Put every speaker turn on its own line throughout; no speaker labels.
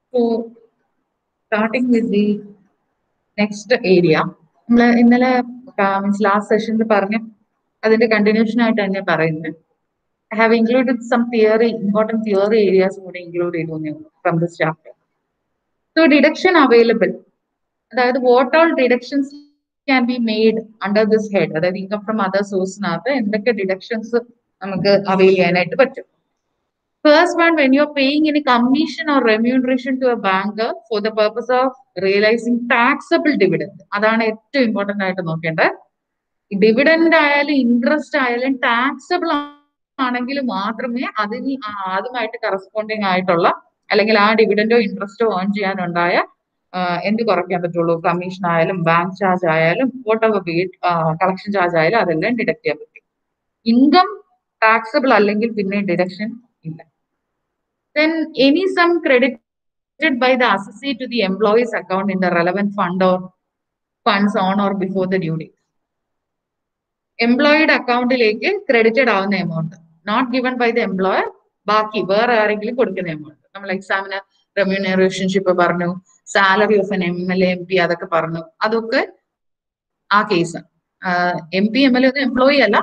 So, starting with the next area, നമ്മൾ ഇന്നലെ means last സെഷനിൽ പറഞ്ഞു അതിന്റെ കണ്ടിന്യൂഷൻ ആയിട്ട് തന്നെ പറയുന്നത് I have included some theory important theory areas കൂടെ ഇൻക്ലൂഡ് ചെയ്തു from this chapter so deduction available അതായത് what all deductions can be made under this head അതായത് ഇൻകം ഫ്രം അതർ സോഴ്സിനകത്ത് എന്തൊക്കെ ഡിഡക്ഷൻസ് നമുക്ക് അവൈൽ ചെയ്യാനായിട്ട് പറ്റും First one, when you're paying any commission or remuneration to a banker for the purpose of realizing taxable dividend. അതാണ് ഏറ്റവും important ആയിട്ട് നോക്കേണ്ടത് ഡിവിഡൻഡ് ആയാലും ഇൻട്രസ്റ്റ് ആയാലും ടാക്സബിൾ ആണെങ്കിൽ മാത്രമേ അതിന് അതുമായിട്ട് കറസ്പോണ്ടിങ് ആയിട്ടുള്ള അല്ലെങ്കിൽ ആ ഡിവിഡൻഡോ ഇൻട്രസ്റ്റോ ഏൺ ചെയ്യാനുണ്ടായ എന്ത് കുറയ്ക്കാൻ പറ്റുള്ളൂ കമ്മീഷൻ ആയാലും ബാങ്ക് ചാർജ് ആയാലും whatever be it collection charge ആയാലും അതെല്ലാം ഡിഡക്ട് ചെയ്യാൻ പറ്റും ഇൻകം ടാക്സബിൾ അല്ലെങ്കിൽ പിന്നെ ഡിഡക്ഷൻ ഇല്ല then any sum credited by the associate to the employee's account in the relevant fund or funds on or before the due date. എംപ്ലോയിയുടെ അക്കൗണ്ടിലേക്ക് credited ആവുന്ന amount not given by the employer ബാക്കി വേറെ ആരെങ്കിലും കൊടുക്കുന്ന amount നമ്മൾ എക്സാമിന് റെമ്യൂണറേഷൻഷിപ്പ് പറഞ്ഞു salary of N M L M P അതൊക്കെ പറഞ്ഞു അതൊക്കെ ആ case M P M L A ഒന്നും എംപ്ലോയി അല്ല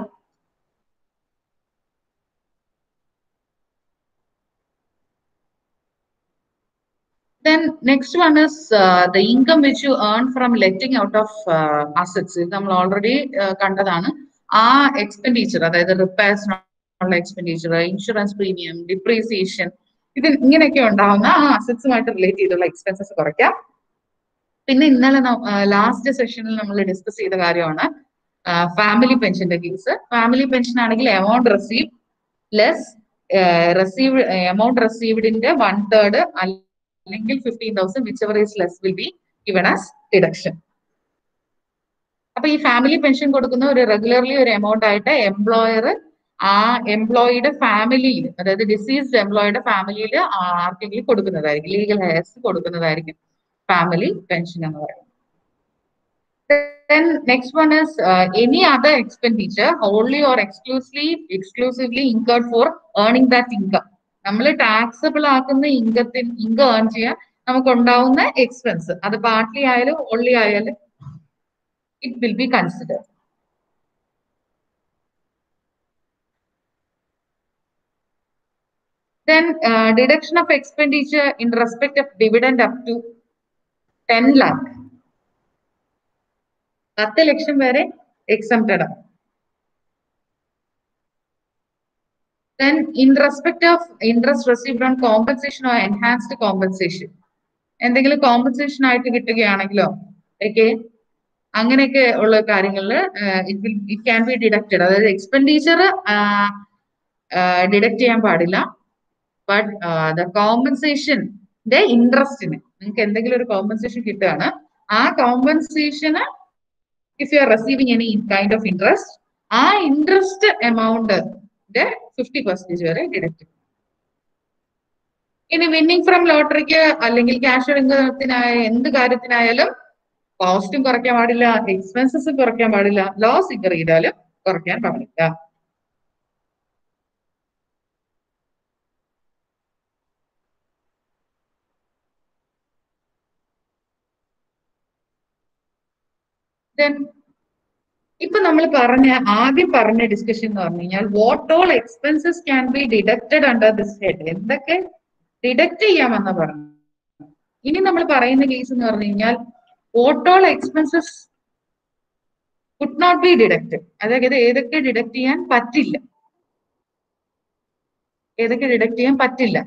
Then next one is uh, the income which you earn from letting out of uh, assets. ഇത് നമ്മൾ ഓൾറെഡി കണ്ടതാണ് ആ എക്സ്പെൻഡിച്ചർ അതായത് റിപ്പയർസിനുള്ള എക്സ്പെൻഡിച്ചർ ഇൻഷുറൻസ് പ്രീമിയം ഡിപ്രീസിയേഷൻ ഇത് ഇങ്ങനെയൊക്കെ ഉണ്ടാവുന്ന ആ അസറ്റ്സുമായിട്ട് റിലേറ്റ് ചെയ്തുള്ള എക്സ്പെൻസസ് കുറയ്ക്കാം പിന്നെ ഇന്നലെ ലാസ്റ്റ് സെഷനിൽ നമ്മൾ ഡിസ്കസ് ചെയ്ത കാര്യമാണ് ഫാമിലി പെൻഷന്റെ കേസ് ഫാമിലി പെൻഷൻ ആണെങ്കിൽ amount receive less receive amount റിസീവ്ഡിന്റെ വൺ തേർഡ് അല്ലെങ്കിൽ fifteen thousand whichever is less will be given as deduction അപ്പൊ ഈ ഫാമിലി പെൻഷൻ കൊടുക്കുന്ന ഒരു റെഗുലർലി ഒരു എമൗണ്ട് ആയിട്ട് എംപ്ലോയർ ആ എംപ്ലോയിയുടെ ഫാമിലിയിൽ അതായത് ഡിസീസ്ഡ് എംപ്ലോയിയുടെ ഫാമിലിയിൽ ആർക്കെങ്കിലും കൊടുക്കുന്നതായിരിക്കും ലീഗൽ ഹെയർസ് കൊടുക്കുന്നതായിരിക്കും ഫാമിലി പെൻഷൻ എന്ന് പറയുന്നത് Then next one is uh, any other expenditure wholly or exclusively exclusively incurred for earning that income. നമ്മൾ ടാക്സബിൾ ആക്കുന്ന ഇൻകത്തിന് ഇൻകം ഏൺ ചെയ്യാൻ നമുക്ക് ഉണ്ടാവുന്ന എക്സ്പെൻസ് അത് പാർട്ട്ലി ആയാലും ഓൺലി ആയാലും it will be consider Then uh, deduction of expenditure in respect of dividend up to 10 lakh. പത്ത് ലക്ഷം വരെ എക്സംപ്റ്റഡ് ആണ് then in respect of interest received on compensation or enhanced compensation എന്തെങ്കിലും compensation ആയിട്ട് കിട്ടുകയാണെങ്കിലോ okay അങ്ങനെയൊക്കെ ഉള്ള കാര്യങ്ങളിൽ it will it can be deducted അതായത് എക്സ്പെൻഡിച്ചർ ഡിഡക്ട് ചെയ്യാൻ പാടില്ല ബട്ട് ദ കോമ്പൻസേഷന്റെ ഇൻട്രസ്റ്റിന് നിങ്ങൾക്ക് എന്തെങ്കിലും ഒരു കോമ്പൻസേഷൻ കിട്ടുകയാണ് ആ കോമ്പൻസേഷന് if you are receiving any kind of interest ആ ഇൻട്രസ്റ്റ് എമൗണ്ട് ഫിഫ്റ്റി പെർസെന്റേജ് വരെ ഡിഡക്ട് ഇനി വിന്നിംഗ് ഫ്രം ലോട്ടറിക്ക് അല്ലെങ്കിൽ ക്യാഷ് ഇൻകത്തിനായ എന്ത് കാര്യത്തിനായാലും കോസ്റ്റും കുറയ്ക്കാൻ പാടില്ല എക്സ്പെൻസസ് കുറയ്ക്കാൻ പാടില്ല ലോസ് ഇക്കർ ചെയ്താലും കുറയ്ക്കാൻ പാടില്ല then ഇപ്പൊ നമ്മൾ പറഞ്ഞ ആദ്യം പറഞ്ഞ ഡിസ്കഷൻ എന്ന് പറഞ്ഞു കഴിഞ്ഞാൽ what all expenses can be deducted under this head എന്തൊക്കെ ഡിഡക്ട് ചെയ്യാമെന്ന് പറഞ്ഞു ഇനി നമ്മൾ പറയുന്ന കേസ് എന്ന് പറഞ്ഞു കഴിഞ്ഞാൽ what all expenses could not be deducted അതായത് ഏതൊക്കെ ഡിഡക്ട് ചെയ്യാൻ പറ്റില്ല ഏതൊക്കെ ഡിഡക്ട് ചെയ്യാൻ പറ്റില്ല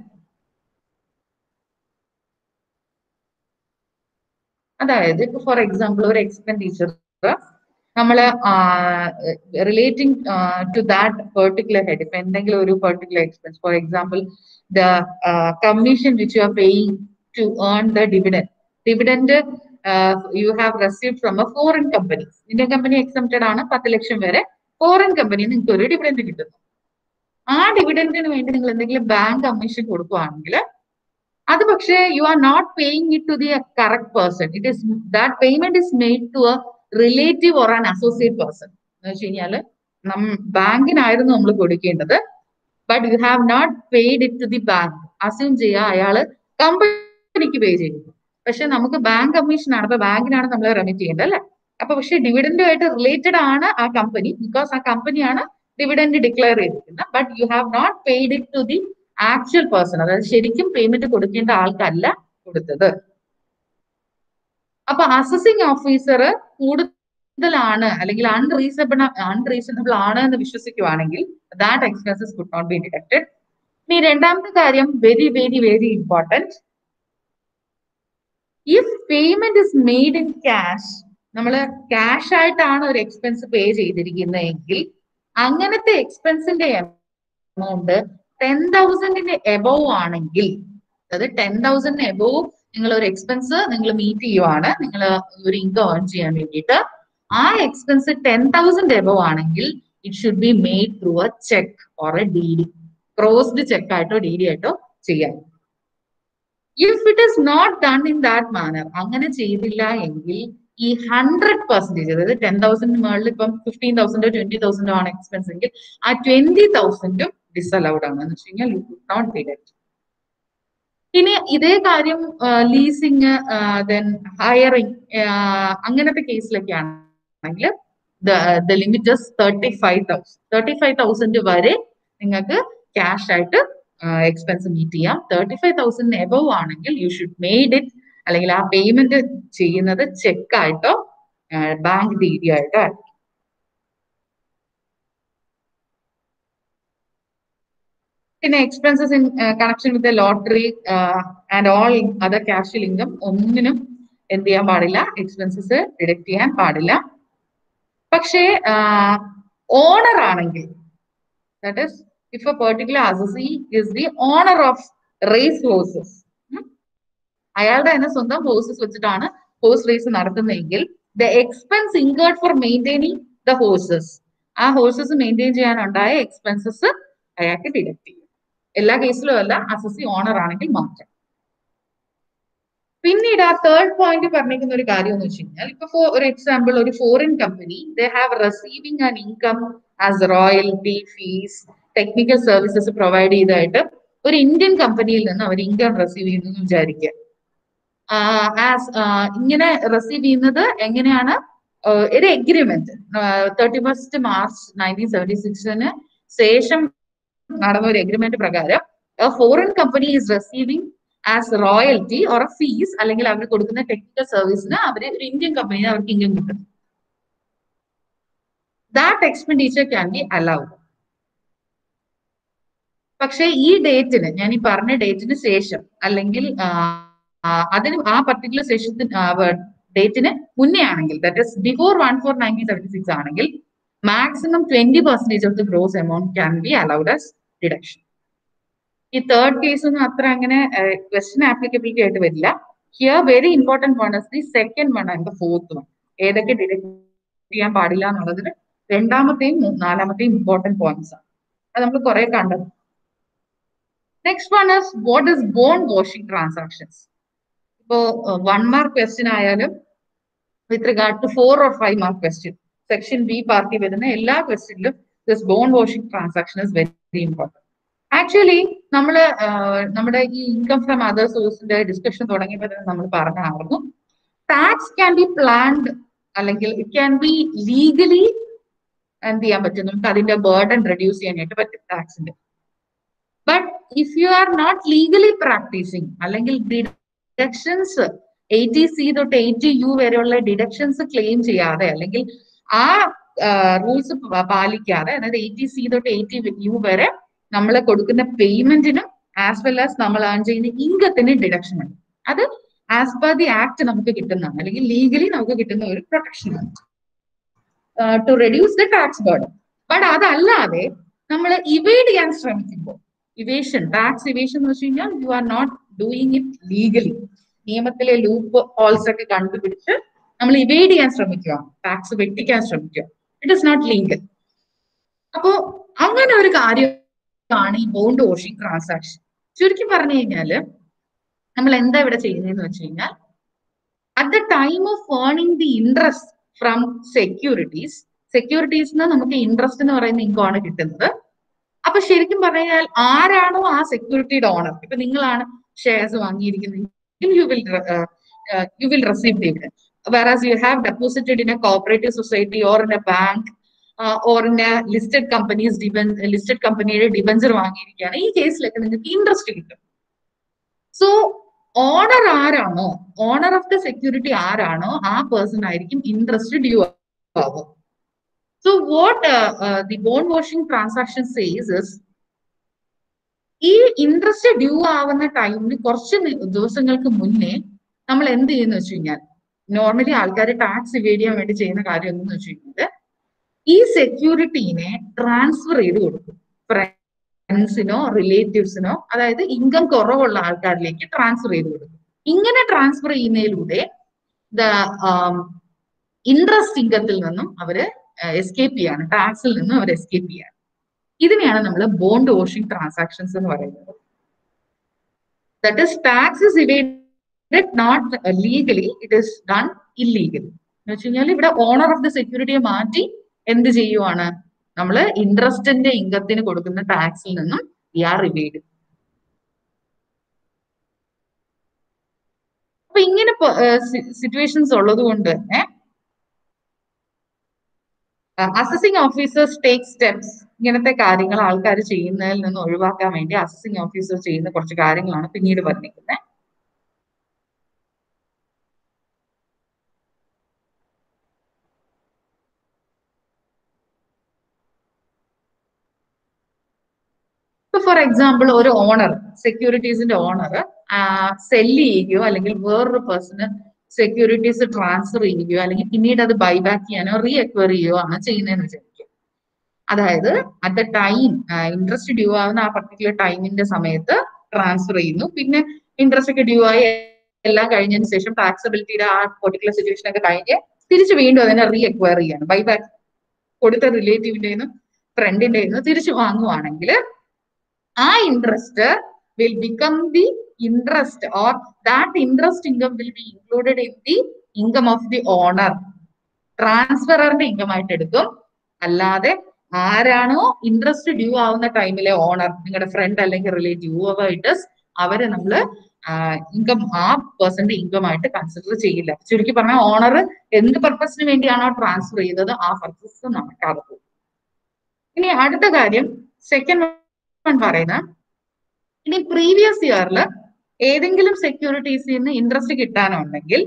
അതായത് ഇപ്പൊ ഫോർ എക്സാമ്പിൾ ഒരു എക്സ്പെൻഡിച്ചർ നമ്മൾ relating to that particular head ഇപ്പൊ എന്തെങ്കിലും ഒരു particular expense for example the commission which you are paying to earn the dividend dividend you have receive from a foreign company Indian company exempted ആണ് പത്ത് ലക്ഷം വരെ foreign company നിങ്ങൾക്ക് ഒരു dividend കിട്ടുന്നു ആ ഡിവിഡന്റിന് വേണ്ടി നിങ്ങൾ എന്തെങ്കിലും ബാങ്ക് കമ്മീഷൻ കൊടുക്കുകയാണെങ്കിൽ അത് പക്ഷേ you are not paying it to the correct person it is that payment is made to a relative or an associate person എന്ന് വെച്ച് കഴിഞ്ഞാൽ നം ബാങ്കിനായിരുന്നു നമ്മൾ കൊടുക്കേണ്ടത് but you have not paid it to the bank assume ചെയ്യുക അയാള് company കമ്പനിക്ക് പേ ചെയ്യുന്നു പക്ഷെ നമുക്ക് ബാങ്ക് കമ്മീഷൻ ആണ് അപ്പൊ ബാങ്കിനാണ് നമ്മൾ റെമിറ്റ് ചെയ്യേണ്ടത് അല്ലെ അപ്പൊ പക്ഷെ ഡിവിഡൻഡുമായിട്ട് റിലേറ്റഡ് ആണ് ആ കമ്പനി ബിക്കോസ് ആ കമ്പനിയാണ് ഡിവിഡൻഡ് ഡിക്ലെയർ ചെയ്തിരിക്കുന്നത് but you have not paid it to the actual person അതായത് ശരിക്കും പേയ്മെന്റ് കൊടുക്കേണ്ട ആൾക്കല്ല കൊടുത്തത് അപ്പൊ അസസിങ് ഓഫീസർ കൂടുതലാണ് അല്ലെങ്കിൽ അൺറീസണബിൾ അൺറീസണബിൾ ആണ് എന്ന് വിശ്വസിക്കുവാണെങ്കിൽ that expenses could not be deducted ഇനി രണ്ടാമത്തെ കാര്യം very very very important if payment is made in cash നമ്മൾ ക്യാഷ് ആയിട്ടാണ് ഒരു എക്സ്പെൻസ് പേ ചെയ്തിരിക്കുന്നതെങ്കിൽ അങ്ങനത്തെ എക്സ്പെൻസിന്റെ എമൗണ്ട് ടെൻ തൗസൻഡിന് എബോവ് ആണെങ്കിൽ അതായത് ടെൻ തൗസൻഡിന് എബോവ് നിങ്ങൾ ഒരു എക്സ്പെൻസ് നിങ്ങൾ മീറ്റ് ചെയ്യുവാണ് നിങ്ങൾ ഒരു ഇൻകം ഏൺ ചെയ്യാൻ വേണ്ടിയിട്ട് ആ എക്സ്പെൻസ് ടെൻ തൗസൻഡ് എബോവ് ആണെങ്കിൽ it should be made through a cheque or a D D crossed cheque ആയിട്ടോ ഡി ഡി ആയിട്ടോ ചെയ്യാം if it is not done in that manner അങ്ങനെ ചെയ്തില്ല എങ്കിൽ ഈ ഹൺഡ്രഡ് പെർസെന്റേജ് അതായത് ടെൻ തൗസൻഡ് മുകളിൽ ഇപ്പം ഫിഫ്റ്റീൻ തൗസൻഡോ ട്വന്റി തൗസൻഡോ ആണ് എക്സ്പെൻസ് എങ്കിൽ ആ ട്വന്റി തൗസൻഡും ഡിസലൗഡ് ആണ് എന്ന് വെച്ച് കഴിഞ്ഞാൽ യു കുഡ് നോട്ട് ഡിഡക്ട് ഇനി ഇതേ കാര്യം ലീസിങ് ദെൻ ഹയറിങ് അങ്ങനത്തെ കേസിലൊക്കെ ആണെങ്കിൽ the limit thirty five thousand thirty five thousand വരെ നിങ്ങൾക്ക് ക്യാഷ് ആയിട്ട് എക്സ്പെൻസ് മീറ്റ് ചെയ്യാം തേർട്ടി ഫൈവ് തൗസൻഡ് എബവ് ആണെങ്കിൽ യു ഷുഡ് മെയ്ഡ് ഇറ്റ് അല്ലെങ്കിൽ ആ പേയ്മെന്റ് ചെയ്യുന്നത് ചെക്ക് ആയിട്ടോ ബാങ്ക് ഡി ഡി ആയിട്ടോ ആയിരിക്കും പിന്നെ expenses in connection with lottery and all other casual income ഒന്നിനും എന്ത് ചെയ്യാൻ പാടില്ല എക്സ്പെൻസസ് ഡിഡക്ട് ചെയ്യാൻ പാടില്ല പക്ഷേ ഓണർ ആണെങ്കിൽ that is if a particular assessee is the owner of race horses അയാളുടെ തന്നെ സ്വന്തം ഹോഴ്സസ് വെച്ചിട്ടാണ് ഹോഴ്സ് റേസ് നടത്തുന്നതെങ്കിൽ the expense incurred for maintaining the horses ആ ഹോഴ്സസ് മെയിൻറ്റെയിൻ ചെയ്യാനുണ്ടായ എക്സ്പെൻസസ് അയാൾക്ക് ഡിഡക്ട് ചെയ്യും എല്ലാ കേസിലും അല്ല അസസി ഓണർ ആണെങ്കിൽ മാത്രം പിന്നീട് ആ തേർഡ് പോയിന്റ് പറഞ്ഞിരിക്കുന്ന ഒരു കാര്യം എന്ന് വെച്ച് കഴിഞ്ഞാൽ ഇപ്പൊ ഫോർ ഒരു എക്സാമ്പിൾ ഒരു foreign company they have receiving an income as royalty fees technical services provide ചെയ്തായിട്ട് ഒരു ഇന്ത്യൻ കമ്പനിയിൽ നിന്ന് അവർ ഇൻകം റിസീവ് ചെയ്യുന്നു എന്ന് വിചാരിക്കുക ആസ് ഇങ്ങനെ റിസീവ് ചെയ്യുന്നത് എങ്ങനെയാണ് ഒരു agreement thirty first March nineteen seventy സിക്സിന് ശേഷം നടന്ന ഒരു എഗ്രിമെന്റ് പ്രകാരം foreign company is receiving as royalty or fees അല്ലെങ്കിൽ അവർ കൊടുക്കുന്ന ടെക്നിക്കൽ സർവീസിന് അവർ ഒരു ഇന്ത്യൻ കമ്പനിന് അവർക്ക് ഇൻകം കിട്ടും that expenditure can be allowed പക്ഷേ ഈ ഡേറ്റിന് ഞാൻ ഈ പറഞ്ഞ ഡേറ്റിന് ശേഷം അല്ലെങ്കിൽ അതിന് ആ പർട്ടിക്കുലർ സെഷത്തിന് ഡേറ്റിന് മുന്നേ ആണെങ്കിൽ that is before one four nineteen seventy six ആണെങ്കിൽ maximum twenty percentage of the gross amount can be allowed as deduction ഈ തേർഡ് കേസ് ഒന്നും അത്ര അങ്ങനെ ക്വസ്റ്റൻ ആപ്ലിക്കബിലിറ്റി ആയിട്ട് വരില്ല here very important one is the second one and the fourth one ഏതൊക്കെ deduct ചെയ്യാൻ പാടില്ല എന്നുള്ളതിന് രണ്ടാമത്തെയും നാലാമത്തെയും ഇമ്പോർട്ടന്റ് പോയിന്റ്സ് ആണ് അത് നമ്മൾ കുറെ കണ്ടത് next one is what is bond washing transactions ഇപ്പോ വൺ മാർക്ക് ക്വസ്റ്റ്യൻ ആയാലും with regard to four or five mark question section B party വരുന്ന എല്ലാ ക്വസ്റ്റ്യനിലും this bond washing transaction is very important actually നമ്മൾ നമ്മുടെ ഈ ഇൻകം ഫ്രം അതർ സോഴ്സിന്റെ discussion തുടങ്ങിയപ്പോൾ നമ്മൾ പറഞ്ഞായിരുന്നു ടാക്സ് ക്യാൻ ബി പ്ലാൻഡ് അല്ലെങ്കിൽ ഇറ്റ് ക്യാൻ ബി ലീഗലി എന്ത് ചെയ്യാൻ പറ്റും നമുക്ക് അതിന്റെ ബേർഡൻ റെഡ്യൂസ് ചെയ്യാനായിട്ട് പറ്റും ടാക്സിന്റെ but if you are not legally practising അല്ലെങ്കിൽ ഡിഡക്ഷൻസ് എയ്റ്റി സി തൊട്ട് എയ്റ്റി യു വരെയുള്ള ഡിഡക്ഷൻസ് ക്ലെയിം ചെയ്യാതെ അല്ലെങ്കിൽ ആ റൂൾസ് പാലിക്കാതെ അതായത് എയ്റ്റി സി തൊട്ട് എയ്റ്റി യു വരെ നമ്മൾ കൊടുക്കുന്ന പേയ്മെന്റിനും ആസ് വെൽ ആസ് നമ്മൾ ഏൺ ചെയ്യുന്ന ഇൻകത്തിന് ഡിഡക്ഷൻ ഉണ്ട് അത് ആസ് പെർ ദി ആക്ട് നമുക്ക് കിട്ടുന്നതാണ് അല്ലെങ്കിൽ ലീഗലി നമുക്ക് കിട്ടുന്ന ഒരു പ്രൊട്ടക്ഷൻ ആണ് to reduce the tax burden but അതല്ലാതെ നമ്മൾ ഇവേഡ് ചെയ്യാൻ ശ്രമിക്കുമ്പോൾ ഇവേഷൻ ടാക്സ് ഇവേഷൻ എന്ന് വെച്ച് കഴിഞ്ഞാൽ you are not doing it legally നിയമത്തിലെ ലൂപ്പ് ഹോൾസ് ഒക്കെ കണ്ടുപിടിച്ച് നമ്മൾ ഇവേഡ് ചെയ്യാൻ ശ്രമിക്കുക ടാക്സ് വെട്ടിക്കാൻ ശ്രമിക്കുക ഇറ്റ് ഇസ് നോട്ട് ലീഗൽ അപ്പോ അങ്ങനെ ഒരു കാര്യമാണ് ഈ ബോണ്ട് വാഷിംഗ് ട്രാൻസാക്ഷൻ ചുരുക്കി പറഞ്ഞു കഴിഞ്ഞാല് നമ്മൾ എന്താ ഇവിടെ ചെയ്യുന്നതെന്ന് വെച്ച് കഴിഞ്ഞാൽ at the time of earning the interest from securities സെക്യൂരിറ്റീസിന് നമുക്ക് ഇൻട്രസ്റ്റ് എന്ന് പറയുന്ന ഇൻകം ആണ് കിട്ടുന്നത് അപ്പൊ ശരിക്കും പറഞ്ഞു കഴിഞ്ഞാൽ ആരാണോ ആ സെക്യൂരിറ്റിയുടെ ഓണർ ഇപ്പൊ നിങ്ങളാണ് ഷെയർസ് വാങ്ങിയിരിക്കുന്നത് you will uh, uh, you will receive dividend. Whereas you have deposited in a cooperative society or in a bank uh, or in a listed companies listed കമ്പനിയുടെ ഡിബഞ്ചർ വാങ്ങിയിരിക്കുകയാണ് ഈ കേസിലൊക്കെ നിങ്ങൾക്ക് ഇൻട്രസ്റ്റ് കിട്ടും so owner ആരാണോ owner of the security ആരാണോ ആ person ആയിരിക്കും ഇൻട്രസ്റ്റ് ഡ്യൂ ആവുക so what the bond washing transaction says is ഈ ഇൻട്രസ്റ്റ് ഡ്യൂ ആവുന്ന ടൈമിന് കുറച്ച് ദിവസങ്ങൾക്ക് മുന്നേ നമ്മൾ എന്ത് ചെയ്യുന്ന വെച്ച് കഴിഞ്ഞാൽ നോർമലി ആൾക്കാർ ടാക്സ് ഇവേഡ് ചെയ്യാൻ വേണ്ടി ചെയ്യുന്ന കാര്യം എന്തെന്ന് വെച്ച് കഴിഞ്ഞാൽ ഈ സെക്യൂരിറ്റീനെ ട്രാൻസ്ഫർ ചെയ്ത് കൊടുക്കും ഫ്രണ്ട്സിനോ റിലേറ്റീവ്സിനോ അതായത് ഇൻകം കുറവുള്ള ആൾക്കാരിലേക്ക് ട്രാൻസ്ഫർ ചെയ്ത് കൊടുക്കും ഇങ്ങനെ ട്രാൻസ്ഫർ ചെയ്യുന്നതിലൂടെ ദ ഇൻട്രസ്റ്റ് ഇൻകത്തിൽ നിന്നും അവര് എസ്കേപ്പ് ചെയ്യാണ് ടാക്സിൽ നിന്നും അവർ എസ്കേപ്പ് ചെയ്യാണ് ഇതിനെയാണ് നമ്മൾ ബോണ്ട് വാഷിംഗ് ട്രാൻസാക്ഷൻസ് എന്ന് പറയുന്നത് that is tax is evaded not legally it is done illegally എന്ന് വെച്ച് കഴിഞ്ഞാൽ ഇവിടെ ഓണർ ഓഫ് ദ സെക്യൂരിറ്റിയെ മാറ്റി എന്ത് ചെയ്യുവാണ് നമ്മൾ ഇൻട്രസ്റ്റിന്റെ ഇൻകത്തിന് കൊടുക്കുന്ന ടാക്സിൽ നിന്നും വി ആർ റിവൈഡ് അപ്പൊ ഇങ്ങനെ സിറ്റുവേഷൻസ് ഉള്ളത് കൊണ്ട് തന്നെ അസസിങ് ഓഫീസേഴ്സ് ടേക്ക് സ്റ്റെപ്സ് ഇങ്ങനത്തെ കാര്യങ്ങൾ ആൾക്കാർ ചെയ്യുന്നതിൽ നിന്ന് ഒഴിവാക്കാൻ വേണ്ടി അസസിങ് ഓഫീസേഴ്സ് ചെയ്യുന്ന കുറച്ച് കാര്യങ്ങളാണ് പിന്നീട് പറഞ്ഞിരിക്കുന്നത് ഫോർ എക്സാമ്പിൾ ഒരു ഓണർ സെക്യൂരിറ്റീസിന്റെ ഓണർ സെല്ല് ചെയ്യുകയോ അല്ലെങ്കിൽ വേറൊരു പേഴ്സണ് സെക്യൂരിറ്റീസ് ട്രാൻസ്ഫർ ചെയ്യുകയോ അല്ലെങ്കിൽ പിന്നീട് അത് ബൈബാക്ക് ചെയ്യാനോ റീ അക്വയർ ചെയ്യുകയോ ആണ് ചെയ്യുന്നതെന്ന് വിചാരിക്കും അതായത് at the time interest due ആവുന്ന ആ പർട്ടിക്കുലർ ടൈമിന്റെ സമയത്ത് ട്രാൻസ്ഫർ ചെയ്യുന്നു പിന്നെ ഇൻട്രസ്റ്റ് ഒക്കെ ഡ്യൂ ആയി എല്ലാം കഴിഞ്ഞതിന് ശേഷം ടാക്സബിലിറ്റിയുടെ ആ പെർട്ടിക്കുലർ സിറ്റുവേഷൻ ഒക്കെ കഴിഞ്ഞ് തിരിച്ച് വീണ്ടും അതിനെ റീ അക്വയർ ചെയ്യാണ് ബൈബാക്ക് കൊടുത്ത റിലേറ്റീവിന്റെ ഫ്രണ്ടിന്റെ തിരിച്ചു വാങ്ങുവാണെങ്കിൽ ആ interest will become the interest or that interest income will be included in the income of the owner ട്രാൻസ്ഫറിന്റെ ഇൻകം ആയിട്ട് എടുക്കും അല്ലാതെ ആരാണോ ഇൻട്രസ്റ്റ് ഡ്യൂ ആവുന്ന ടൈമിലെ ഓണർ നിങ്ങളുടെ ഫ്രണ്ട് അല്ലെങ്കിൽ റിലേറ്റീവ് ആയിട്ട് അവരെ നമ്മൾ ഇൻകം ആ പേഴ്സന്റെ ഇൻകം ആയിട്ട് കൺസിഡർ ചെയ്യില്ല ചുരുക്കി പറഞ്ഞാൽ ഓണർ എന്ത് പർപ്പസിന് വേണ്ടിയാണോ ട്രാൻസ്ഫർ ചെയ്തത് ആ പർപ്പസ് നടക്കാതെ പോകും ഇനി അടുത്ത കാര്യം സെക്കൻഡ് വൺ പറയുന്ന ഇനി പ്രീവിയസ് ഇയറിൽ ഏതെങ്കിലും സെക്യൂരിറ്റീസിൽ നിന്ന് ഇൻട്രസ്റ്റ് കിട്ടാനുണ്ടെങ്കിൽ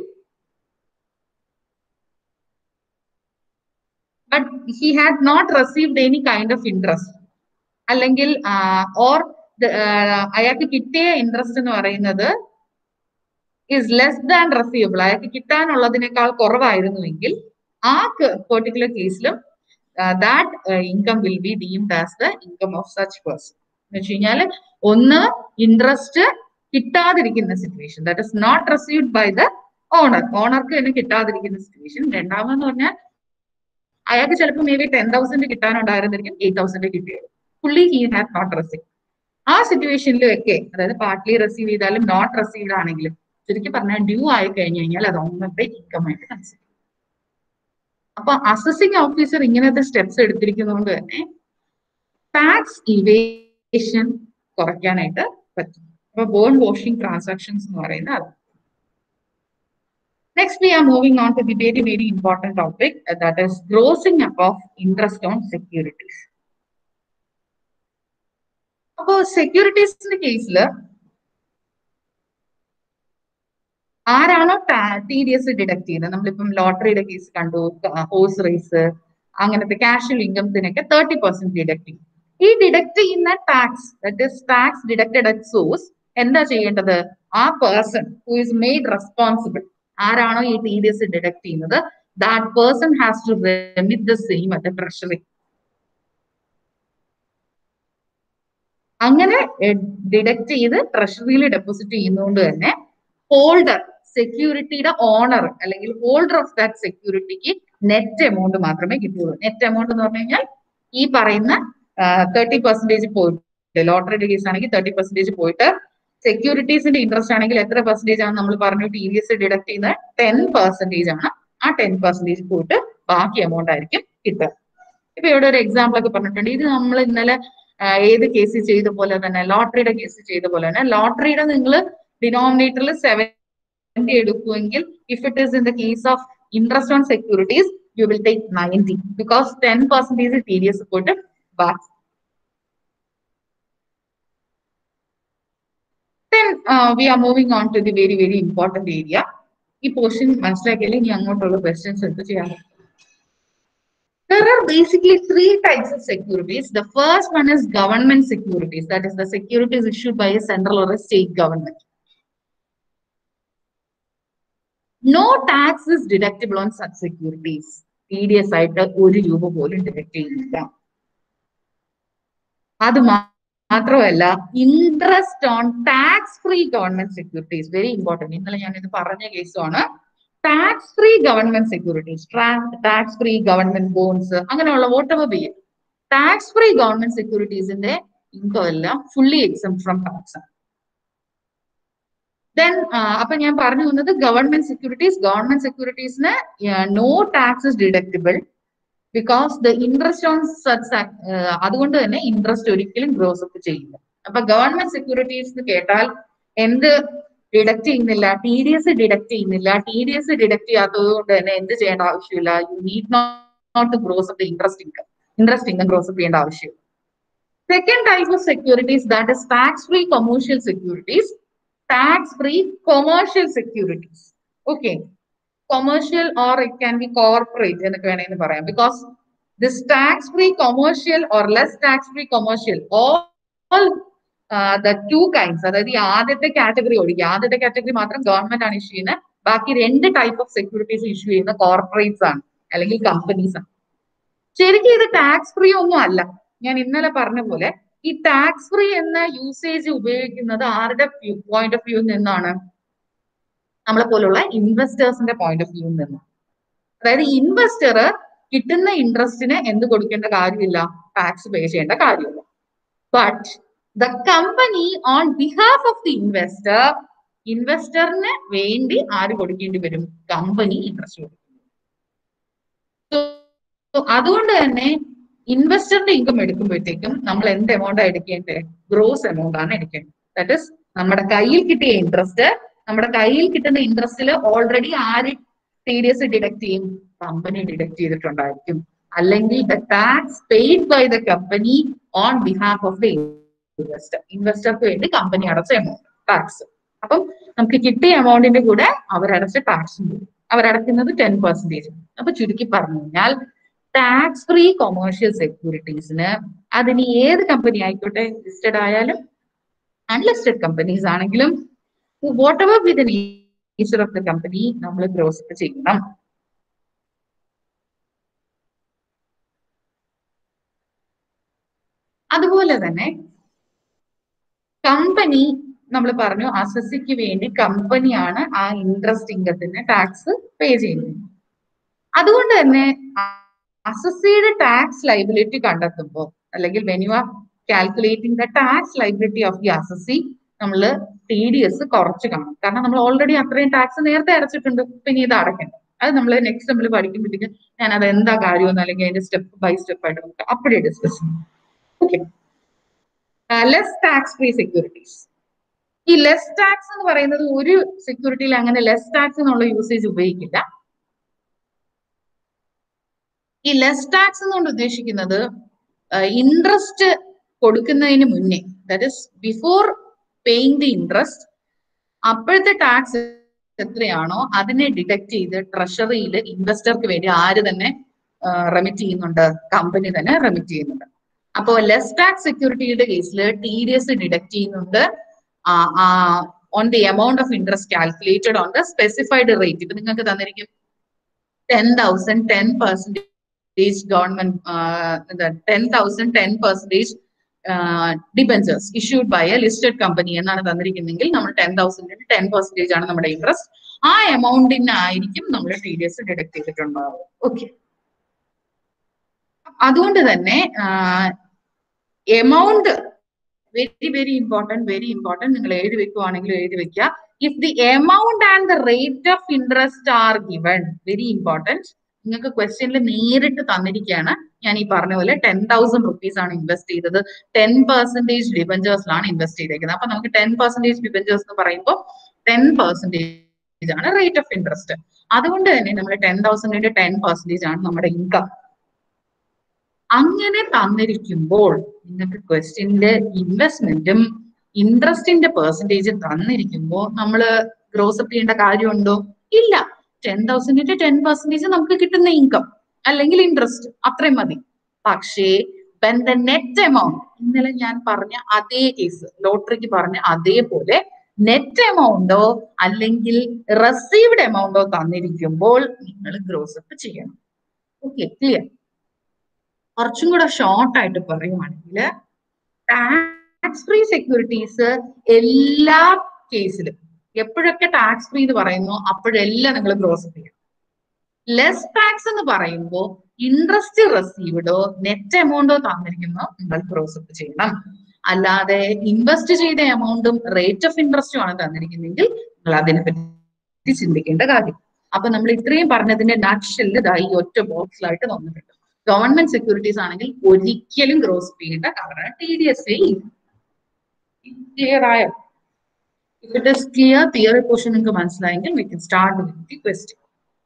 but he had not received any kind of interest അല്ലെങ്കിൽ ഓർ അയാൾക്ക് കിട്ടിയ ഇൻട്രസ്റ്റ് എന്ന് പറയുന്നത് ഇസ് ലെസ് ദാൻ റെസീവബിൾ അയാൾക്ക് കിട്ടാനുള്ളതിനേക്കാൾ കുറവായിരുന്നുവെങ്കിൽ ആ പെർട്ടിക്കുലർ കേസിലും that income will be deemed as the income of such person എന്ന് വെച്ച് കഴിഞ്ഞാൽ ഒന്ന് ഇൻട്രസ്റ്റ് കിട്ടാതിരിക്കുന്ന situation that is not received by the owner ഓണർക്ക് തന്നെ കിട്ടാതിരിക്കുന്ന സിറ്റുവേഷൻ രണ്ടാമെന്ന് പറഞ്ഞാൽ അയാൾക്ക് ചിലപ്പോൾ മേ ബി ടെൻ തൗസൻഡ് കിട്ടാനുണ്ടായിരുന്നിരിക്കും എയ്റ്റ് തൗസൻഡ് കിട്ടിയത് fully he have not receive ആ സിറ്റുവേഷനിലും ഒക്കെ അതായത് പാർട്ട്ലി റിസീവ് ചെയ്താലും നോട്ട് റിസീവ്ഡ് ആണെങ്കിലും ചുരുക്കി പറഞ്ഞാൽ ഡ്യൂ ആയി കഴിഞ്ഞു കഴിഞ്ഞാൽ അത് ഒന്നത്തെ ഇൻകം ആയിട്ട് കൺസിഡർ അപ്പൊ അസസിങ് ഓഫീസർ ഇങ്ങനത്തെ സ്റ്റെപ്സ് എടുത്തിരിക്കുന്നതുകൊണ്ട് തന്നെ ടാക്സ് ഇവേഷൻ കുറയ്ക്കാനായിട്ട് പറ്റും അപ്പൊ ബോൺ വാഷിംഗ് ട്രാൻസാക്ഷൻസ് എന്ന് പറയുന്നത് അത് Next, we are moving on to the very, very important topic uh, that is grossing up of interest on securities. അപ്പോ സെക്യൂരിറ്റീസിന്റെ കേസിൽ ആരാണോ ടി ഡി എസ് ഡിഡക്ട് ചെയ്യുന്നത് നമ്മളിപ്പം ലോട്ടറിയുടെ കേസ് കണ്ടു ഹോഴ്സ് റേസ് അങ്ങനത്തെ കാഷ്വൽ ഇൻകംസിനൊക്കെ തേർട്ടി പെർസെന്റ് ഡിഡക്ട് ചെയ്യും ഈ ഡിഡക്ട് ചെയ്യുന്ന tax that is tax deducted at source എന്താ ചെയ്യേണ്ടത് ആ person who is made responsible ആരാണോ ഈ ടി ഡി എസ് ഡിഡക്ട് ചെയ്യുന്നത് that person has to remit the same at treasury അങ്ങനെ ഡിഡക്ട് ചെയ്ത് ട്രഷറിയിൽ ഡെപ്പോസിറ്റ് ചെയ്യുന്നതുകൊണ്ട് തന്നെ ഹോൾഡർ സെക്യൂരിറ്റിയുടെ ഓണർ അല്ലെങ്കിൽ ഹോൾഡർ ഓഫ് ദാറ്റ് സെക്യൂരിറ്റിക്ക് നെറ്റ് എമൗണ്ട് മാത്രമേ കിട്ടുള്ളൂ നെറ്റ് എമൗണ്ട് എന്ന് പറഞ്ഞു കഴിഞ്ഞാൽ ഈ പറയുന്ന തേർട്ടി പെർസെന്റേജ് പോയിട്ട് ലോട്ടറിയുടെ കേസ് ആണെങ്കിൽ തേർട്ടി പെർസെന്റേജ് പോയിട്ട് സെക്യൂരിറ്റീസിന്റെ ഇൻട്രസ്റ്റ് ആണെങ്കിൽ എത്ര പെർസെന്റേജ് ആണ് നമ്മൾ പറഞ്ഞു ടി വി എസ് ഡിഡക്ട് ചെയ്യുന്നത് ടെൻ പെർസെന്റേജ് ആണ് ആ ടെൻ പെർസെന്റേജ് പോയിട്ട് ബാക്കി എമൗണ്ട് ആയിരിക്കും കിട്ടുക ഇപ്പൊ ഇവിടെ ഒരു എക്സാമ്പിൾ ഒക്കെ പറഞ്ഞിട്ടുണ്ട് ഇത് നമ്മൾ ഇന്നലെ ഏത് കേസ് ചെയ്ത പോലെ തന്നെ ലോട്ടറിയുടെ കേസ് ചെയ്ത പോലെ തന്നെ ലോട്ടറിയുടെ നിങ്ങൾ ഡിനോമിനേറ്ററിൽ സെവൻ സെവന്റി എടുക്കുമെങ്കിൽ if it is in the case of interest on securities you will take ninety because ten percentage T D S പോയിട്ട് ബാക്കി then uh, we are moving on to the very very important area ഈ portion മനസ്സിലാക്കിയാലേ ഇനി അങ്ങോട്ടുള്ള questions എടുത്ത് ചെയ്യാൻ There are basically three types of securities. The first one is government securities, that is the securities issued by a central or a state government. No tax is deductible on such securities. TDS ആയിട്ട് ഒരു രൂപ പോലും deduct ചെയ്യുന്നില്ല അത് മാ- മാത്രമല്ല interest on tax free government securities very important ഇന്നലെ ഞാൻ ഇത് പറഞ്ഞ കേസുമാണ് tax free government securities tax free government bonds അങ്ങനെയുള്ള whatever be tax free government സെക്യൂരിറ്റീസിന്റെ ഇൻകം എല്ലാം fully exempt from tax then അപ്പൊ ഞാൻ പറഞ്ഞു വന്നത് ഗവൺമെന്റ് സെക്യൂരിറ്റീസ് ഗവൺമെന്റ് സെക്യൂരിറ്റീസിന് no taxes deductible because the interest on such അതുകൊണ്ട് തന്നെ ഇൻട്രസ്റ്റ് ഒരിക്കലും ഗ്രോസ് അപ്പ് ചെയ്യില്ല അപ്പൊ ഗവൺമെന്റ് സെക്യൂരിറ്റീസ് കേട്ടാൽ എന്ത് ഡിഡക്ട് ചെയ്യുന്നില്ല ടി ഡി എസ് ഡിഡക്ട് ചെയ്യുന്നില്ല ടി ഡി എസ് ഡിഡക്ട് ചെയ്യാത്തത് കൊണ്ട് തന്നെ എന്ത് ചെയ്യേണ്ട ആവശ്യമില്ല you need not gross up interest income interest income gross up ചെയ്യേണ്ട ആവശ്യമില്ല second type of securities that is tax free commercial securities tax free commercial securities okay commercial or it can be corporate എന്നൊക്കെ വേണമെങ്കിൽ പറയാം because this tax free commercial or less tax free commercial all the two kinds അതായത് ഈ ആദ്യത്തെ category ഒഴികെ ആദ്യത്തെ category മാത്രം government ആണ് ഇഷ്യൂ ചെയ്യുന്നത് ബാക്കി രണ്ട് ടൈപ്പ് ഓഫ് സെക്യൂരിറ്റീസ് ഇഷ്യൂ ചെയ്യുന്ന കോർപ്പറേറ്റ്സ് ആണ് അല്ലെങ്കിൽ കമ്പനീസ് ആണ് ശരിക്കും ഇത് ടാക്സ് ഫ്രീ ഒന്നും അല്ല ഞാൻ ഇന്നലെ പറഞ്ഞ പോലെ ഈ ടാക്സ് ഫ്രീ എന്ന യൂസേജ് ഉപയോഗിക്കുന്നത് ആരുടെ പോയിന്റ് ഓഫ് വ്യൂ നിന്നാണ് നമ്മളെ പോലുള്ള ഇൻവെസ്റ്റേഴ്സിന്റെ പോയിന്റ് ഓഫ് വ്യൂ നിന്ന് അതായത് ഇൻവെസ്റ്റർ കിട്ടുന്ന ഇൻട്രസ്റ്റിന് എന്ത് കൊടുക്കേണ്ട കാര്യമില്ല ടാക്സ് പേ ചെയ്യേണ്ട കാര്യമില്ല but the company on behalf of the investor ഇൻവെസ്റ്ററിന് വേണ്ടി ആര് കൊടുക്കേണ്ടി വരും കമ്പനി ഇൻട്രസ്റ്റ് കൊടുക്കും So, അതുകൊണ്ട് തന്നെ ഇൻവെസ്റ്ററിന്റെ ഇൻകം എടുക്കുമ്പോഴത്തേക്കും നമ്മൾ എന്ത് എമൗണ്ട് എടുക്കേണ്ടത് ഗ്രോസ് എമൗണ്ട് ആണ് എടുക്കേണ്ടത് ദാറ്റ് ഇസ് നമ്മുടെ കയ്യിൽ കിട്ടിയ ഇൻട്രസ്റ്റ് നമ്മുടെ കയ്യിൽ കിട്ടുന്ന ഇൻട്രസ്റ്റിൽ ഓൾറെഡി ആര് ടി ഡി എസ് ഡിഡക്ട് ചെയ്യും കമ്പനി ഡിഡക്ട് ചെയ്തിട്ടുണ്ടായിരിക്കും അല്ലെങ്കിൽ the tax paid by the company on behalf of the investor ഇൻവെസ്റ്റർക്ക് വേണ്ടി കമ്പനി അടച്ച എമൗണ്ട് ടാക്സ് അപ്പം നമുക്ക് കിട്ടിയ എമൗണ്ടിന്റെ കൂടെ അവരടച്ച ടാക്സും വരും അവരടക്കുന്നത് ടെൻ പെർസെന്റേജ് അപ്പൊ ചുരുക്കി പറഞ്ഞു കഴിഞ്ഞാൽ ടാക്സ് ഫ്രീ കൊമേഴ്ഷ്യൽ സെക്യൂരിറ്റീസിന് അതിന് ഏത് കമ്പനി ആയിക്കോട്ടെ ലിസ്റ്റഡ് ആയാലും അൺലിസ്റ്റഡ് കമ്പനീസ് ആണെങ്കിലും whatever with nature of the company നമ്മൾ ഗ്രോസ് ചെയ്യണം അതുപോലെ തന്നെ കമ്പനി നമ്മൾ പറഞ്ഞു അസസിക്ക് വേണ്ടി കമ്പനിയാണ് ആ ഇൻട്രസ്റ്റ് ഇൻകത്തിന് ടാക്സ് പേ ചെയ്യുന്നത് അതുകൊണ്ട് തന്നെ അസസിയുടെ ടാക്സ് ലൈബിലിറ്റി കണ്ടെത്തുമ്പോൾ അല്ലെങ്കിൽ when you are calculating the tax liability of the assessee നമ്മൾ ടി ഡി എസ് കുറച്ച് കാണും കാരണം നമ്മൾ ഓൾറെഡി അത്രയും ടാക്സ് നേരത്തെ അടച്ചിട്ടുണ്ട് പിന്നെ ഇത് അടയ്ക്കണം അത് നമ്മൾ നെക്സ്റ്റ് നമ്മൾ പഠിക്കുമ്പോഴത്തേക്ക് ഞാൻ അത് എന്താ കാര്യമെന്ന് അല്ലെങ്കിൽ അതിന്റെ സ്റ്റെപ്പ് ബൈ സ്റ്റെപ്പ് ആയിട്ട് നമുക്ക് അപ്പോഴേ ഡിസ്കസ് ചെയ്യും okay less tax free securities ഈ ലെസ് ടാക്സ് എന്ന് പറയുന്നത് ഒരു സെക്യൂരിറ്റിയിൽ അങ്ങനെ ലെസ് ടാക്സ് എന്നുള്ള യൂസേജ് ഉപയോഗിക്കില്ല ഈ ലെസ് ടാക്സ് എന്നുകൊണ്ട് ഉദ്ദേശിക്കുന്നത് ഇൻട്രസ്റ്റ് കൊടുക്കുന്നതിന് മുന്നേ that is before paying the interest അപ്പോഴത്തെ ടാക്സ് എത്രയാണോ അതിനെ ഡിഡക്ട് ചെയ്ത് ട്രഷറിയിൽ ഇൻവെസ്റ്റർക്ക് വേണ്ടി ആര് തന്നെ റെമിറ്റ് ചെയ്യുന്നുണ്ട് കമ്പനി തന്നെ റെമിറ്റ് ചെയ്യുന്നുണ്ട് അപ്പോൾ ലെസ് ടാക്സ് സെക്യൂരിറ്റിയുടെ കേസിൽ ടി ഡി എസ് ഡിഡക്ട് ചെയ്യുന്നുണ്ട് on the amount of interest calculated on the specified rate ഇപ്പൊ നിങ്ങൾക്ക് തന്നിരിക്കും ten thousand ten percentage government ten thousand ten percentage debentures issued by a listed company എന്നാണ് തന്നിരിക്കുന്നെങ്കിൽ നമ്മൾ ten തൗസൻഡിന് ten percentage ആണ് നമ്മുടെ interest ആ എമൗണ്ടിനായിരിക്കും നമ്മൾ ടി ഡി എസ് ഡിഡക്ട് ചെയ്തിട്ടുണ്ടാവും ഓക്കെ അതുകൊണ്ട് തന്നെ amount very very important very important നിങ്ങൾ എഴുതി വെക്കുവാണെങ്കിൽ എഴുതി വെക്കുക if the amount and the rate of interest are given very important നിങ്ങൾക്ക് ക്വസ്റ്റ്യനിൽ നേരിട്ട് തന്നിരിക്കുകയാണ് ഞാൻ ഈ പറഞ്ഞ പോലെ ടെൻ തൗസൻഡ് റുപ്പീസ് ആണ് ഇൻവെസ്റ്റ് ചെയ്തത് ടെൻ പെർസെന്റേജ് ഡിബഞ്ചേഴ്സിലാണ് ഇൻവെസ്റ്റ് ചെയ്തേക്കുന്നത് അപ്പൊ നമുക്ക് ടെൻ പെർസെന്റേജ് ഡിബഞ്ചേഴ്സ് എന്ന് പറയുമ്പോൾ ടെൻ പെർസെന്റേജ് ആണ് റേറ്റ് ഓഫ് ഇൻട്രസ്റ്റ് അതുകൊണ്ട് തന്നെ നമ്മൾ ടെൻ തൗസൻഡിന്റെ ടെൻ പെർസെന്റേജ് ആണ് നമ്മുടെ ഇൻകം അങ്ങനെ തന്നിരിക്കുമ്പോൾ നിങ്ങൾക്ക് ക്വസ്റ്റ്യന്റെ ഇൻവെസ്റ്റ്മെന്റും ഇൻട്രസ്റ്റിന്റെ പെർസെന്റേജ് തന്നിരിക്കുമ്പോൾ നമ്മൾ ഗ്രോസപ്പ് ചെയ്യേണ്ട കാര്യമുണ്ടോ ഇല്ല ടെൻ തൗസൻഡിന്റെ ടെൻ പെർസെന്റേജ് നമുക്ക് കിട്ടുന്ന ഇൻകം അല്ലെങ്കിൽ ഇൻട്രസ്റ്റ് അത്രയും മതി പക്ഷേ വെൻ ദ നെറ്റ് എമൗണ്ട് ഇന്നലെ ഞാൻ പറഞ്ഞ അതേ കേസ് ലോട്ടറിക്ക് പറഞ്ഞ അതേപോലെ നെറ്റ് എമൗണ്ടോ അല്ലെങ്കിൽ റെസീവ്ഡ് എമൗണ്ടോ തന്നിരിക്കുമ്പോൾ നിങ്ങൾ ഗ്രോസപ്പ് ചെയ്യണം ഓക്കെ ക്ലിയർ കുറച്ചും കൂടെ ഷോർട്ട് ആയിട്ട് പറയുവാണെങ്കിൽ ടാക്സ് ഫ്രീ സെക്യൂരിറ്റീസ് എല്ലാ കേസിലും എപ്പോഴൊക്കെ ടാക്സ് ഫ്രീ എന്ന് പറയുന്നു അപ്പോഴെല്ലാം നിങ്ങൾ ഗ്രോസപ്പ് ചെയ്യണം ലെസ് ടാക്സ് എന്ന് പറയുമ്പോൾ ഇൻട്രസ്റ്റ് റെസീവ്ഡോ നെറ്റ് എമൗണ്ടോ തന്നിരിക്കുന്നോ നിങ്ങൾ ഗ്രോസപ്പ് ചെയ്യണം അല്ലാതെ ഇൻവെസ്റ്റ് ചെയ്ത എമൗണ്ടും റേറ്റ് ഓഫ് ഇൻട്രസ്റ്റും ആണ് തന്നിരിക്കുന്നതെങ്കിൽ നിങ്ങൾ അതിനെ പറ്റി ചിന്തിക്കേണ്ട കാര്യം അപ്പൊ നമ്മൾ ഇത്രയും പറഞ്ഞതിന്റെ നക്ഷല് ഇതാ ഈ ഒറ്റ ബോക്സിലായിട്ട് തന്നിട്ടുണ്ട് ഗവൺമെന്റ് സെക്യൂരിറ്റീസ് ആണെങ്കിൽ ഒരിക്കലും ഗ്രോസ് ചെയ്യേണ്ട കാരണം ടി ഡി എസ് ക്ലിയർ ആയോ if it is clear theory portion നിങ്ങൾക്ക് മനസ്സിലായെങ്കിൽ we can start with the question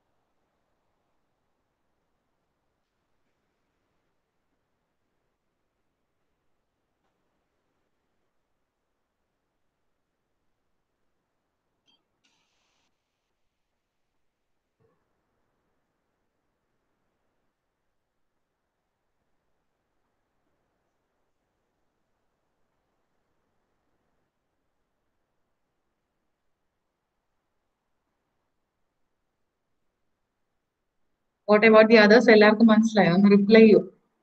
what about the others എല്ലാവർക്കും മനസ്സിലായോ ഒന്ന് റിപ്ലൈ ചെയ്യൂ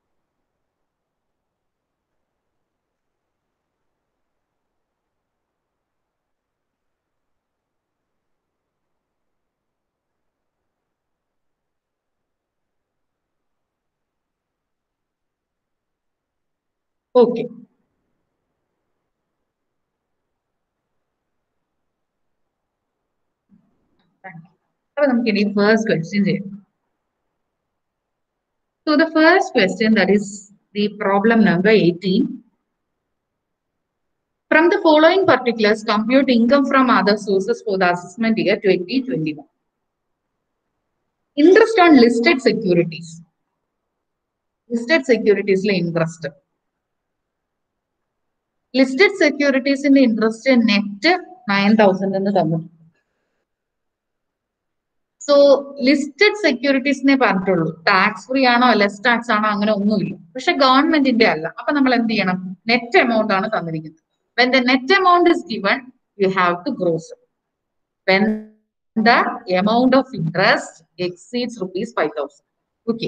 ഓക്കെ അപ്പൊ നമുക്ക് ഇനി ഫസ്റ്റ് ക്വസ്റ്റ്യൻ ചെയ്യാം So the first question that is the problem number 18. From the following particulars, compute income from other sources for the assessment year 2021. Interest on listed securities. Listed securities le interest. Listed securities in the interest net 9000 എന്ന് തന്നു so listed സെക്യൂരിറ്റീസിനെ പറഞ്ഞിട്ടുള്ളൂ tax free ആണോ less tax ആണോ അങ്ങനെ ഒന്നുമില്ല പക്ഷെ ഗവൺമെന്റിന്റെ അല്ല അപ്പൊ നമ്മൾ എന്ത് ചെയ്യണം നെറ്റ് എമൗണ്ട് ആണ് തന്നിരിക്കുന്നത് when the net amount is given you have to gross when the amount of interest exceeds rupees five thousand okay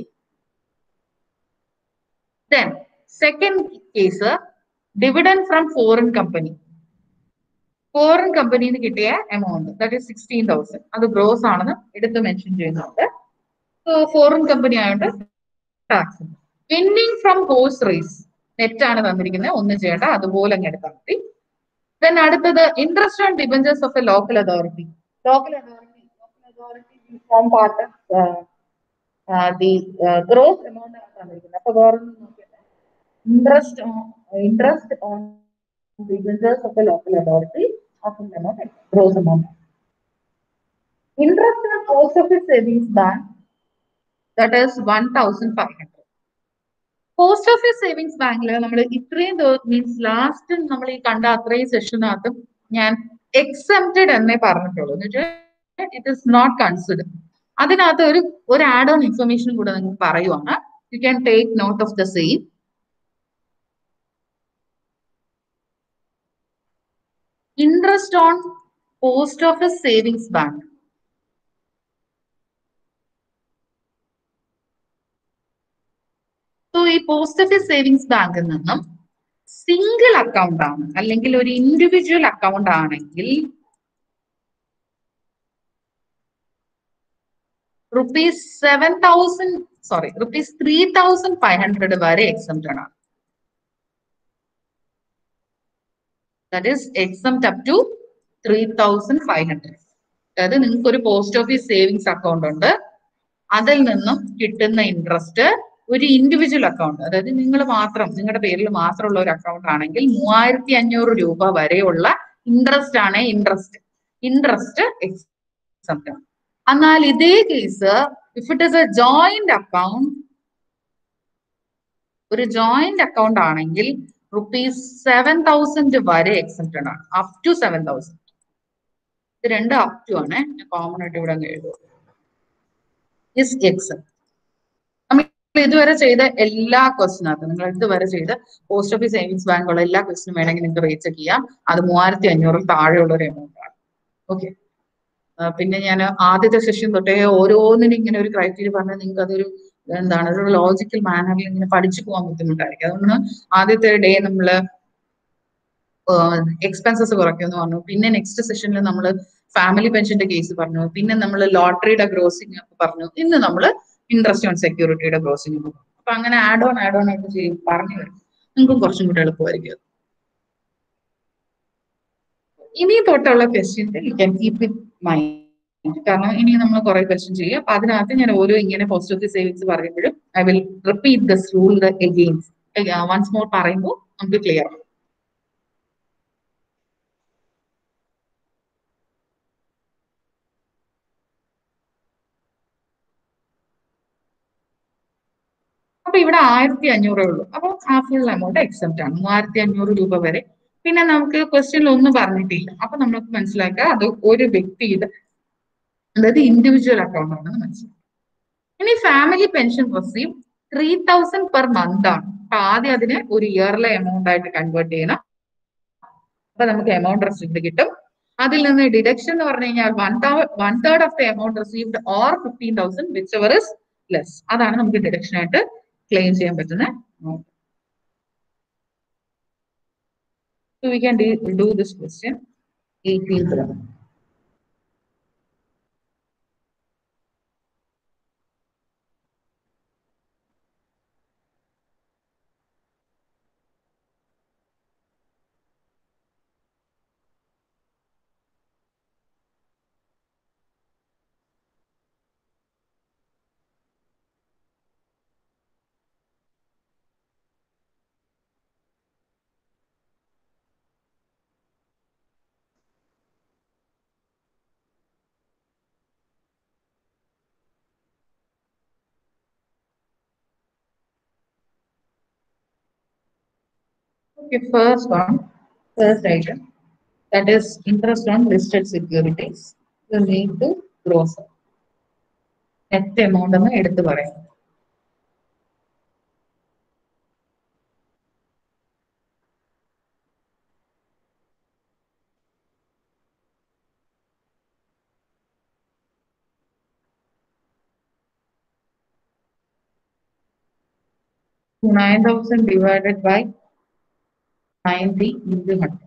then second case dividend from foreign company foreign കമ്പനിയിൽ നിന്ന് കിട്ടിയ amount that is sixteen thousand അത് gross ആണെന്ന് എടുത്ത് mention ചെയ്യുന്നുണ്ട് so foreign company ആയതുകൊണ്ട് tax winning from horse race net ആണ് തന്നിരിക്കുന്നത് ഒന്നും ചെയ്യേണ്ട അതുപോലെ അങ്ങ് എടുത്താൽ മതി ദെൻ അടുത്തത് interest on debentures of a local authority local authority local authority form part the gross amount ആണ് തന്നിരിക്കുന്നത് അപ്പൊ വേറെ നോക്കിയിട്ട് interest interest on debentures of a local authority of an amount, gross amount. Interest on post office savings bank, that is 1,500. Post office savings ബാങ്കിൽ നമ്മൾ ഇത്രയും means last നമ്മൾ ഈ കണ്ട അത്രയും സെഷനകത്തും ഞാൻ എക്സെപ്റ്റഡ് എന്നേ പറഞ്ഞിട്ടുള്ളൂ എന്ന് വെച്ചാൽ ഇറ്റ് ഇസ് നോട്ട് കൺസിഡർ അതിനകത്ത് ഒരു ഒരു ആഡ് ഓൺ ഇൻഫർമേഷൻ കൂടെ നിങ്ങൾക്ക് പറയുവാണ് you can take note of the same interest on post office savings bank. So ഈ പോസ്റ്റ് ഓഫീസ് സേവിങ്സ് ബാങ്കിൽ നിന്നും സിംഗിൾ അക്കൗണ്ട് ആണ് അല്ലെങ്കിൽ ഒരു ഇൻഡിവിജ്വൽ അക്കൗണ്ട് ആണെങ്കിൽ rupees seven thousand sorry rupees three thousand five hundred വരെ എക്സംപ്റ്റഡ് ആണ് that is exempt up to three thousand five hundred അതായത് നിങ്ങൾക്ക് ഒരു പോസ്റ്റ് ഓഫീസ് സേവിങ്സ് അക്കൗണ്ട് ഉണ്ട് അതിൽ നിന്നും കിട്ടുന്ന ഇൻട്രസ്റ്റ് ഒരു ഇൻഡിവിജ്വൽ അക്കൗണ്ട് അതായത് നിങ്ങൾ മാത്രം നിങ്ങളുടെ പേരിൽ മാത്രമുള്ള ഒരു അക്കൗണ്ട് ആണെങ്കിൽ മൂവായിരത്തി അഞ്ഞൂറ് രൂപ വരെയുള്ള ഇൻട്രസ്റ്റ് ആണ് ഇൻട്രസ്റ്റ് ഇൻട്രസ്റ്റ് എക്സെപ്റ്റ് ആണ് എന്നാൽ ഇതേ case if it is a joint account ഒരു ജോയിന്റ് അക്കൗണ്ട് ആണെങ്കിൽ റുപ്പീസ് സെവൻ തൗസൻഡ് വരെ എക്സെപ്റ്റഡ് ആണ് അപ് ടു സെവൻ തൗസൻഡ് ഇത് രണ്ട് അപ് ടു ആണ് ഞാൻ കോമൺ ആയിട്ട് ഇവിടെ അങ്ങ് എഴുതും ഇസ് എക്സെപ്റ്റ് നമ്മൾ ഇതുവരെ ചെയ്ത എല്ലാ ക്വസ്റ്റിനകത്തും നിങ്ങൾ ഇതുവരെ ചെയ്ത പോസ്റ്റ് ഓഫീസ് സേവിങ്സ് ബാങ്കുള്ള എല്ലാ ക്വസ്റ്റിനും വേണമെങ്കിൽ നിങ്ങൾക്ക് റേറ്റ് ചെക്ക് ചെയ്യാം അത് മൂവായിരത്തി അഞ്ഞൂറിൽ താഴെയുള്ള ഒരു എമൗണ്ട് ആണ് ഓക്കെ പിന്നെ ഞാൻ ആദ്യത്തെ സെഷൻ തൊട്ടേ ഓരോന്നിനും ഇങ്ങനെ ഒരു ക്രൈറ്റീരിയ പറഞ്ഞാൽ നിങ്ങൾക്ക് അതൊരു എന്താണ് ഒരു ലോജിക്കൽ മാനറിൽ ഇങ്ങനെ പഠിച്ചു പോകാൻ ബുദ്ധിമുട്ടായിരിക്കും അതുകൊണ്ട് ആദ്യത്തെ ഡേ നമ്മൾ എക്സ്പെൻസസ് കുറയ്ക്കുമെന്ന് പറഞ്ഞു പിന്നെ നെക്സ്റ്റ് സെഷനിൽ നമ്മൾ ഫാമിലി പെൻഷന്റെ കേസ് പറഞ്ഞു പിന്നെ നമ്മൾ ലോട്ടറിയുടെ ഗ്രോസിംഗ് പറഞ്ഞു ഇന്ന് നമ്മൾ ഇൻട്രസ്റ്റ് ഓൺ സെക്യൂരിറ്റിയുടെ ഗ്രോസിംഗ് പറഞ്ഞു അപ്പൊ അങ്ങനെ ആഡ് ഓൺ ആഡ് ഓൺ ആയിട്ട് ചെയ്യും പറഞ്ഞു വരും നിങ്ങൾക്കും കുറച്ചും കൂടി എളുപ്പമായിരിക്കും ഇനി തൊട്ടുള്ള questions you can keep it mind കാരണം ഇനി നമ്മൾ കുറെ ക്വസ്റ്റ്യൻ ചെയ്യും അപ്പൊ അതിനകത്ത് ഞാൻ ഓരോ ഇങ്ങനെ പോസ്റ്റ് ഓഫീസ് സേവിങ്സ് പറയുമ്പോഴും I will repeat this rule again once more പറയുമ്പോൾ നമുക്ക് ക്ലിയർ ആവും അപ്പൊ ഇവിടെ ആയിരത്തി അഞ്ഞൂറേ ഉള്ളൂ അപ്പൊ ആ ഫുൾ എമൗണ്ട് എക്സെപ്റ്റ് ആണ് മൂവായിരത്തി അഞ്ഞൂറ് രൂപ വരെ പിന്നെ നമുക്ക് ക്വസ്റ്റ്യനിൽ ഒന്നും പറഞ്ഞിട്ടില്ല അപ്പൊ നമുക്ക് മനസ്സിലാക്കുക അത് ഒരു വ്യക്തിയുടെ അതായത് ഇൻഡിവിജ്വൽ അക്കൗണ്ട് ആണെന്ന് മനസ്സിലാക്കുക ഇനി family pension receive three thousand per month ആണ് അപ്പൊ ആദ്യം അതിനെ ഒരു ഇയർലെ എമൗണ്ട് ആയിട്ട് കൺവേർട്ട് ചെയ്യണം അപ്പൊ നമുക്ക് എമൗണ്ട് റെസീവ്ഡ് കിട്ടും അതിൽ നിന്ന് ഡിഡക്ഷൻ എന്ന് പറഞ്ഞു കഴിഞ്ഞാൽ one one third of the amount received or fifteen thousand whichever is less അതാണ് നമുക്ക് ഡിഡക്ഷൻ ആയിട്ട് ക്ലെയിം ചെയ്യാൻ പറ്റുന്ന So we can do, do this question 18th round. Okay, first one, first item, that is interest on listed securities. You need to gross up. Net amount എന്ന് എടുത്തു പറയാം nine thousand divided by ninety into hundred.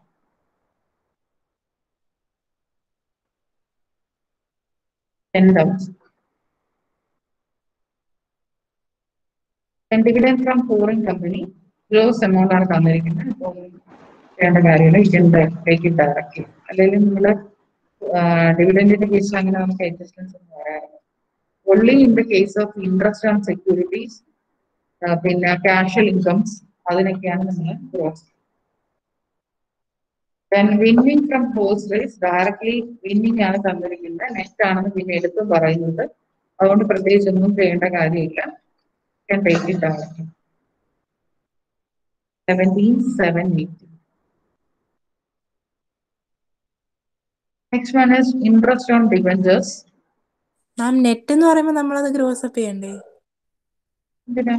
Ten thousand. And dividend from foreign company, gross amount ആണ് തന്നിരിക്കുന്നത് അപ്പം വേണ്ട കാര്യമില്ല you can take it directly അല്ലെങ്കിൽ നിങ്ങൾ ഡിവിഡൻഡിന്റെ കേസിൽ അങ്ങനെ നമുക്ക് അഡ്ജസ്റ്റ്മെന്റ്സ് ഒന്നും പറയാറില്ല only in the case of interest on securities ആ, പിന്നെ കാഷ്വൽ ഇൻകംസ് അതിനൊക്കെയാണ് നമ്മൾ gross then winning from horse race directly winning ആണ് തന്നിരിക്കുന്നത് നെക്സ്റ്റ് ആണെന്ന് പിന്നെ എടുത്ത് പറയുന്നത് അതുകൊണ്ട് പ്രത്യേകിച്ച് ഒന്നും ചെയ്യേണ്ട കാര്യമില്ല can take it directly. Seventeen seven eighty. Next one is interest on debentures.
Ma'am net എന്ന് പറയുമ്പോൾ നമ്മളത് ഗ്രോസ് അപ്പ് ചെയ്യണ്ടേ
എന്തിനാ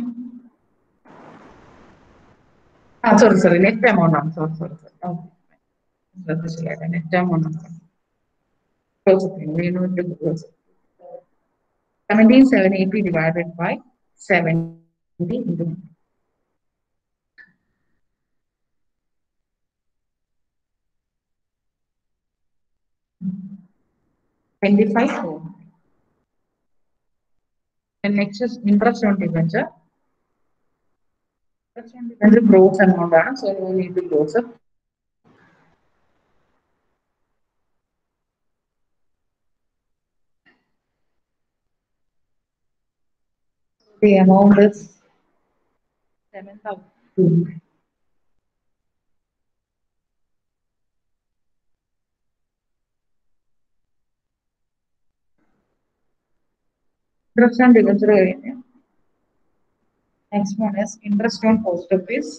ആ സോറി സോറി നെറ്റ് എമൗണ്ട് ആണ് സോറി സോറി സോറി ശ്രദ്ധിച്ചില്ല നെറ്റ് എമൗണ്ട് ആണ് seventeen seven eighty divided by seventy into twenty five four And next is interest on debenture. Interest on debenture gross amount ആണ് so we need to close up. The amount is seven thousand. Interest on debenture കഴിഞ്ഞ് next one is interest on post office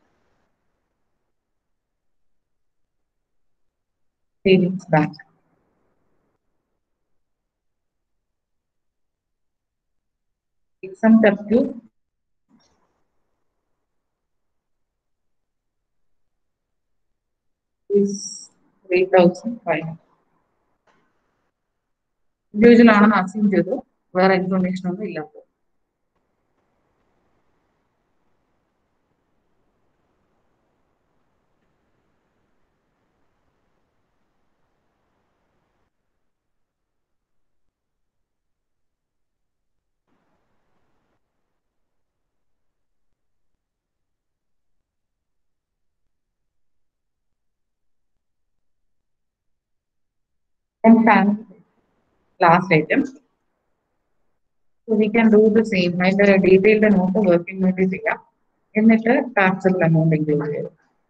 savings bank exempt up to is 3,500. Individual ആണെന്ന് assume ചെയ്തു വേറെ information ഒന്നും ഇല്ലാത്ത And family, last item. So we can do the same. അതിന്റെ detailed note working വേണ്ടി ചെയ്യാം എന്നിട്ട് ടാക്സബിൾ എമൗണ്ട് ഇൻക്ലൂഡ് ചെയ്യും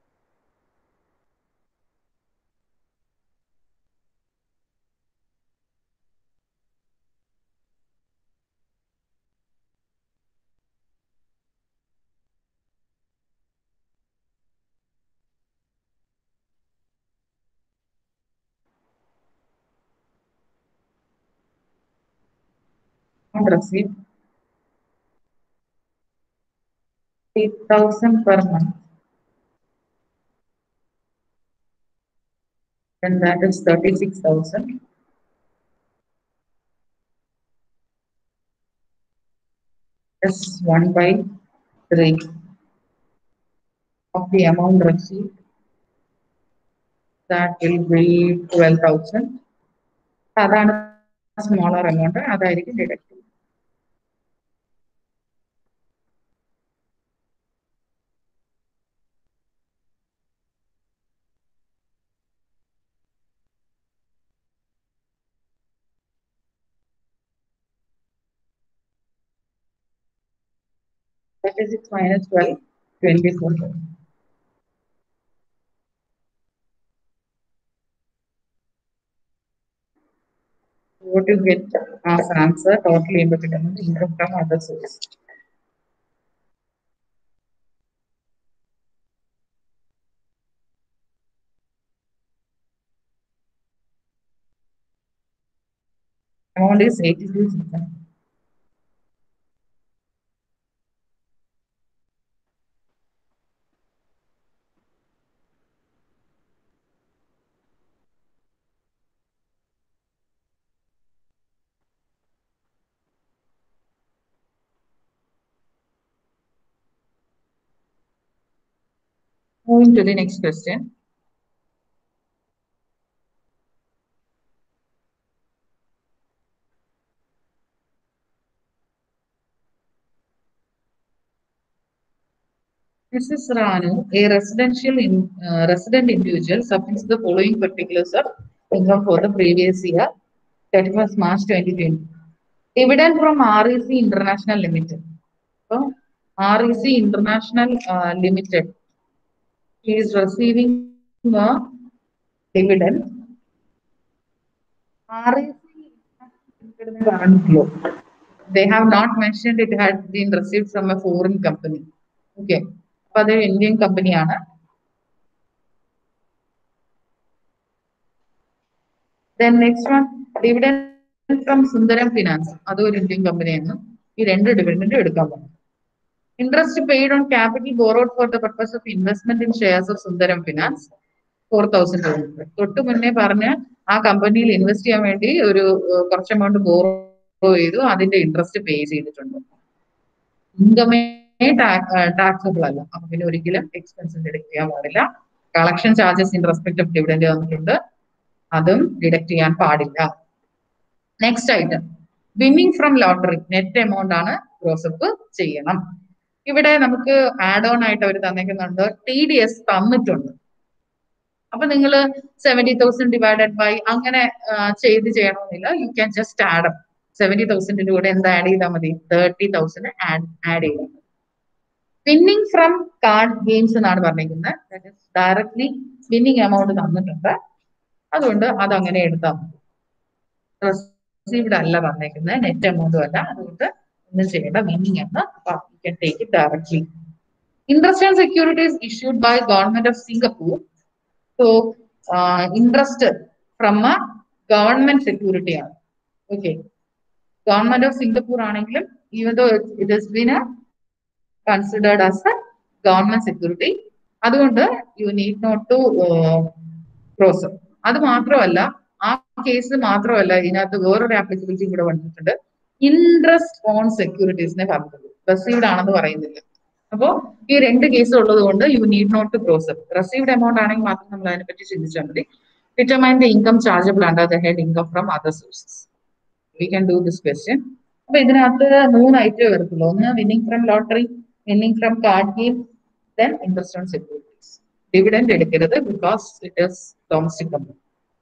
on receipt. Eight thousand per month. And that is thirty-six thousand. Plus one by three of the amount received. That will be twelve thousand. അതാണ് smaller amount അതായിരിക്കും deduct Thirty-six minus twelve, twenty-four. What you get as answer totally independent income from other source. Amount is eighty-two thousand. Moving to the next question. Mrs. Ranu, a residential in, uh, resident individual submits the following particulars of income for the previous year, 31st March 2020. Dividend from REC International Limited. So, REC International uh, Limited he is receiving a dividend. REC they have not mentioned it had been received from a foreign company. Okay. അപ്പൊ അത് Indian കമ്പനിയാണ് then next one dividend from Sundaram Finance അതും ഒരു Indian കമ്പനിയാണ് ഈ രണ്ട് ഡിവിഡൻഡും എടുക്കാൻ പോകും Interest paid on capital borrowed for the purpose of investment in shares of Sundaram Finance, four thousand രൂപ തൊട്ട് മുന്നേ പറഞ്ഞ ആ കമ്പനിയിൽ ഇൻവെസ്റ്റ് ചെയ്യാൻ വേണ്ടി ഒരു ഏഹ്, കുറച്ച് എമൗണ്ട് ബോറോ ചെയ്തു അതിന്റെ ഇൻട്രസ്റ്റ് പേ ചെയ്തിട്ടുണ്ട് ഇൻകമേ ടാക്സബിൾ അല്ല അപ്പൊ പിന്നെ ഒരിക്കലും എക്സ്പെൻസ് ഡിഡക്ട് ചെയ്യാൻ പാടില്ല collection charges in respect of dividend തന്നിട്ടുണ്ട് അതും ഡിഡക്ട് ചെയ്യാൻ പാടില്ല next item winning from lottery net amount ആണ് ഗ്രോസപ്പ് ചെയ്യണം ഇവിടെ നമുക്ക് ആഡ് ഓൺ ആയിട്ട് അവർ തന്നേക്കുന്നുണ്ട് ടി ഡി എസ് തന്നിട്ടുണ്ട് അപ്പൊ നിങ്ങൾ സെവന്റി തൗസൻഡ് ഡിവൈഡഡ് ബൈ അങ്ങനെ ആ, ചെയ്ത് ചെയ്യണമെന്നില്ല you can just add seventy തൗസൻഡിന്റെ കൂടെ എന്താ ആഡ് ചെയ്താൽ മതി തേർട്ടി തൗസൻഡ് ആഡ് ആഡ് ചെയ്താൽ മതി വിന്നിംഗ് ഫ്രം കാർഡ് ഗെയിംസ് എന്നാണ് പറഞ്ഞിരിക്കുന്നത് ഡയറക്ട്ലി വിന്നിംഗ് എമൗണ്ട് തന്നിട്ടുണ്ട് അതുകൊണ്ട് അത് അങ്ങനെ എടുത്താൽ മതി റിസീവ്ഡ് അല്ല വന്നേക്കുന്നത് നെറ്റ് എമൗണ്ടും അല്ല അതുകൊണ്ട് ഒന്നും ചെയ്യേണ്ട മീനിങ് എന്ന് can take it directly interest and securities issued by government of Singapore so interest from a government security ആണ് ഓക്കെ ഗവൺമെന്റ് ഓഫ് സിംഗപ്പൂർ ആണെങ്കിലും even though it has been considered as a government security അതുകൊണ്ട് you need not to gross അത് മാത്രമല്ല ആ case മാത്രമല്ല ഇതിനകത്ത് വേറൊരു applicability കൂടെ വന്നിട്ടുണ്ട് ഇൻട്രസ്റ്റ് ഓൺ സെക്യൂരിറ്റീസിനെ പറഞ്ഞിട്ടുള്ളൂ റെസീവ്ഡ് ആണെന്ന് പറയുന്നില്ല അപ്പോ ഈ രണ്ട് കേസ് ഉള്ളത് കൊണ്ട് you need not to gross received amount ആണെങ്കിൽ മാത്രം നമ്മൾ അതിനെപ്പറ്റി ചിന്തിച്ചാൽ മതി determine the income chargeable under the head income from other sources we can do this question അപ്പൊ ഇതിനകത്ത് മൂന്ന് ഐറ്റം വരത്തുള്ളൂ ഒന്ന് winning from lottery winning from card game then interest on securities dividend എടുക്കരുത് because it is domestic company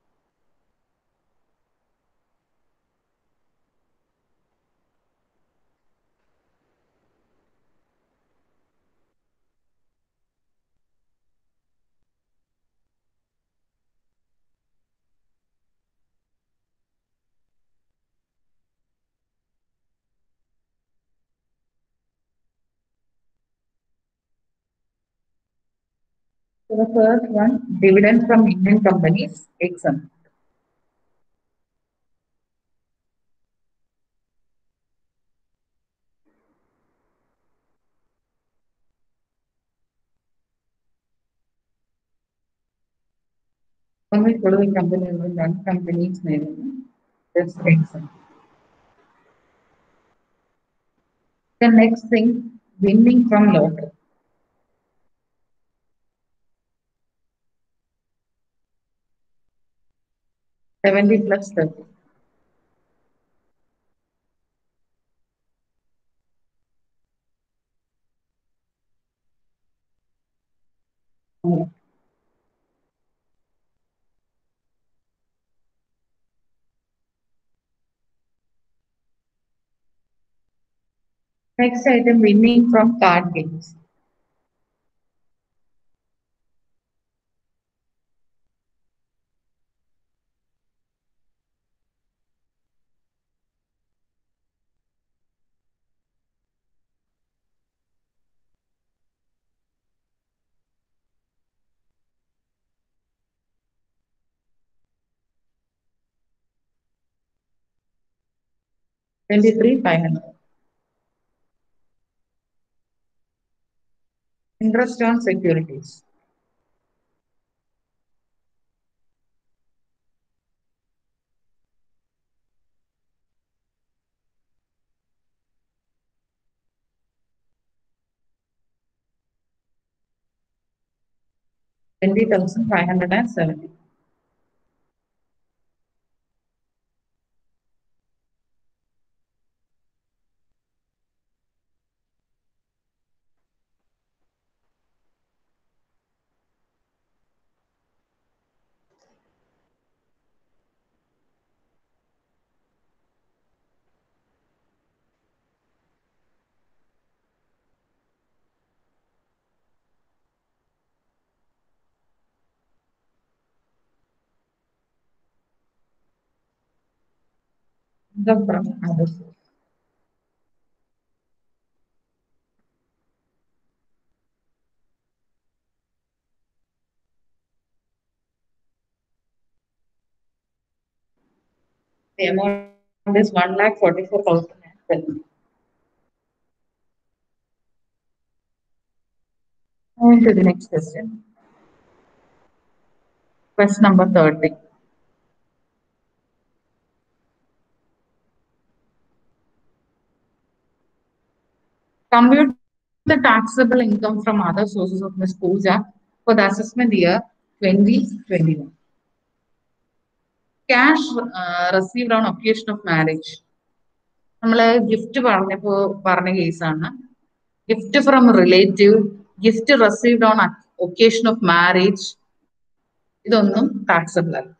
So the first one, dividend from Indian companies exempt. Only following company will run companies name is exempt. The next thing, winning from lottery. Seventy plus thirty. Hmm. Next item, winning from card games. Twenty-three, five hundred. Interest on securities. Twenty thousand five hundred and seventy. Income from other source. The amount is one lakh forty-four thousand and seven. On to the next question. Question number thirty. Compute the taxable income from other sources of Ms. Pooja for the assessment year twenty twenty-one. Cash uh, received on occasion of marriage. നമ്മള് gift പറഞ്ഞപ്പോ പറഞ്ഞ കേസാണ് gift from relative gift received on occasion of marriage ഇതൊന്നും taxable അല്ല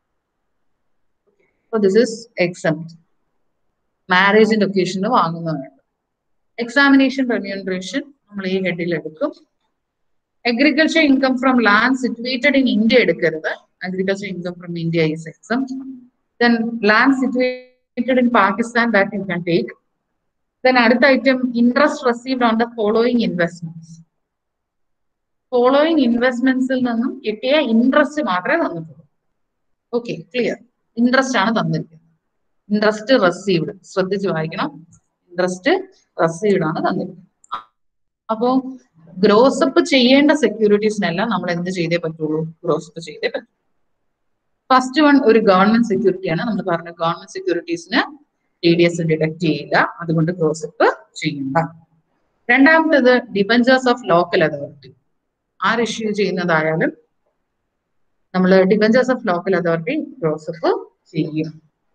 this is except മാരേജിന്റെ ഒക്കേഷന് വാങ്ങുന്നതാണ് examination remuneration നമ്മൾ ഈ ഹെഡിൽ എടുക്കും agriculture income from land situated in India എടുക്കരുത് agriculture income from India is exempt then land situated in Pakistan that you can take. Then അടുത്ത item interest received on the following investments. Following investments ൽ നിന്നും കിട്ടിയ interest മാത്രമേ തന്നിട്ടുള്ളൂ okay clear interest ആണ് തന്നിരിക്കുന്നത് interest received ശ്രദ്ധിച്ച് വായിക്കണം interest received ആണ് തന്നിരിക്കുന്നത് അപ്പോ ഗ്രോസപ്പ് ചെയ്യേണ്ട സെക്യൂരിറ്റീസിനെല്ലാം നമ്മൾ എന്ത് ചെയ്തേ പറ്റുള്ളൂ ഗ്രോസപ്പ് ചെയ്തേ പറ്റൂ ഫസ്റ്റ് വൺ ഒരു ഗവൺമെന്റ് സെക്യൂരിറ്റിയാണ് നമ്മൾ പറഞ്ഞ ഗവൺമെന്റ് സെക്യൂരിറ്റീസിന് ടി ഡി എസ് ഡിഡക്ട് ചെയ്യില്ല അതുകൊണ്ട് ഗ്രോസപ്പ് ചെയ്യണ്ട രണ്ടാമത്തേത് ഡിബഞ്ചേഴ്സ് ഓഫ് ലോക്കൽ അതോറിറ്റി ആര് ഇഷ്യൂ ചെയ്യുന്നതായാലും നമ്മൾ debentures of local authority gross up ചെയ്യും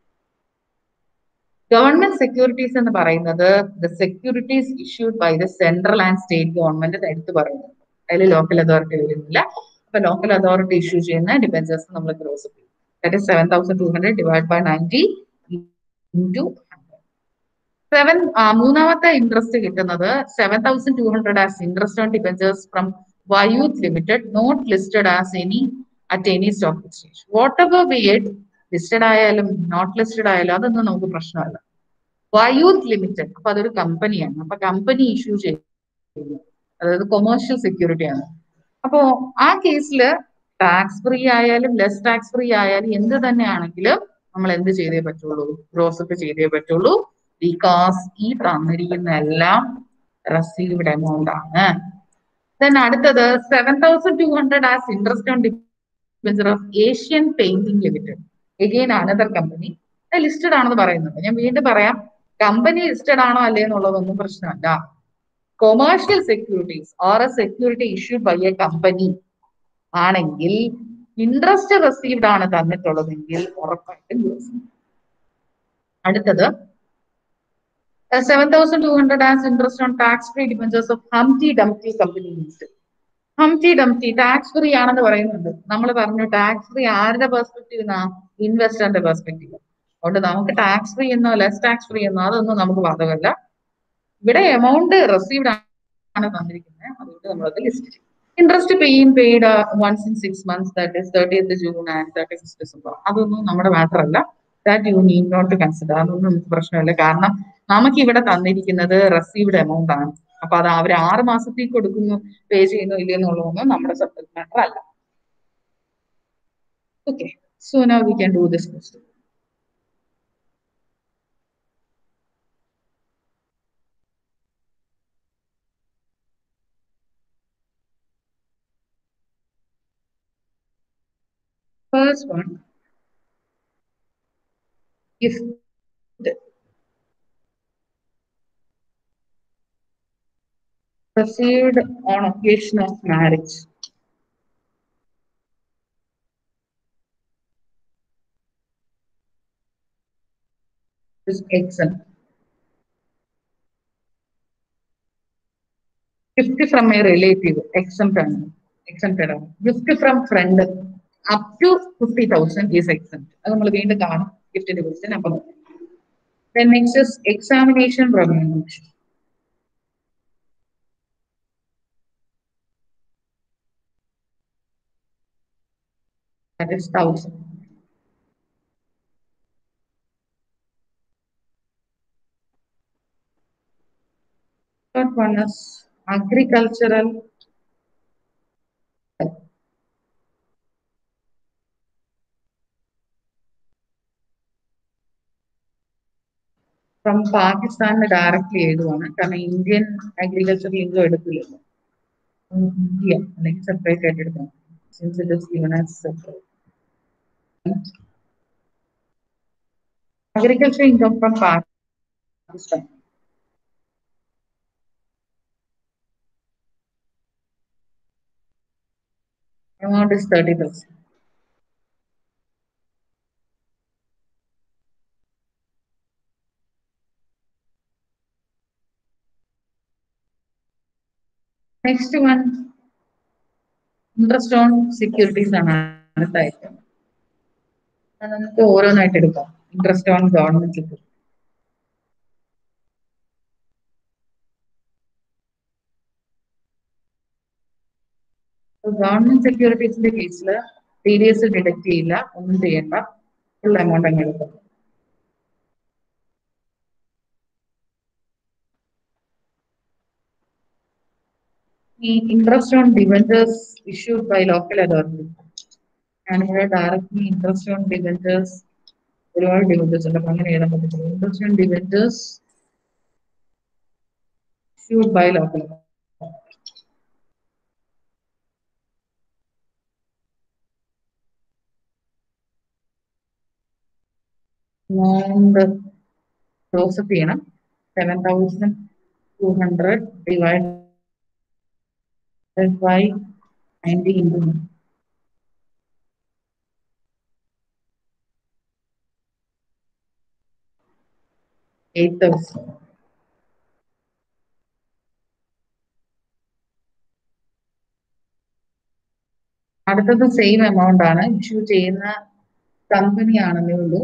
ഗവൺമെന്റ് സെക്യൂരിറ്റീസ് എന്ന് പറയുന്നത് the securities issued by the central and state government എടുത്തു പറയുന്നു അതിൽ ലോക്കൽ അതോറിറ്റി വരുന്നില്ല അപ്പൊ ലോക്കൽ അതോറിറ്റി ഇഷ്യൂ ചെയ്യുന്ന ഡിബഞ്ചേഴ്സ് നമ്മൾ ക്രോസ് ചെയ്യും that is seven thousand two hundred divide by ninety into seven മൂന്നാമത്തെ ഇൻട്രസ്റ്റ് കിട്ടുന്നത് seven thousand two hundred as interest on debentures from വയൂത്ത് limited not listed as any at any stock exchange whatever be it listed ആയാലും not listed ആയാലും അതൊന്നും നമുക്ക് പ്രശ്നമല്ല വയൂത്ത് limited അപ്പൊ അതൊരു കമ്പനിയാണ് അപ്പൊ കമ്പനി ഇഷ്യൂ ചെയ്യുന്നു അതായത് കൊമേഴ്ഷ്യൽ സെക്യൂരിറ്റി ആണ് അപ്പോ ആ കേസിൽ ടാക്സ് ഫ്രീ ആയാലും ലെസ് ടാക്സ് ഫ്രീ ആയാലും എന്ത് തന്നെയാണെങ്കിലും നമ്മൾ എന്ത് ചെയ്തേ പറ്റുള്ളൂ ഗ്രോസപ്പ് ചെയ്തേ പറ്റുള്ളൂ ബിക്കോസ് ഈ തന്നിരിക്കുന്ന എല്ലാം റെസീവ്ഡ് എമൗണ്ട് ആണ് ദെൻ അടുത്തത് seven thousand two hundred as interest on debenture of Asian painting limited again another company listed ആണെന്ന് പറയുന്നുണ്ട് ഞാൻ വീണ്ടും പറയാം കമ്പനി ലിസ്റ്റഡ് ആണോ അല്ലേ എന്നുള്ളതൊന്നും പ്രശ്നമല്ല commercial securities or a security issued by a company ആണെങ്കിൽ ഇൻട്രസ്റ്റ് റിസീവ്ഡ് ആണ് തന്നിട്ടുള്ളതെങ്കിൽ ഉറപ്പായിട്ടും യൂസ് അടുത്തത് seven thousand two hundred as interest on tax free debentures of humpty dumpty company limited humpty dumpty tax free ആണെന്ന് പറയുന്നുണ്ട് നമ്മൾ പറഞ്ഞു tax free ആരുടെ പെർസ്പെക്റ്റീവ് എന്നാ ഇൻവെസ്റ്ററിന്റെ പെർസ്പെക്റ്റീവ് അതുകൊണ്ട് നമുക്ക് ടാക്സ് ഫ്രീ എന്നോ ലെസ് ടാക്സ് ഫ്രീ എന്നോ അതൊന്നും നമുക്ക് ബാധകമല്ല ഇവിടെ എമൗണ്ട് റിസീവ്ഡ് ആണ് തന്നിരിക്കുന്നത് അതുകൊണ്ട് നമ്മളത് ലിസ്റ്റ് ചെയ്യും interest pain paid once in six months that is thirtieth June and thirty first December അതൊന്നും നമ്മുടെ മാറ്റർ അല്ല that you need not to consider അതൊന്നും നമുക്ക് പ്രശ്നമില്ല കാരണം നമുക്ക് ഇവിടെ തന്നിരിക്കുന്നത് റെസീവ്ഡ് എമൗണ്ട് ആണ് അപ്പൊ അത് അവർ ആറ് മാസത്തേക്ക് കൊടുക്കുന്നു പേ ചെയ്യുന്നു ഇല്ലെന്നുള്ളതൊന്നും നമ്മുടെ സബ്ജക്ട് മാറ്റർ അല്ല okay so now we can do this question First one, if the received on occasion of marriage. Is exempt. Gift from a relative, exempt ആണ് exempted ആണ്. Gift from friend, up to fifty thousand is exempt. അത് നമ്മൾ വീണ്ടും കാണും ഗിഫ്റ്റിന്റെ question അപ്പം Then next is examination remuneration. That is thousand. Third one is agricultural. From പാകിസ്ഥാനിന് directly എഴുതുവാണ് കാരണം ഇന്ത്യൻ അഗ്രികൾച്ചർ ലിങ്കോ എടുക്കില്ലല്ലോ ഇന്ത്യ അല്ലെങ്കിൽ സെപ്പറേറ്റ് ആയിട്ട് എടുക്കണം since it is given as separate agriculture income from Pakistan. Amount is thirty thousand. Next one, interest on securities ആണ് അടുത്ത item. അത് നമുക്ക് ഓരോന്നായിട്ട് എടുക്കാം interest on government security government സെക്യൂരിറ്റീസിന്റെ കേസിൽ ടി ഡി എസ് ഡിഡക്ട് ചെയ്യില്ല ഒന്നും ചെയ്യണ്ട ഫുൾ എമൗണ്ട് അങ്ങ് എടുക്കും ഈ interest on debentures issued by local authority ഞാനിവിടെ ഡയറക്ട്ലി ഇൻട്രസ്റ്റ് ഓൺ ഡിവെഞ്ചേഴ്സ് ഒരുപാട് ഡിവെഞ്ചേഴ്സ് ഉണ്ട് അപ്പൊ അങ്ങനെ എഴുതാൻ പറ്റത്തില്ല interest on debentures issued by local amount ജോസഫ് ചെയ്യണം seven thousand two hundred divide by ninety into eight thousand അടുത്തത് സെയിം എമൗണ്ട് ആണ് ഇഷ്യൂ ചെയ്യുന്ന കമ്പനി ആണെന്നേ ഉള്ളൂ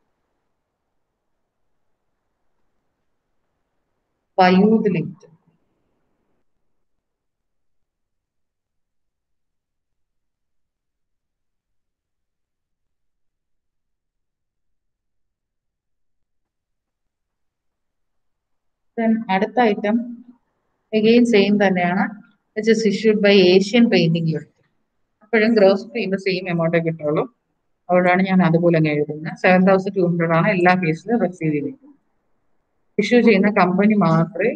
വയൂത് ലിമിറ്റഡ് Then അടുത്ത ഐറ്റം അഗെയിൻ സെയിം തന്നെയാണ് which is issued by Asian painting unit അപ്പോഴും ഗ്രോസ് ചെയ്യുമ്പോൾ സെയിം എമൗണ്ട് കിട്ടുള്ളൂ അതുകൊണ്ടാണ് ഞാൻ അതുപോലെ അങ്ങ് എഴുതുന്നത് സെവൻ തൗസൻഡ് ടു ഹൺഡ്രഡ് ആണ് എല്ലാ കേസിലും റിസീവ് ചെയ്തിരിക്കുന്നത് ഇഷ്യൂ ചെയ്യുന്ന കമ്പനി മാത്രമേ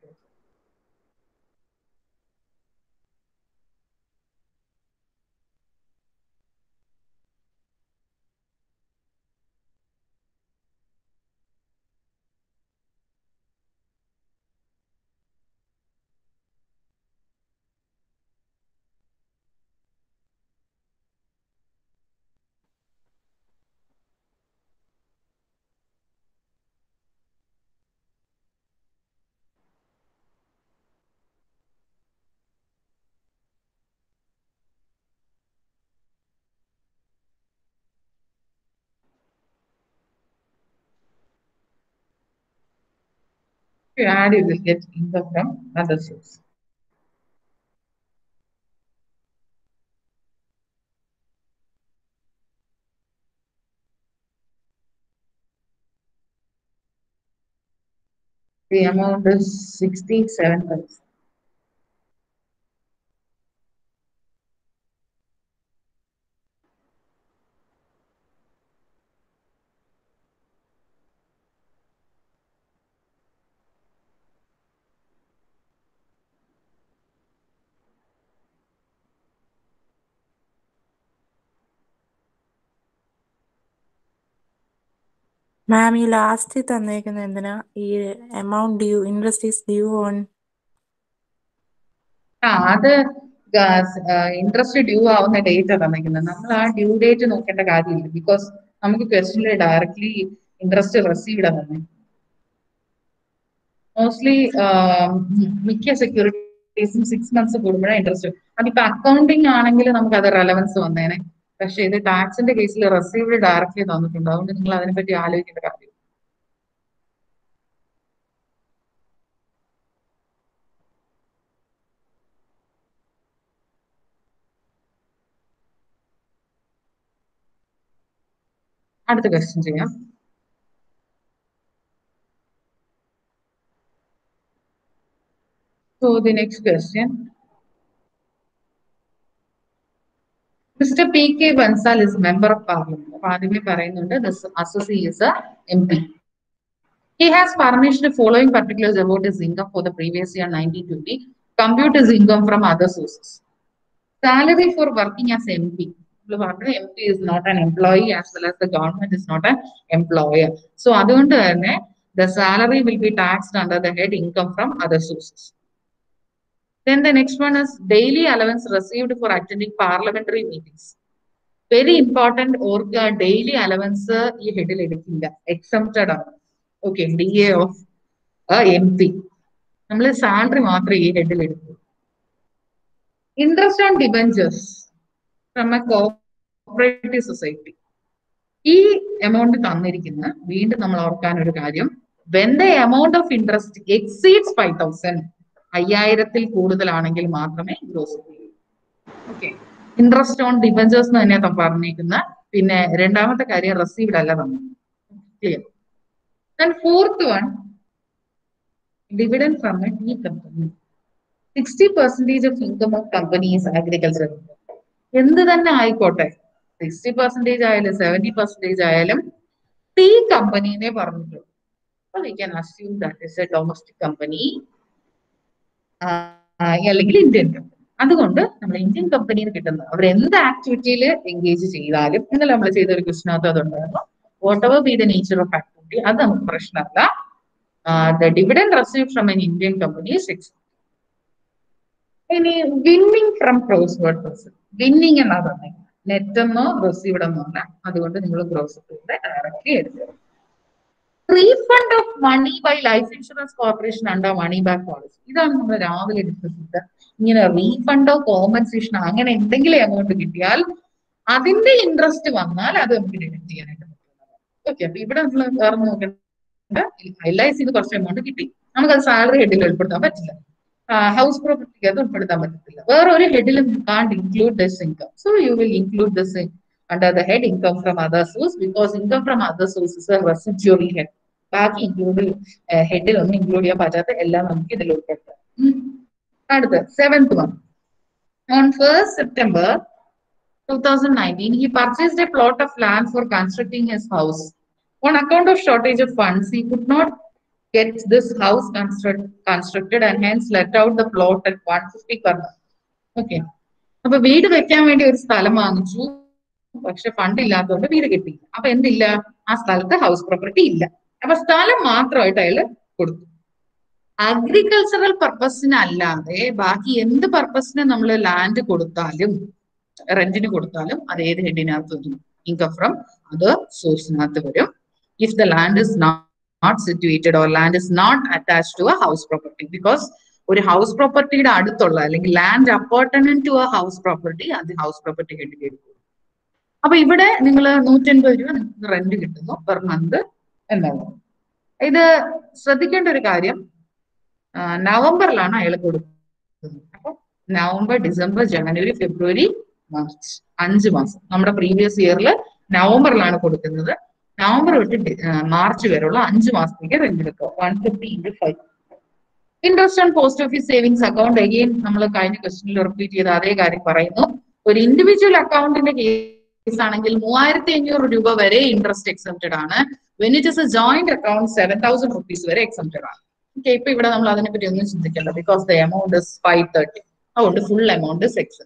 you add, you will get income from other source. The amount is sixty-seven thousand.
മാം ഈ ലാസ്റ്റ് തന്നേക്കുന്നത് എന്തിനാ ഈ amount due interest is due on
ആ അത് ഇൻട്രസ്റ്റ് ഡ്യൂ ആവുന്ന ഡേറ്റ് തന്നിരിക്കുന്നത് നമ്മൾ ആ ഡ്യൂ ഡേറ്റ് നോക്കേണ്ട കാര്യമില്ല ബിക്കോസ് നമുക്ക് ക്വസ്റ്റനിൽ ഡയറക്ട്ലി ഇൻട്രസ്റ്റ് റിസീവ്ഡ് തന്നെ മോസ്റ്റ്ലി മിക്ക സെക്യൂരിറ്റീസും സിക്സ് മന്ത്സ് കൂടുമ്പോഴേ ഇൻട്രസ്റ്റ് അതിപ്പോ അക്കൗണ്ടിങ് ആണെങ്കിൽ നമുക്ക് അത് റെലവൻസ് വന്നേനെ പക്ഷെ ഇത് ടാക്സിന്റെ കേസിൽ റിസീവ്ഡ് ഡയറക്ട്ലി തന്നിട്ടുണ്ട് അതുകൊണ്ട് നിങ്ങൾ അതിനെപ്പറ്റി ആലോചിക്കേണ്ട കാര്യം അടുത്ത ക്വസ്റ്റ്യൻ ചെയ്യാം So the next question. Mr. P.K. Bansal is member of parliament. അപ്പൊ ആദ്യമേ പറയുന്നുണ്ട് this assessee is a MP. He has furnished the following particulars about his income for the previous year 1920. Compute his income from other sources. Salary for working as MP. നമ്മൾ പറഞ്ഞു MP is not an employee as well as the government is not an employer. So അതുകൊണ്ട് തന്നെ the salary will be taxed under the head income from other sources. Then the next one is daily allowance received for attending parliamentary meetings. Very important ഓർക്കുക daily allowance ഈ ഹെഡിൽ എടുക്കില്ല exempted ആണ് okay D A of M P നമ്മൾ salary മാത്രമേ ഈ ഹെഡിൽ എടുക്കൂ interest on debentures from a cooperative society ഈ എമൗണ്ട് തന്നിരിക്കുന്ന വീണ്ടും നമ്മൾ ഓർക്കാൻ ഒരു കാര്യം when the amount of interest exceeds five thousand അയ്യായിരത്തിൽ കൂടുതലാണെങ്കിൽ മാത്രമേ ഗ്രോസ് ചെയ്യൂ ഓക്കെ ഇൻട്രസ്റ്റ് ഓൺ ഡിബഞ്ചേഴ്സ് എന്ന് തന്നെയാണ് പറഞ്ഞിരിക്കുന്ന പിന്നെ രണ്ടാമത്തെ കാര്യം റെസീവ്ഡ് അല്ല തന്നെ clear and fourth one dividend from a tea company sixty percentage of income of companies agriculture എന്ത് തന്നെ ആയിക്കോട്ടെ സിക്സ്റ്റി പെർസെന്റേജ് ആയാലും സെവന്റി പെർസെന്റേജ് ആയാലും ടീ കമ്പനീനെ പറഞ്ഞിട്ടുള്ളൂ അപ്പൊ we can assume that is a domestic company അല്ലെങ്കിൽ ഇന്ത്യൻ കമ്പനി അതുകൊണ്ട് നമ്മൾ ഇന്ത്യൻ കമ്പനിയിൽ കിട്ടുന്നത് അവർ എന്ത് ആക്ടിവിറ്റിയിൽ എൻഗേജ് ചെയ്താലും ഇന്നലെ നമ്മൾ ചെയ്ത ഒരു ക്വസ്റ്റിനകത്ത് അതുണ്ടായിരുന്നു whatever be the nature of activity അത് നമുക്ക് പ്രശ്നമല്ല the dividend receive from an Indian company six ഇനി winning from crossword person winning എന്നാ പറഞ്ഞത് നെറ്റ് എന്നോ റിസീവ്ഡ് എന്നോ അല്ല അതുകൊണ്ട് നിങ്ങൾ ക്രോസ് ഡയറക്റ്റ്ലി എടുക്കുക refund of money by life insurance corporation under money back policy ഇതാണ് നമ്മൾ രാവിലെ ഡിസ്കസ് ചെയ്തത് ഇങ്ങനെ റീഫണ്ടോ കോമ്പൻസേഷനോ അങ്ങനെ എന്തെങ്കിലും എമൗണ്ട് കിട്ടിയാൽ അതിന്റെ ഇൻട്രസ്റ്റ് വന്നാൽ അത് നമുക്ക് ഡിഡക്ട് ചെയ്യാനായിട്ട് പറ്റുന്നതാണ് ഓക്കെ അപ്പൊ ഇവിടെ നമ്മൾ വേറെ നോക്കേണ്ട എൽ ഐ സിന്ന് കുറച്ച് എമൗണ്ട് കിട്ടി നമുക്കത് സാലറി ഹെഡിൽ ഉൾപ്പെടുത്താൻ പറ്റില്ല ഹൗസ് പ്രോപ്പർട്ടിക്ക് അത് ഉൾപ്പെടുത്താൻ പറ്റത്തില്ല വേറെ ഒരു ഹെഡിലും can't include this income so you will include this under the head income from other source because income from other sources residuary head ബാക്കി ഇൻക്ലൂഡ് ഹെഡിൽ ഒന്നും ഇൻക്ലൂഡ് ചെയ്യാൻ പറ്റാത്ത എല്ലാം നമുക്ക് ഇതിൽ ഉൾപ്പെടുത്താം അടുത്ത് seventh one on first September 2019, he purchased a plot of land for constructing his house. On account of shortage of funds, he could not get this house construct, constructed and hence let out the plot at 150 per month. Okay. അപ്പൊ വീട് വെക്കാൻ വേണ്ടി ഒരു സ്ഥലം വാങ്ങിച്ചു പക്ഷെ fund ഇല്ലാത്തതുകൊണ്ട് വീട് കിട്ടിയില്ല അപ്പൊ എന്തില്ല ആ സ്ഥലത്ത് ഹൗസ് പ്രോപ്പർട്ടി ഇല്ല അപ്പൊ സ്ഥലം മാത്രമായിട്ട് അയാൾ കൊടുത്തു അഗ്രികൾച്ചറൽ പർപ്പസിന് അല്ലാതെ ബാക്കി എന്ത് പർപ്പസിന് നമ്മൾ ലാൻഡ് കൊടുത്താലും റെന്റിന് കൊടുത്താലും അത് ഏത് ഹെഡിനകത്ത് വരും ഇൻകം ഫ്രം അത് സോഴ്സിനകത്ത് വരും if the land is not situated or land is not attach to a house property because ഒരു ഹൗസ് പ്രോപ്പർട്ടിയുടെ അടുത്തുള്ള അല്ലെങ്കിൽ land appurtenant to a house property അത് ഹൗസ് പ്രോപ്പർട്ടി ഹെഡിൽ എടുക്കും അപ്പൊ ഇവിടെ നിങ്ങൾ നൂറ്റൻപത് രൂപ നിങ്ങൾക്ക് റെന്റ് കിട്ടുന്നു പെർ മന്ത് എന്നാവും ഇത് ശ്രദ്ധിക്കേണ്ട ഒരു കാര്യം നവംബറിലാണ് അയാൾ കൊടുക്കുന്നത് അപ്പൊ നവംബർ ഡിസംബർ ജനുവരി ഫെബ്രുവരി മാർച്ച് അഞ്ച് മാസം നമ്മുടെ പ്രീവിയസ് ഇയറിൽ നവംബറിലാണ് കൊടുക്കുന്നത് നവംബർ തൊട്ട് മാർച്ച് വരെയുള്ള അഞ്ച് മാസത്തേക്ക് റെന്റ് എടുക്കുക one fifty into five interest on post office savings account again നമ്മൾ കഴിഞ്ഞ ക്വസ്റ്റിനിൽ റിപ്പീറ്റ് ചെയ്ത അതേ കാര്യം പറയുന്നു ഒരു ഇൻഡിവിജ്വൽ അക്കൗണ്ടിന്റെ കേസ് ആണെങ്കിൽ മൂവായിരത്തി അഞ്ഞൂറ് രൂപ വരെ ഇൻട്രസ്റ്റ് എക്സംപ്റ്റഡ് ആണ് when it is a joint account seven thousand rupees വരെ എക്സംപ്റ്റഡ് ആണ് ഓക്കെ ഇപ്പൊ ഇവിടെ നമ്മൾ അതിനെപ്പറ്റി ഒന്നും ചിന്തിക്കണ്ട because the amount is five thirty അതുകൊണ്ട് full amount is except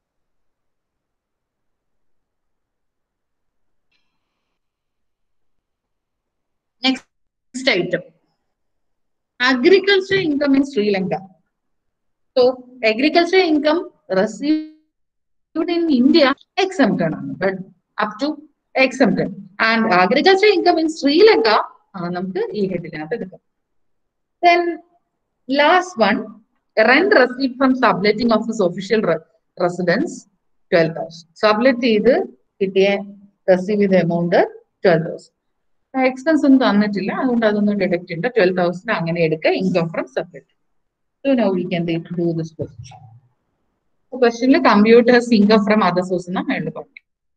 Next item. Agriculture income in Sri Lanka. So, agriculture income received in India exempted, but up to exempted. And agriculture income in Sri Lanka, നമുക്ക് ഈ ഹെഡിനകത്ത് എടുക്കാം Then, last one, rent received from subletting of his official re residence, 12,000. Sublet ചെയ്ത് കിട്ടിയ receive ചെയ്ത amount twelve thousand expense ഒന്നും തന്നിട്ടില്ല അതുകൊണ്ട് അതൊന്നും ഡിഡക്ട് ചെയ്യണ്ട ട്വൽവ് തൗസൻഡ് അങ്ങനെ എടുക്കുക income from separate so no we can do this question ക്വസ്റ്റ്യനിൽ computers income from other source എന്നാ മേളിൽ പറഞ്ഞു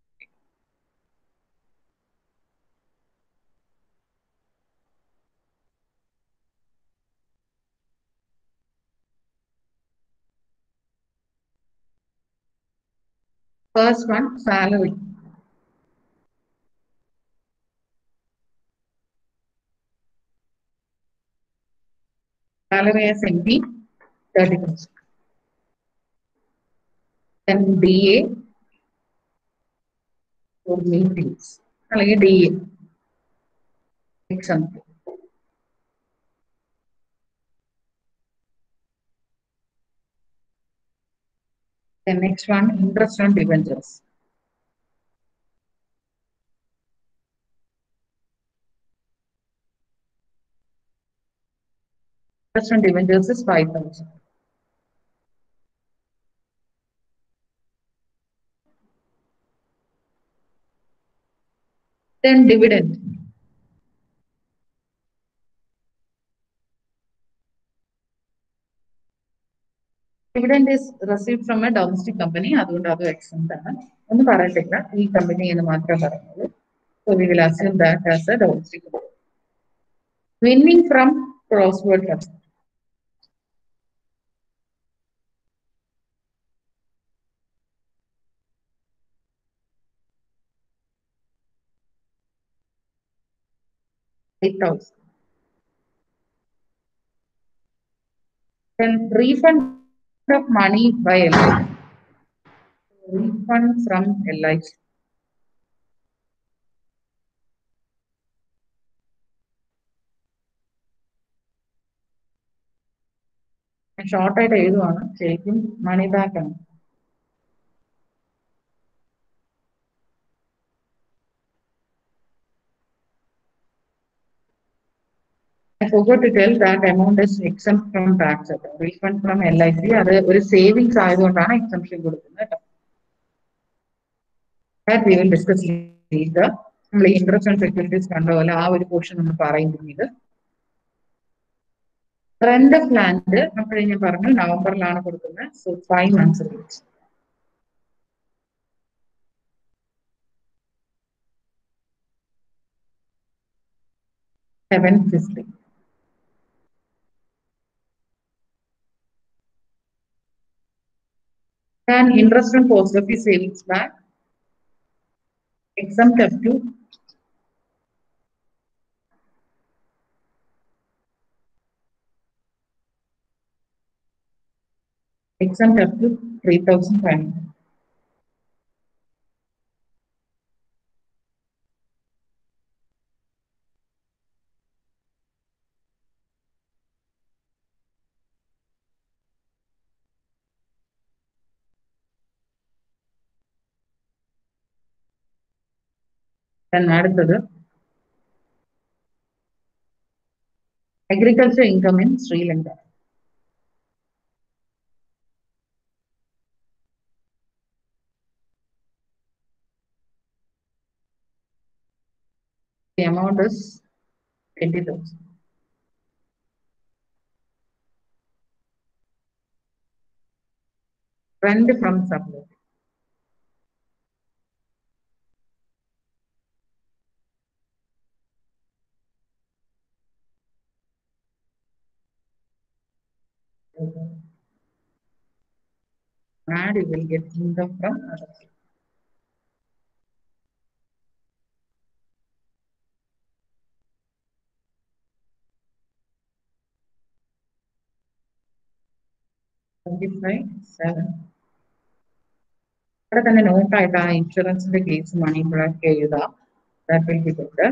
First one, salary. salary as MP, 30,000. Then DA for meetings. അല്ലെങ്കിൽ D A example The next one, interest on debentures. Interest on debentures is 5,000. Then dividend. Dividend is received from a domestic company, അതുകൊണ്ട് അത് except ആണ് ഒന്നും പറയത്തില്ല ഈ company എന്ന് മാത്രമേ പറയുന്നത് So we will assume that as a domestic company. Winning from crossword customer. 8,000. Then refund of money by LIC. Refund from LIC. Short ആയിട്ട് എഴുതുവാണ് ശരിക്കും മണി ബാക്ക് ആണ് I forgot to tell that amount is exempt from tax. കേട്ടോ. Refund from LIC അത് ഒരു savings ആയതുകൊണ്ടാണ് exemption കൊടുക്കുന്നത് കേട്ടോ. That we will discuss later. നമ്മൾ ഇൻട്രസ്റ്റ് ആൻഡ് സെക്യൂരിറ്റീസ് കണ്ട പോലെ ആ ഒരു പോർഷൻ നമ്മൾ പറയുന്നത് ഇത് റെന്റ് ഓഫ് ലാൻഡ് നമ്മൾ ഞാൻ പറഞ്ഞു നവംബറിലാണ് കൊടുക്കുന്നത് so five months rate seven fifty and interest on post office savings bank exempt up to exempt up to 3500 then അടുത്തത് agriculture income in Sri Lanka. The amount is 20,000. Rent from sublet. And you will get income from other. Twenty-five, seven. ഇവിടെ തന്നെ നോട്ടായിട്ട് ആ ഇൻഷുറൻസിന്റെ case money black എഴുതാം that will be good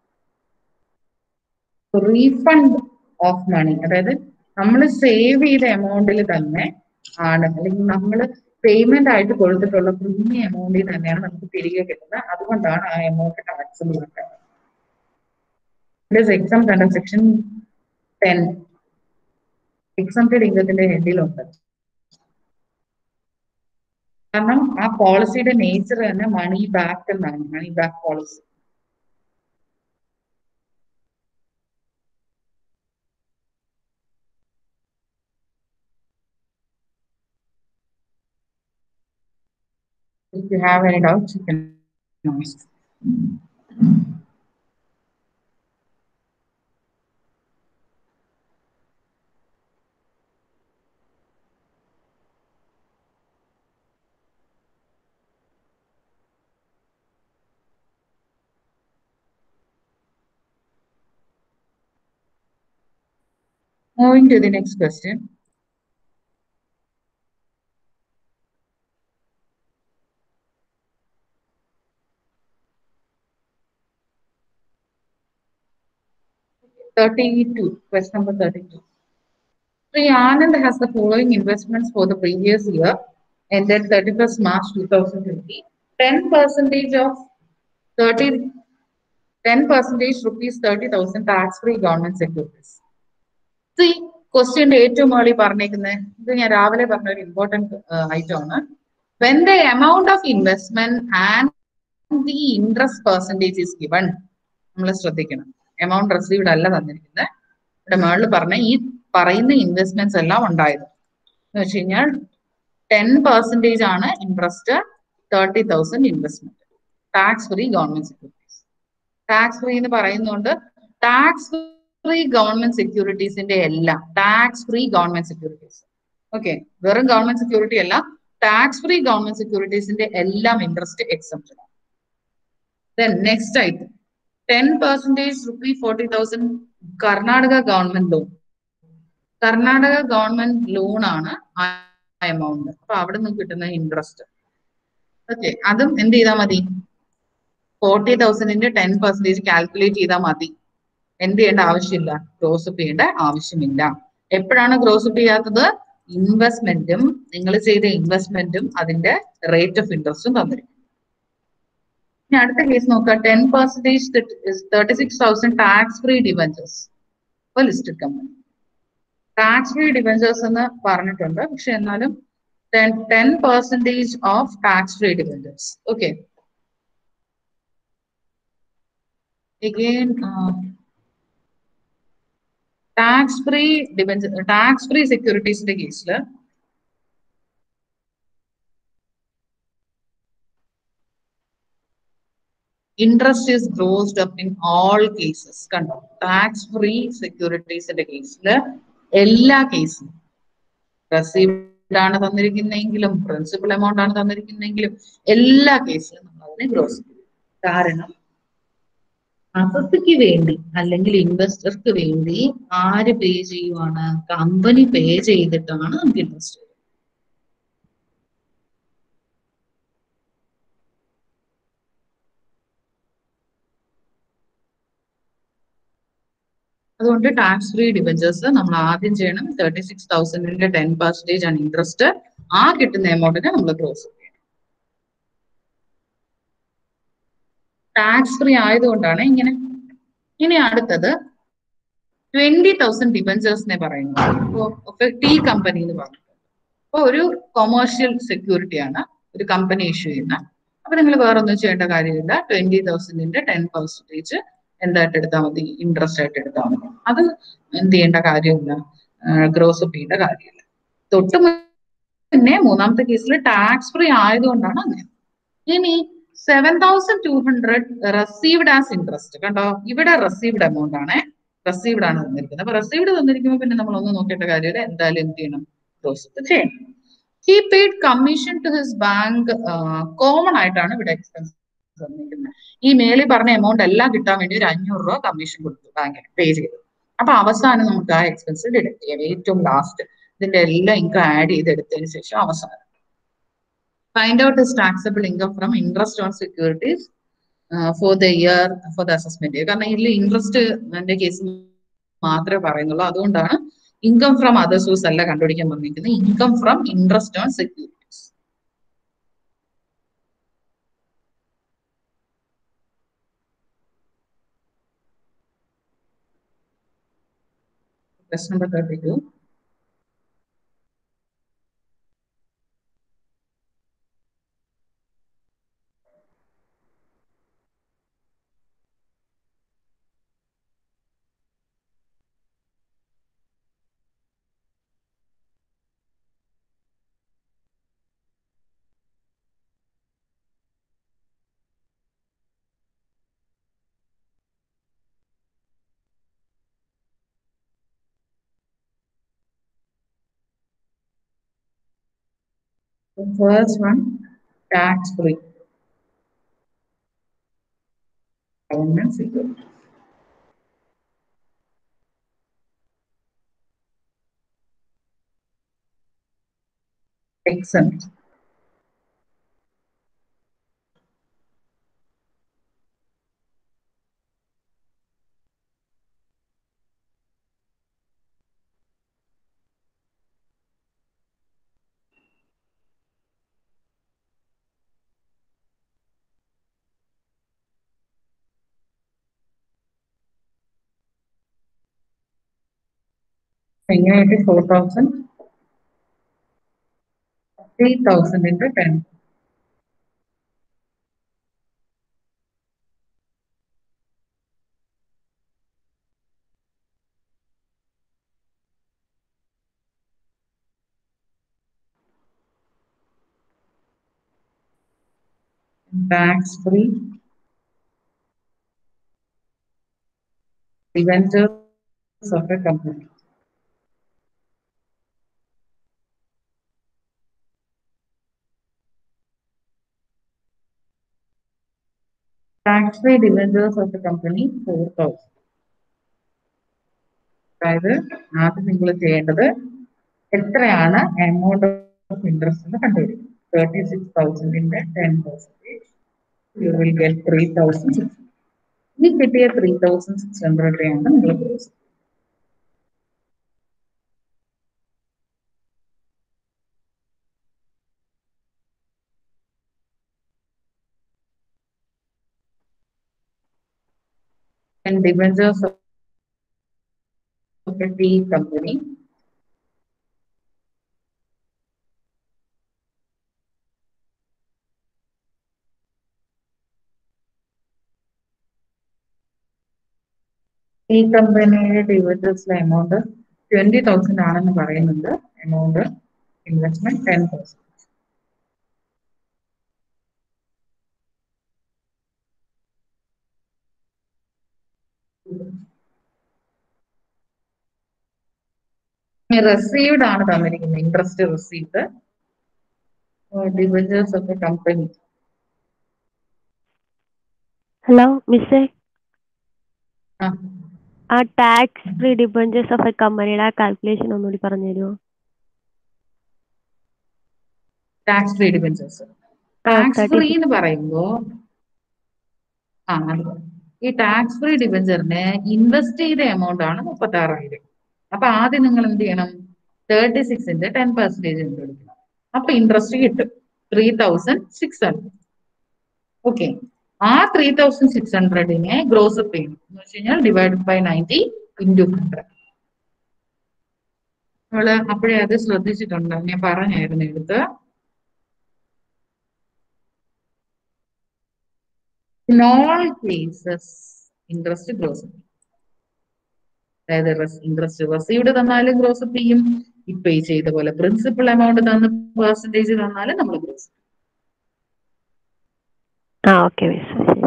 refund of money അതായത് നമ്മൾ save ചെയ്ത എമൗണ്ടിൽ തന്നെ ആണ് അല്ലെങ്കിൽ നമ്മൾ പേയ്മെന്റ് ആയിട്ട് കൊടുത്തിട്ടുള്ള കുഞ്ഞ എമൗണ്ടിൽ തന്നെയാണ് നമുക്ക് തിരികെ കിട്ടുന്നത് അതുകൊണ്ടാണ് ആ എമൗണ്ട് ടാക്സിബിൾ ആക്കുന്നത് എക്സാം കണ്ട സെക്ഷൻ ടെൻ എക്സാംറ്റഡ് ഇൻകത്തിന്റെ ഹെഡിലുണ്ട് കാരണം ആ പോളിസിയുടെ നേച്ചർ തന്നെ മണി ബാക്ക് എന്നാണ് money back policy If you have any doubts, you can ask. Moving to the next question. Thirty-two, question number thirty-two. Sri Anand has the following investments for the previous year, ended thirty-first March two thousand twenty. Ten percentage of thirty, ten percentage rupees thirty thousand tax-free government securities. See, ക്വസ്റ്റ്യന്റെ ഏറ്റവും മുകളിൽ പറഞ്ഞേക്കുന്നത് ഇത് ഞാൻ രാവിലെ പറഞ്ഞ ഒരു important item ആണ് when the amount of investment and the interest percentage is given നമ്മൾ ശ്രദ്ധിക്കണം എമൗണ്ട് റിസീവ്ഡ് അല്ല തന്നിരിക്കുന്നത് ഇവിടെ മുകളിൽ പറഞ്ഞ ഈ പറയുന്ന ഇൻവെസ്റ്റ്മെന്റ്സ് എല്ലാം ഉണ്ടായത് എന്ന് വെച്ച് കഴിഞ്ഞാൽ ടെൻ പെർസെന്റേജ് ആണ് interest thirty thousand investment tax free government securities tax free എന്ന് പറയുന്നതുകൊണ്ട് ടാക്സ് ഫ്രീ ഗവൺമെന്റ് സെക്യൂരിറ്റീസിന്റെ എല്ലാം tax free government securities okay വെറും ഗവൺമെന്റ് സെക്യൂരിറ്റി അല്ല ടാക്സ് ഫ്രീ ഗവൺമെന്റ് സെക്യൂരിറ്റീസിന്റെ എല്ലാം ഇൻട്രസ്റ്റ് എക്സംപ്റ്റഡ് ആണ് then next item ten percentage rupee forty thousand Karnataka government loan Karnataka government loan ആണ് ആ എമൗണ്ട് അപ്പൊ അവിടെ നിന്ന് കിട്ടുന്ന ഇൻട്രസ്റ്റ് ഓക്കെ അതും എന്ത് ചെയ്താൽ മതി ഫോർട്ടി തൗസൻഡിന്റെ ടെൻ പെർസെന്റേജ് കാൽക്കുലേറ്റ് ചെയ്താൽ മതി എന്ത് ചെയ്യേണ്ട ആവശ്യമില്ല ഗ്രോസ് അപ്പ് ചെയ്യേണ്ട ആവശ്യമില്ല എപ്പോഴാണ് ഗ്രോസ് അപ്പ് ചെയ്യാത്തത് ഇൻവെസ്റ്റ്മെന്റും നിങ്ങൾ ചെയ്ത ഇൻവെസ്റ്റ്മെന്റും അതിന്റെ റേറ്റ് ഓഫ് ഇൻട്രസ്റ്റും തന്നിരിക്കും ഇനി അടുത്ത കേസ് നോക്കുക ten percentage thirty six thousand tax free debentures listed company tax free debentures എന്ന് പറഞ്ഞിട്ടുണ്ട് പക്ഷെ എന്നാലും ten percentage of tax free debentures okay again uh, tax free debentures tax free സെക്യൂരിറ്റീസിന്റെ കേസിൽ interest is grossed up in all cases കണ്ടോ ടാക്സ് free സെക്യൂരിറ്റീസിന്റെ കേസിൽ എല്ലാ കേസിലും റെസീവ്ഡ് ആണ് തന്നിരിക്കുന്നെങ്കിലും പ്രിൻസിപ്പൽ എമൗണ്ട് ആണ് തന്നിരിക്കുന്നെങ്കിലും എല്ലാ കേസിലും നമ്മൾ അതിനെ ഗ്രോസ് ചെയ്യും കാരണം അസത്തിക്ക് വേണ്ടി അല്ലെങ്കിൽ ഇൻവെസ്റ്റർക്ക് വേണ്ടി ആര് പേ ചെയ്യുവാണ് കമ്പനി പേ ചെയ്തിട്ടാണ് നമുക്ക് ഇൻട്രസ്റ്റ് അതുകൊണ്ട് ടാക്സ് ഫ്രീ ഡിബഞ്ചേഴ്സ് നമ്മൾ ആദ്യം ചെയ്യണം തേർട്ടി സിക്സ് തൗസൻഡിന്റെ ടെൻ പെർസെന്റേജ് ആണ് ഇൻട്രസ്റ്റ് ആ കിട്ടുന്ന എമൗണ്ടിനെ നമ്മൾ ക്ലോസ് ചെയ്യണം ടാക്സ് ഫ്രീ ആയതുകൊണ്ടാണ് ഇങ്ങനെ ഇനി അടുത്തത് ട്വന്റി തൗസൻഡ് ഡിബഞ്ചേഴ്സിനെ പറയുന്നു ഇപ്പൊ ടീ കമ്പനി എന്ന് പറഞ്ഞു അപ്പൊ ഒരു കൊമേഴ്ഷ്യൽ സെക്യൂരിറ്റി ആണ് ഒരു കമ്പനി ഇഷ്യൂ ചെയ്യുന്ന അപ്പൊ നിങ്ങൾ വേറെ ഒന്നും ചെയ്യേണ്ട കാര്യമില്ല ട്വന്റി തൗസൻഡിന്റെ ടെൻ പെർസെന്റേജ് എന്തായിട്ട് എടുത്താൽ മതി ഇൻട്രസ്റ്റ് ആയിട്ട് എടുത്താൽ മതി അത് എന്ത് ചെയ്യേണ്ട കാര്യമില്ല ഗ്രോസ് അപ്പ് ചെയ്യേണ്ട കാര്യമില്ല തൊട്ട് മുന്നേ മൂന്നാമത്തെ കേസിൽ ടാക്സ് ഫ്രീ ആയതുകൊണ്ടാണ് അങ്ങനെ ഇനി seven thousand two hundred received as interest കണ്ടോ ഇവിടെ റെസീവ്ഡ് എമൗണ്ട് ആണ് റെസീവ്ഡ് ആണ് തന്നിരിക്കുന്നത് അപ്പൊ റെസീവ്ഡ് തന്നിരിക്കുമ്പോൾ പിന്നെ നമ്മൾ ഒന്നും നോക്കേണ്ട കാര്യമില്ല എന്തായാലും എന്ത് ചെയ്യണം ക്ലോസ് ചെയ്യണം he paid commission to his bank common ആയിട്ടാണ് ഇവിടെ എക്സ്പെൻസ് തന്നിരിക്കുന്നത് ഈ മേളിൽ പറഞ്ഞ എമൗണ്ട് എല്ലാം കിട്ടാൻ വേണ്ടി ഒരു അഞ്ഞൂറ് രൂപ കമ്മീഷൻ കൊടുത്തു ബാങ്കിന് പേ ചെയ്തു അപ്പൊ അവസാനം നമുക്ക് ആ എക്സ്പെൻസ് ഡിഡക്ട് ചെയ്യാം ഏറ്റവും ലാസ്റ്റ് ഇതിന്റെ എല്ലാം ഇൻകം ആഡ് ചെയ്ത് എടുത്തതിന് ശേഷം അവസാനം find out is taxable income from interest on securities for the year for the assessment കാരണം ഇതിൽ ഇൻട്രസ്റ്റ് എന്റെ കേസ് മാത്രമേ പറയുന്നുള്ളൂ അതുകൊണ്ടാണ് ഇൻകം ഫ്രം അതർ സോഴ്സ് അല്ല കണ്ടുപിടിക്കാൻ പറഞ്ഞിരിക്കുന്നത് income from interest on securities Question number 32. The first one, tax free. Government security. Exempt. എങ്ങനെയായിട്ട് ഫോർ തൗസൻഡ് ത്രീ തൗസൻഡിന്റെ ten tax free debentures of a company. Tax free debentures of the company four thousand അതായത് ആദ്യം നിങ്ങൾ ചെയ്യേണ്ടത് എത്രയാണ് amount of interest എന്ന് കണ്ടുപിടിക്കും thirty six തൗസൻഡിന്റെ ten percentage you will get three thousand six ഈ കിട്ടിയ ത്രീ തൗസൻഡ് സിക്സ് ഹൺഡ്രഡെയാണ് നിങ്ങൾ gross and debentures of of a tea company. ഈ കമ്പനിയുടെ ഡിവിഡൻസിലെ എമൗണ്ട് ട്വന്റി തൗസൻഡ് ആണെന്ന് പറയുന്നുണ്ട് amount investment ten thousand received ആണ് തന്നിരിക്കുന്നത് interest received dividends of a company
hello മിസ്സേ
ആ
ആ tax free debentures of a കമ്പനിയുടെ ആ കാൽക്കുലേഷൻ ഒന്നുകൂടി പറഞ്ഞു തരുമോ
ടാക്സ് ഫ്രീ ഡിബെഞ്ചേഴ്സ്
ആ,
ടാക്സ്
36.
ഫ്രീ എന്ന് പറയുമ്പോ ആ അത് ഈ ടാക്സ് ഫ്രീ ഡിബെഞ്ചറിന് ഇൻവെസ്റ്റ് ചെയ്ത എമൗണ്ട് ആണ് മുപ്പത്തി ആറായിരം അപ്പൊ ആദ്യം നിങ്ങൾ എന്ത് ചെയ്യണം തേർട്ടി സിക്സിന്റെ ടെൻ പെർസെന്റേജ് കണ്ടുപിടിക്കണം അപ്പൊ ഇൻട്രസ്റ്റ് കിട്ടും three thousand six hundred okay ആ ത്രീ തൗസൻഡ് സിക്സ് ഹൺഡ്രഡിനെ ഗ്രോസ് അപ്പ് ചെയ്യണം എന്ന് വെച്ച് കഴിഞ്ഞാൽ divide by ninety into hundred നമ്മള് അപ്പോഴേ അത് ശ്രദ്ധിച്ചിട്ടുണ്ട് ഞാൻ പറഞ്ഞായിരുന്നു എടുത്ത് in all cases interest gross അതായത് ഇൻട്രസ്റ്റ് റിസീവ്ഡ് തന്നാലും ഗ്രോസ് അപ്പ് ചെയ്യും ഇപ്പൊ ഈ ചെയ്ത പോലെ പ്രിൻസിപ്പൽ എമൗണ്ട് തന്ന് പെർസെന്റേജ് തന്നാലും നമ്മൾ ഗ്രോസ്
ആ ഓക്കെ മിസ് ശരി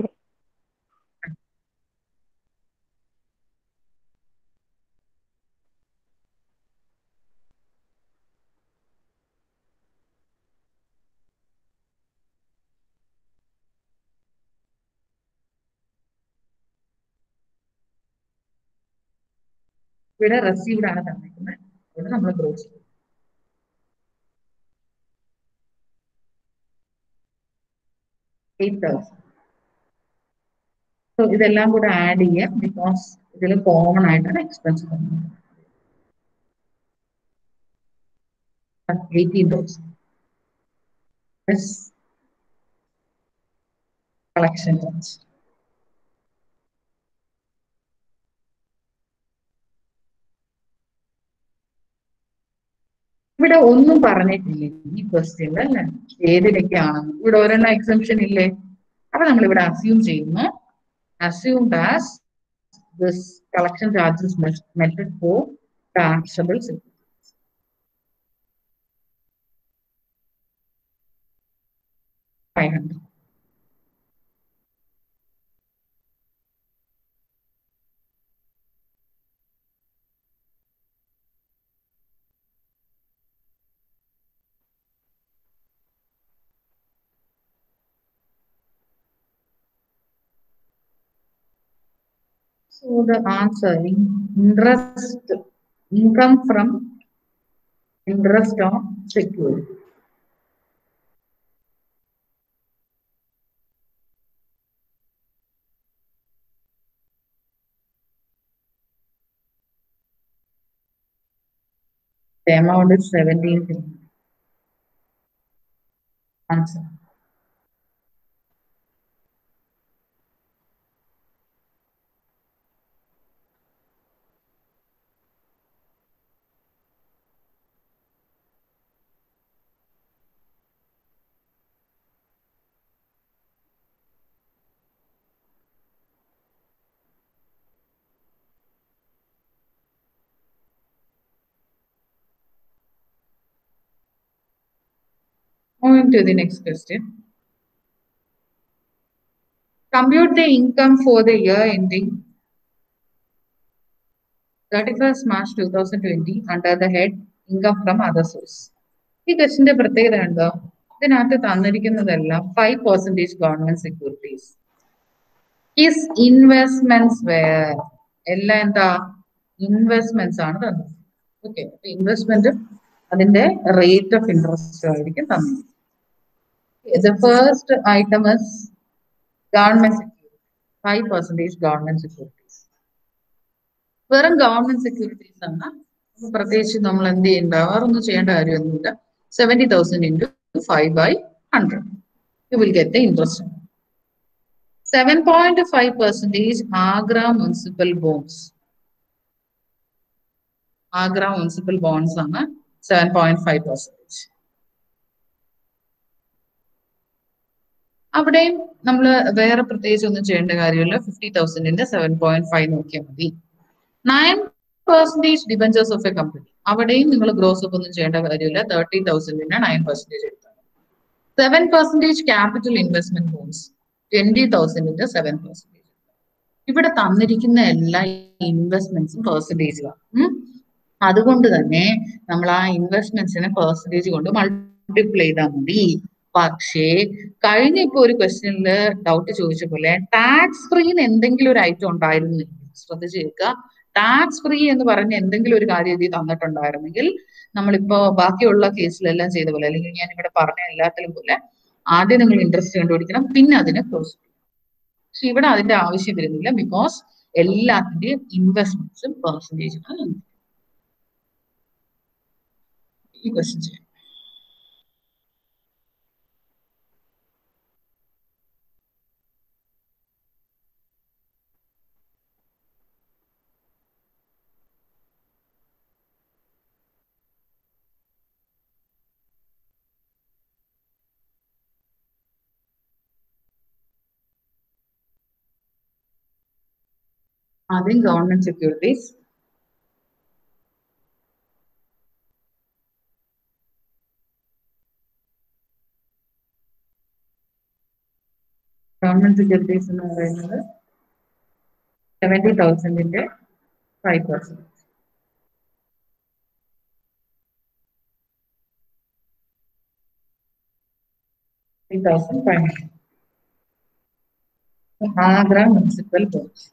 ഇവിടെ റിസീവ്ഡ് ആണ് തന്നിരിക്കുന്നത് ഇവിടെ നമ്മൾ ഗ്രോസ് ചെയ്യും എയ്റ്റ് തൗസൻഡ് സോ ഇതെല്ലാം കൂടെ ആഡ് ചെയ്യാം ബിക്കോസ് ഇതിൽ കോമൺ ആയിട്ടാണ് എക്സ്പെൻസ് വന്നത് എയ്റ്റീൻ തൗസൻഡ് കളക്ഷൻ ചാർജ് ഇവിടെ ഒന്നും പറഞ്ഞിട്ടില്ല ഈ ക്വസ്റ്റ്യൻ അല്ലേ ഏതിലേക്കാണ് ഇവിടെ ഒരെണ്ണം എക്സംഷൻ ഇല്ലേ അപ്പൊ നമ്മൾ ഇവിടെ അസ്യൂം ചെയ്യുന്നു assume does this collection charges മെറ്റഡ് for taxable five hundred So the answer in- interest income from interest on security. The amount is seventeen. million. Answer. Moving to the next question. Compute the income for the year ending 31st March 2020 under the head income from other source. ഈ ക്വസ്റ്റിന്റെ പ്രത്യേകത എന്താ ഇതിനകത്ത് തന്നിരിക്കുന്നതെല്ലാം five percentage government securities his investments where എല്ലാം എന്താ investments ആണ് തന്നത് okay investment അതിന്റെ റേറ്റ് ഓഫ് ഇൻട്രസ്റ്റ് ആയിരിക്കും തന്നത് the first item is government security five percentage government securities വെറും ഗവൺമെന്റ് സെക്യൂരിറ്റീസ് ആണ് അപ്പൊ പ്രത്യേകിച്ച് നമ്മൾ എന്ത് ചെയ്യണ്ട വേറെ ഒന്നും ചെയ്യേണ്ട കാര്യമൊന്നുമില്ല seventy thousand into five by hundred you will get the interest seven point five percentage Agra municipal bonds Agra municipal bonds ആണ് സെവൻ പോയിന്റ് ഫൈവ് പെർസെന്റേജ് അവിടെയും നമ്മൾ വേറെ പ്രത്യേകിച്ച് ഒന്നും ചെയ്യേണ്ട കാര്യമില്ല ഫിഫ്റ്റി തൗസൻഡിന്റെ സെവൻ പോയിന്റ് ഫൈവ് നോക്കിയാൽ മതി nine percentage debentures of a company അവിടെയും നിങ്ങൾ ഗ്രോസ് അപ്പ് ഒന്നും ചെയ്യേണ്ട കാര്യമില്ല തേർട്ടി തൗസൻഡിന്റെ നയൻ പെർസെന്റേജ് എടുത്താൽ seven percentage capital investment bonds twenty തൗസൻഡിന്റെ സെവൻ പെർസെന്റേജ് ഇവിടെ തന്നിരിക്കുന്ന എല്ലാ ഇൻവെസ്റ്റ്മെന്റ്സും പെർസെന്റേജിലാണ് അതുകൊണ്ട് തന്നെ നമ്മൾ ആ ഇൻവെസ്റ്റ്മെന്റ്സിനെ പെർസെന്റേജ് കൊണ്ട് മൾട്ടിപ്ലൈ ചെയ്താൽ മതി പക്ഷേ കഴിഞ്ഞ ഇപ്പൊ ഒരു ക്വസ്റ്റ്യനിൽ ഡൗട്ട് ചോദിച്ച പോലെ ടാക്സ് ഫ്രീ എന്തെങ്കിലും ഒരു ഐറ്റം ഉണ്ടായിരുന്നെങ്കിൽ ശ്രദ്ധിച്ച് കേൾക്കുക ടാക്സ് ഫ്രീ എന്ന് പറഞ്ഞ എന്തെങ്കിലും ഒരു കാര്യം ഇതിൽ തന്നിട്ടുണ്ടായിരുന്നെങ്കിൽ നമ്മളിപ്പോ ബാക്കിയുള്ള കേസിലെല്ലാം ചെയ്ത പോലെ അല്ലെങ്കിൽ ഞാൻ ഇവിടെ പറഞ്ഞ എല്ലാത്തിലും പോലെ ആദ്യം നിങ്ങൾ ഇൻട്രസ്റ്റ് കണ്ടുപിടിക്കണം പിന്നെ അതിനെ ക്ലോസ് ചെയ്യണം പക്ഷെ ഇവിടെ അതിന്റെ ആവശ്യം വരുന്നില്ല ബിക്കോസ് എല്ലാത്തിന്റെയും ഇൻവെസ്റ്റ്മെന്റ്സും പെർസെന്റേജ് ആണ് ഈ ക്വസ്റ്റ്യൻ ചെയ്യാം ആദ്യം ഗവൺമെന്റ് സെക്യൂരിറ്റീസ് ഗവൺമെന്റ് സെക്യൂരിറ്റീസ് എന്ന് പറയുന്നത് സെവന്റി തൗസൻഡിന്റെ five percent three thousand five hundred Agra municipal board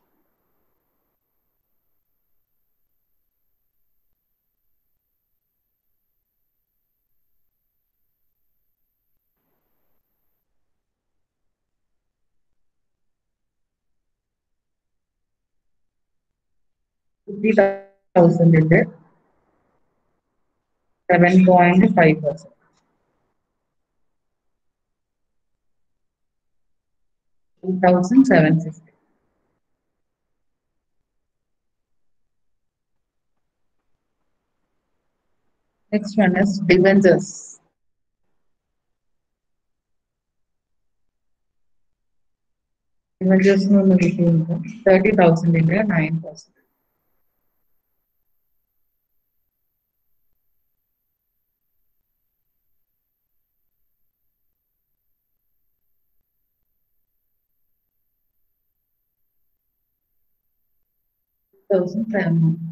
fifty തൗസൻഡിന്റെ seven point five percent two thousand seven fifty Next one is debentures. Debentures എന്ന് പറഞ്ഞ കിട്ടിയുണ്ട് തേർട്ടി തൗസൻഡിന്റെ nine percent thousand seven hundred.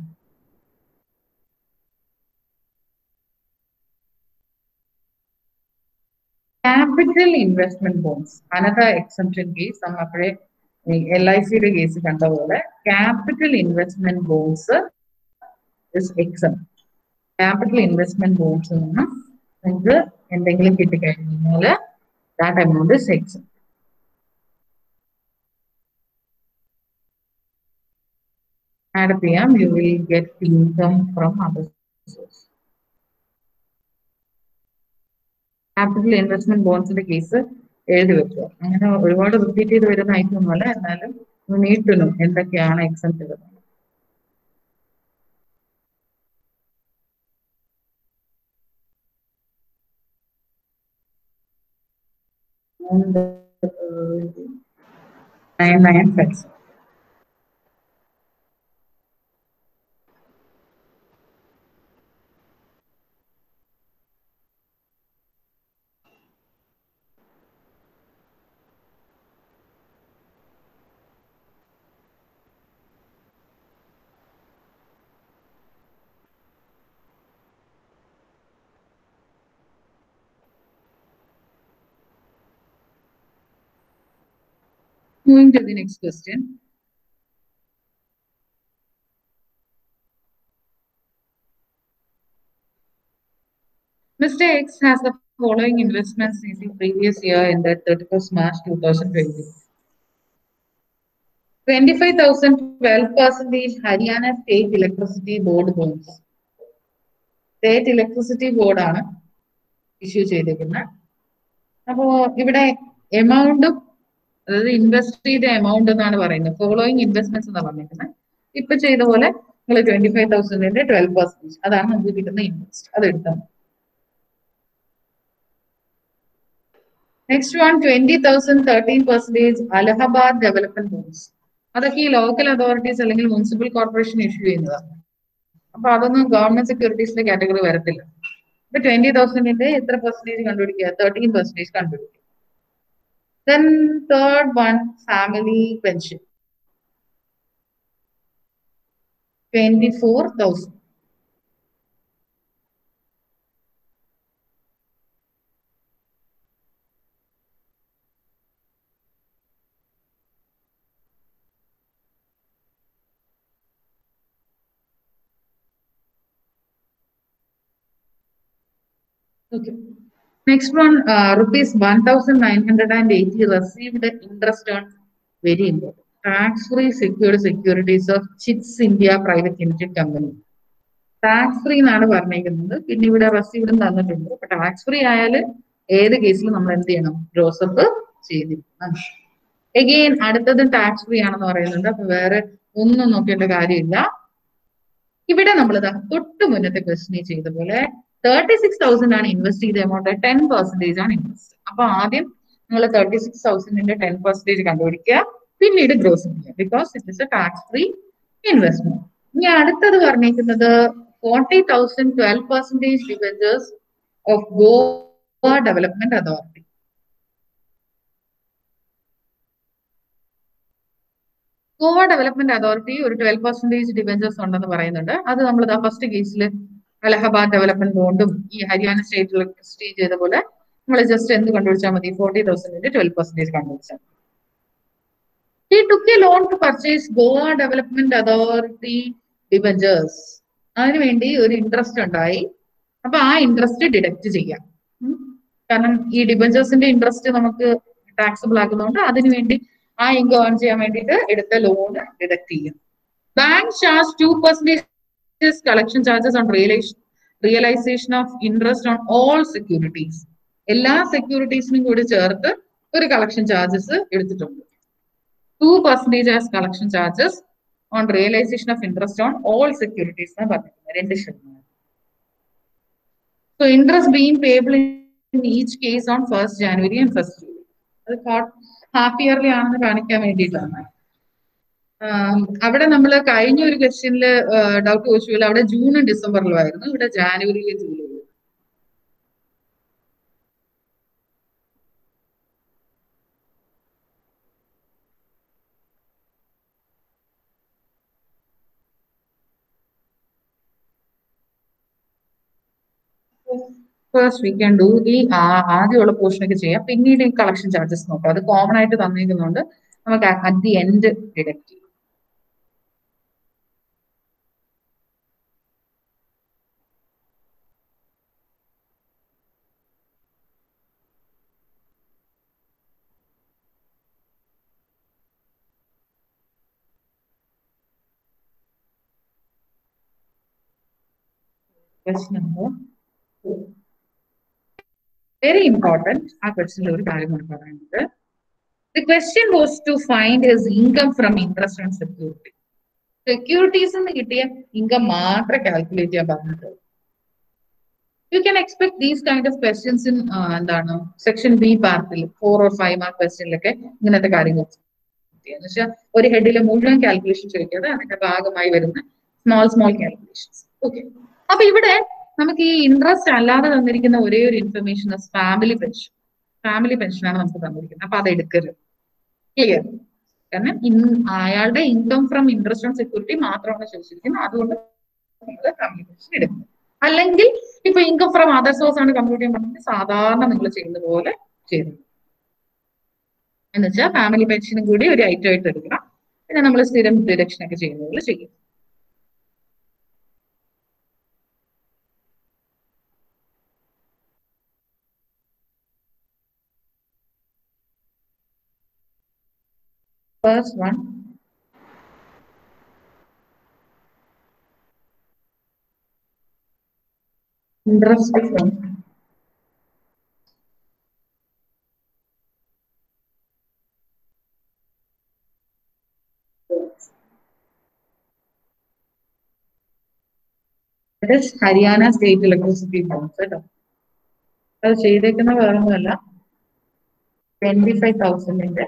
Capital investment bonds another exemption case നമ്മൾ അപ്പോഴേ L I സിയുടെ case കണ്ട പോലെ capital investment bonds is exempt capital investment bonds നിന്ന് നിങ്ങൾക്ക് എന്തെങ്കിലും കിട്ടിക്കഴിഞ്ഞാൽ that amount is exempt add ചെയ്യാം you will get income from other source capital investment ബോൺസിന്റെ കേസ് എഴുതി വെക്കുക അങ്ങനെ ഒരുപാട് റിപ്പീറ്റ് ചെയ്ത് വരുന്ന ഐറ്റം ഒന്നുമല്ല എന്നാലും നീഡ് ടു നോ എന്തൊക്കെയാണ് എക്സം ചെയ്തത് nine nine five Moving to the next question. Mr. X has the following investments in the previous year in the 31st March 2020. 25,012 percentage Haryana State Electricity Board bonds. State electricity ബോർഡാണ് issue ചെയ്തിരിക്കുന്നത് അപ്പോ ഇവിടെ എമൗണ്ടും അതായത് invest ചെയ്ത amount എന്നാണ് പറയുന്നത് following investments എന്നാണ് പറഞ്ഞിരിക്കുന്നത് ഇപ്പൊ ചെയ്ത പോലെ നിങ്ങൾ ട്വന്റി ഫൈവ് തൗസൻഡിന്റെ ട്വൽവ് പെർസെന്റേജ് അതാണ് നമുക്ക് കിട്ടുന്ന ഇൻവെസ്റ്റ് അത് എടുത്താൽ next one twenty thousand thirteen percentage Allahabad development bonds അതൊക്കെ ഈ ലോക്കൽ അതോറിറ്റീസ് അല്ലെങ്കിൽ മുനിസിപ്പൽ കോർപ്പറേഷൻ ഇഷ്യൂ ചെയ്യുന്നതാണ് അപ്പൊ അതൊന്നും ഗവൺമെന്റ് സെക്യൂരിറ്റീസിന്റെ കാറ്റഗറി വരത്തില്ല ഇപ്പൊ ട്വന്റി തൗസൻഡിന്റെ എത്ര പെർസെന്റേജ് കണ്ടുപിടിക്കുക തേർട്ടീൻ പെർസെന്റേജ് കണ്ടുപിടിക്കുക then third one family pension twenty four thousand Okay. Next one, uh, rupees one thousand nine hundred and eighty received interest on very important tax-free secured securities of Chits India Private Limited Company. Tax free എന്നാണ് പറഞ്ഞേക്കുന്നത് പിന്നെ ഇവിടെ റെസീവ്ഡും തന്നിട്ടുണ്ട് അപ്പൊ tax free ആയാൽ ഏത് കേസിലും നമ്മൾ എന്ത് ചെയ്യണം ഗ്രോസപ്പ് ചെയ്തിരിക്കണം എഗെയിൻ അടുത്തത് ടാക്സ് ഫ്രീ ആണെന്ന് പറയുന്നുണ്ട് അപ്പൊ വേറെ ഒന്നും നോക്കേണ്ട കാര്യമില്ല ഇവിടെ നമ്മൾ തൊട്ട് മുന്നത്തെ ക്വസ്റ്റിനെ ചെയ്ത പോലെ തേർട്ടി സിക്സ് തൗസൻഡ് ആണ് ഇൻവെസ്റ്റ് ചെയ്ത എമൗണ്ട് ടെൻ പെർസെന്റേജ് ആണ് ഇൻവെസ്റ്റ് അപ്പൊ ആദ്യം നിങ്ങൾ തേർട്ടി സിക്സ് തൗസൻഡിന്റെ ടെൻ പെർസെന്റേജ് കണ്ടുപിടിക്കുക പിന്നീട് ഗ്രോസ് ചെയ്യുക because it is a tax free investment ഇനി അടുത്തത് പറഞ്ഞേക്കുന്നത് forty thousand twelve percentage debentures of Goa development authority Goa development authority ഒരു ട്വൽവ് പെർസെന്റേജ് ഡിവെഞ്ചേഴ്സ് ഉണ്ടെന്ന് പറയുന്നുണ്ട് അത് നമ്മൾ ഫസ്റ്റ് കേസിൽ അലഹബാദ് ഡെവലപ്മെന്റ് ബോണ്ടും ഈ ഹരിയാന സ്റ്റേറ്റ് ഇലക്ട്രിസിറ്റി ചെയ്ത പോലെ നമ്മൾ ജസ്റ്റ് എന്ത് കണ്ടുപിടിച്ചാൽ മതി ഫോർട്ടി തൗസൻഡിന്റെ ട്വൽവ് പെർസെന്റേജ് കണ്ടുപിടിച്ചാൽ He took a loan to purchase Goa Development Authority debentures. അതിനുവേണ്ടി ഒരു ഇൻട്രസ്റ്റ് ഉണ്ടായി അപ്പൊ ആ ഇൻട്രസ്റ്റ് ഡിഡക്ട് ചെയ്യാം ഉം. കാരണം ഈ ഡിബഞ്ചേഴ്സിന്റെ ഇൻട്രസ്റ്റ് നമുക്ക് ടാക്സബിൾ ആക്കുന്നതുകൊണ്ട് അതിനുവേണ്ടി ആ ഇൻകം ഏൺ ചെയ്യാൻ വേണ്ടിയിട്ട് എടുത്ത ലോൺ ഡിഡക്ട് ചെയ്യും bank charge two percentage collection charges on realise realisation of interest on all securities എല്ലാ സെക്യൂരിറ്റീസിനും കൂടി ചേർത്ത് ഒരു കളക്ഷൻ ചാർജസ് എടുത്തിട്ടുണ്ട് two percentage as collection charges on realisation of interest on all securities എന്ന് പറഞ്ഞിട്ടുണ്ട് രണ്ട് ശതമാനം so interest being payable in each case on first January and first July അത് ഹാഫ് ഇയർലി ആണെന്ന് കാണിക്കാൻ വേണ്ടിയിട്ടാണ് ആം, അവിടെ നമ്മൾ കഴിഞ്ഞ ഒരു ക്വസ്റ്റ്യനിൽ ഡൗട്ട് ചോദിച്ചു അവിടെ ജൂണും ഡിസംബറിലും ആയിരുന്നു ഇവിടെ ജാനുവരിയിലും ജൂലൈയിലും first we can do the ആദ്യമുള്ള പോർഷൻ ഒക്കെ ചെയ്യാം പിന്നീട് ഈ കളക്ഷൻ ചാർജസ് നോക്കാം അത് കോമൺ ആയിട്ട് തന്നിരിക്കുന്നുണ്ട് നമുക്ക് അറ്റ് ദി എൻഡ് ഡിഡക്ട് ചെയ്യാം Question number four. Very important. ആ ക്വസ്റ്റിനിൽ ഒരു കാര്യം കൂടി പറയുന്നത് The question was to find his income from interest and security. Securities നിന്ന് കിട്ടിയ ഇൻകം മാത്രം കാൽക്കുലേറ്റ് ചെയ്യാൻ പറഞ്ഞിട്ടുള്ളൂ you can expect these kind of questions in എന്താണ് സെക്ഷൻ ബി പാർട്ടിൽ ഫോർ ഓർ ഫൈവ് മാർക്ക് ക്വസ്റ്റ്യനിലൊക്കെ ഇങ്ങനത്തെ കാര്യങ്ങൾ എന്ന് വെച്ചാൽ ഒരു ഹെഡിലെ മുഴുവൻ കാൽക്കുലേഷൻ ചോദിക്കാതെ അതിന്റെ ഭാഗമായി വരുന്ന സ്മോൾ സ്മോൾ കാൽക്കുലേഷൻസ് ഓക്കെ അപ്പൊ ഇവിടെ നമുക്ക് ഈ ഇൻട്രസ്റ്റ് അല്ലാതെ തന്നിരിക്കുന്ന ഒരേ ഒരു ഇൻഫർമേഷൻ ഫാമിലി പെൻഷൻ ഫാമിലി പെൻഷനാണ് നമുക്ക് തന്നിരിക്കുന്നത് അപ്പൊ അത് എടുക്കരുത് ക്ലിയർ കാരണം ഇൻ- അയാളുടെ income from interest on security മാത്രമാണ് ചോദിച്ചിരിക്കുന്നത് അതുകൊണ്ട് നിങ്ങൾ ഫാമിലി പെൻഷൻ എടുക്കും അല്ലെങ്കിൽ ഇപ്പൊ ഇൻകം ഫ്രം അതർ സോഴ്സ് ആണ് കമ്പ്യൂട്ട് ചെയ്യാൻ പറഞ്ഞിട്ട് സാധാരണ നിങ്ങൾ ചെയ്യുന്ന പോലെ ചെയ്തു എന്ന് വെച്ചാൽ ഫാമിലി പെൻഷനും കൂടി ഒരു ഐറ്റം ആയിട്ട് എടുക്കണം പിന്നെ നമ്മൾ സ്ഥിരം ഡിഡക്ഷൻ ഒക്കെ ചെയ്യുന്നത് ചെയ്യും First one. Interest from It is Haryana State Electricity Board കേട്ടോ അത് ചെയ്തേക്കുന്ന വേറൊന്നുമല്ല ട്വന്റി ഫൈവ് തൗസൻഡിന്റെ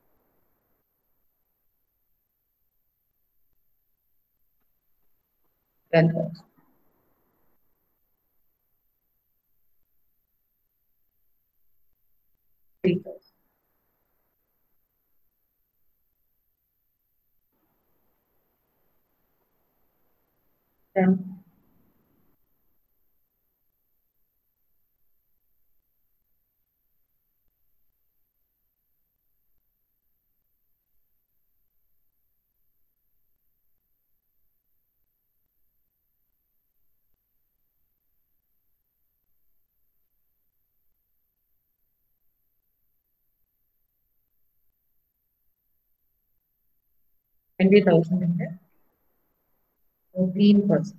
ten thousand. Three thousand. Ten. Twenty thousand in there. Fourteen percent.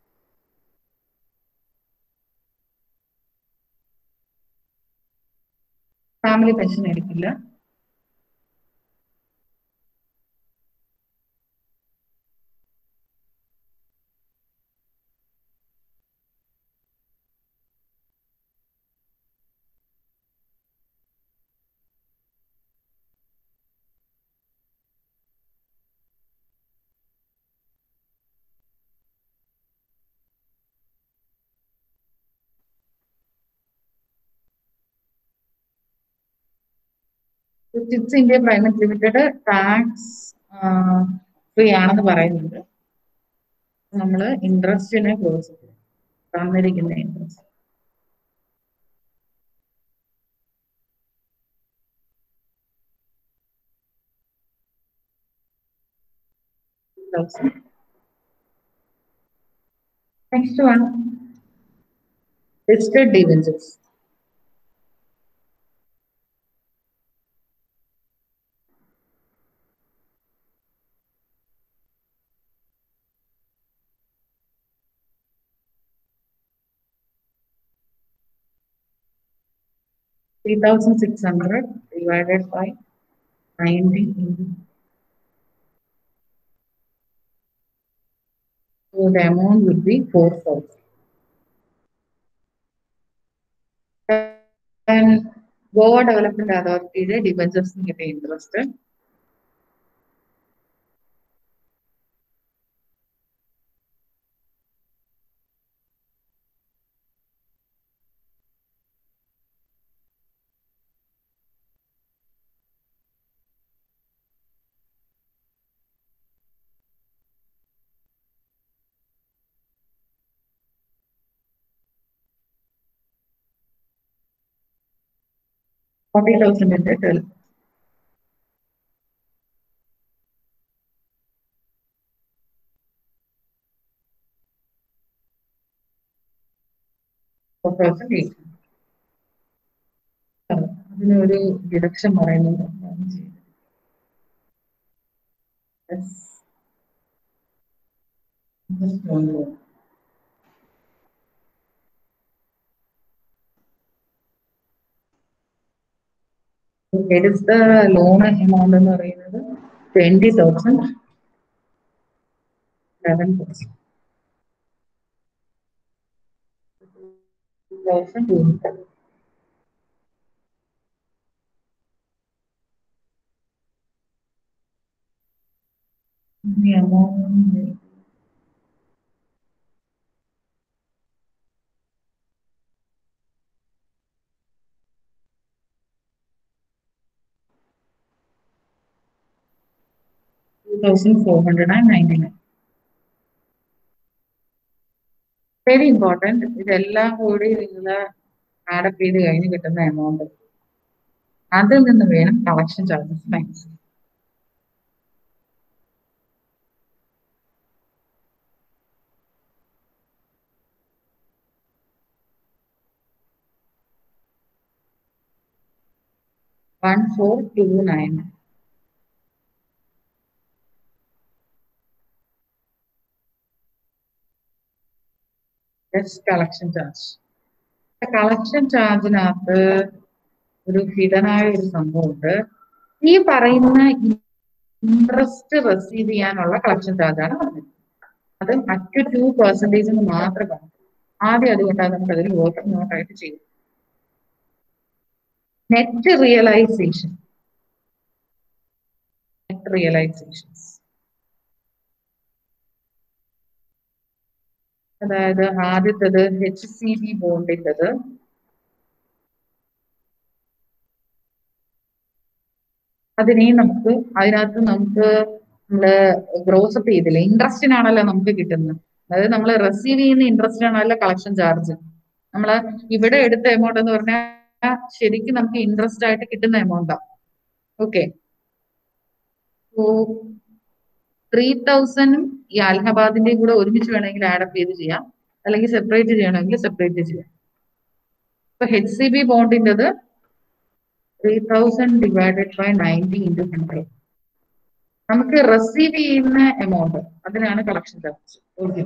Family pension എടുക്കില്ല chips India private limited tax free ആണെന്ന് പറയുന്നുണ്ട് നമ്മൾ ഇൻട്രസ്റ്റിനെ ക്ലോസ് ചെയ്യും തന്നിരിക്കുന്ന interest Next one, listed debentures. Three thousand six hundred divided by ninety into. So the amount would be four thousand. And Goa Development Authority, the debentures get interested. Forty thousand in the twelve. Four thousand eight. അതിനൊരു deduction പറയുന്നത് എന്താണ് ചെയ്യുന്നത്? Yes. Just one more. It is the loan amount എന്ന് പറയുന്നത് twenty thousand eleven percent thousand two The amount two thousand four hundred and ninety-nine. Very important ഇതെല്ലാം കൂടി നിങ്ങൾ add up ചെയ്ത് കഴിഞ്ഞ് കിട്ടുന്ന എമൗണ്ട് അതിൽ നിന്ന് വേണം കളക്ഷൻ ചാർജസ് മൈനസ് ചെയ്യാൻ one four two nine just collection charge collection ചാർജിനകത്ത് ഒരു ഹിഡനായ ഒരു സംഭവമുണ്ട് ഈ പറയുന്ന ഇൻട്രസ്റ്റ് റിസീവ് ചെയ്യാനുള്ള കളക്ഷൻ ചാർജാണ് പറഞ്ഞത് അത് അറ്റ് ടു പെർസെൻറ്റേജ് എന്ന് മാത്രം പറഞ്ഞു ആദ്യം അതുകൊണ്ടാണ് നമുക്ക് അതിൽ വോട്ട് നോട്ടായിട്ട് ചെയ്യും നെറ്റ് റിയലൈസേഷൻ നെറ്റ് റിയലൈസേഷൻസ് അതായത് ആദ്യത്തത് എച്ച് സി ബി ബോണ്ടിൻ്റെത് അതിനെ നമുക്ക് അതിനകത്ത് നമുക്ക് നമ്മള് ഗ്രോസ് അപ്പ് ചെയ്തില്ല ഇൻട്രസ്റ്റിനാണല്ലോ നമുക്ക് കിട്ടുന്നത് അതായത് നമ്മൾ റിസീവ് ചെയ്യുന്ന ഇൻട്രസ്റ്റിനാണല്ലോ കളക്ഷൻ ചാർജ് നമ്മൾ ഇവിടെ എടുത്ത എമൗണ്ട് എന്ന് പറഞ്ഞാൽ ശരിക്കും നമുക്ക് ഇൻട്രസ്റ്റ് ആയിട്ട് കിട്ടുന്ന എമൗണ്ടാ ഓക്കെ ത്രീ തൗസൻഡും ഈ അലഹബാദിന്റെയും കൂടെ ഒരുമിച്ച് വേണമെങ്കിൽ ആഡപ്പ് ചെയ്ത് ചെയ്യാം അല്ലെങ്കിൽ സെപ്പറേറ്റ് ചെയ്യണമെങ്കിൽ സെപ്പറേറ്റ് ചെയ്യാം ഇപ്പൊ എച്ച് സി ബി ബോണ്ടിൻ്റെത് three thousand divided by ninety into hundred നമുക്ക് റിസീവ് ചെയ്യുന്ന എമൗണ്ട് അതിനാണ് കളക്ഷൻ ചാർജ് ഓക്കെ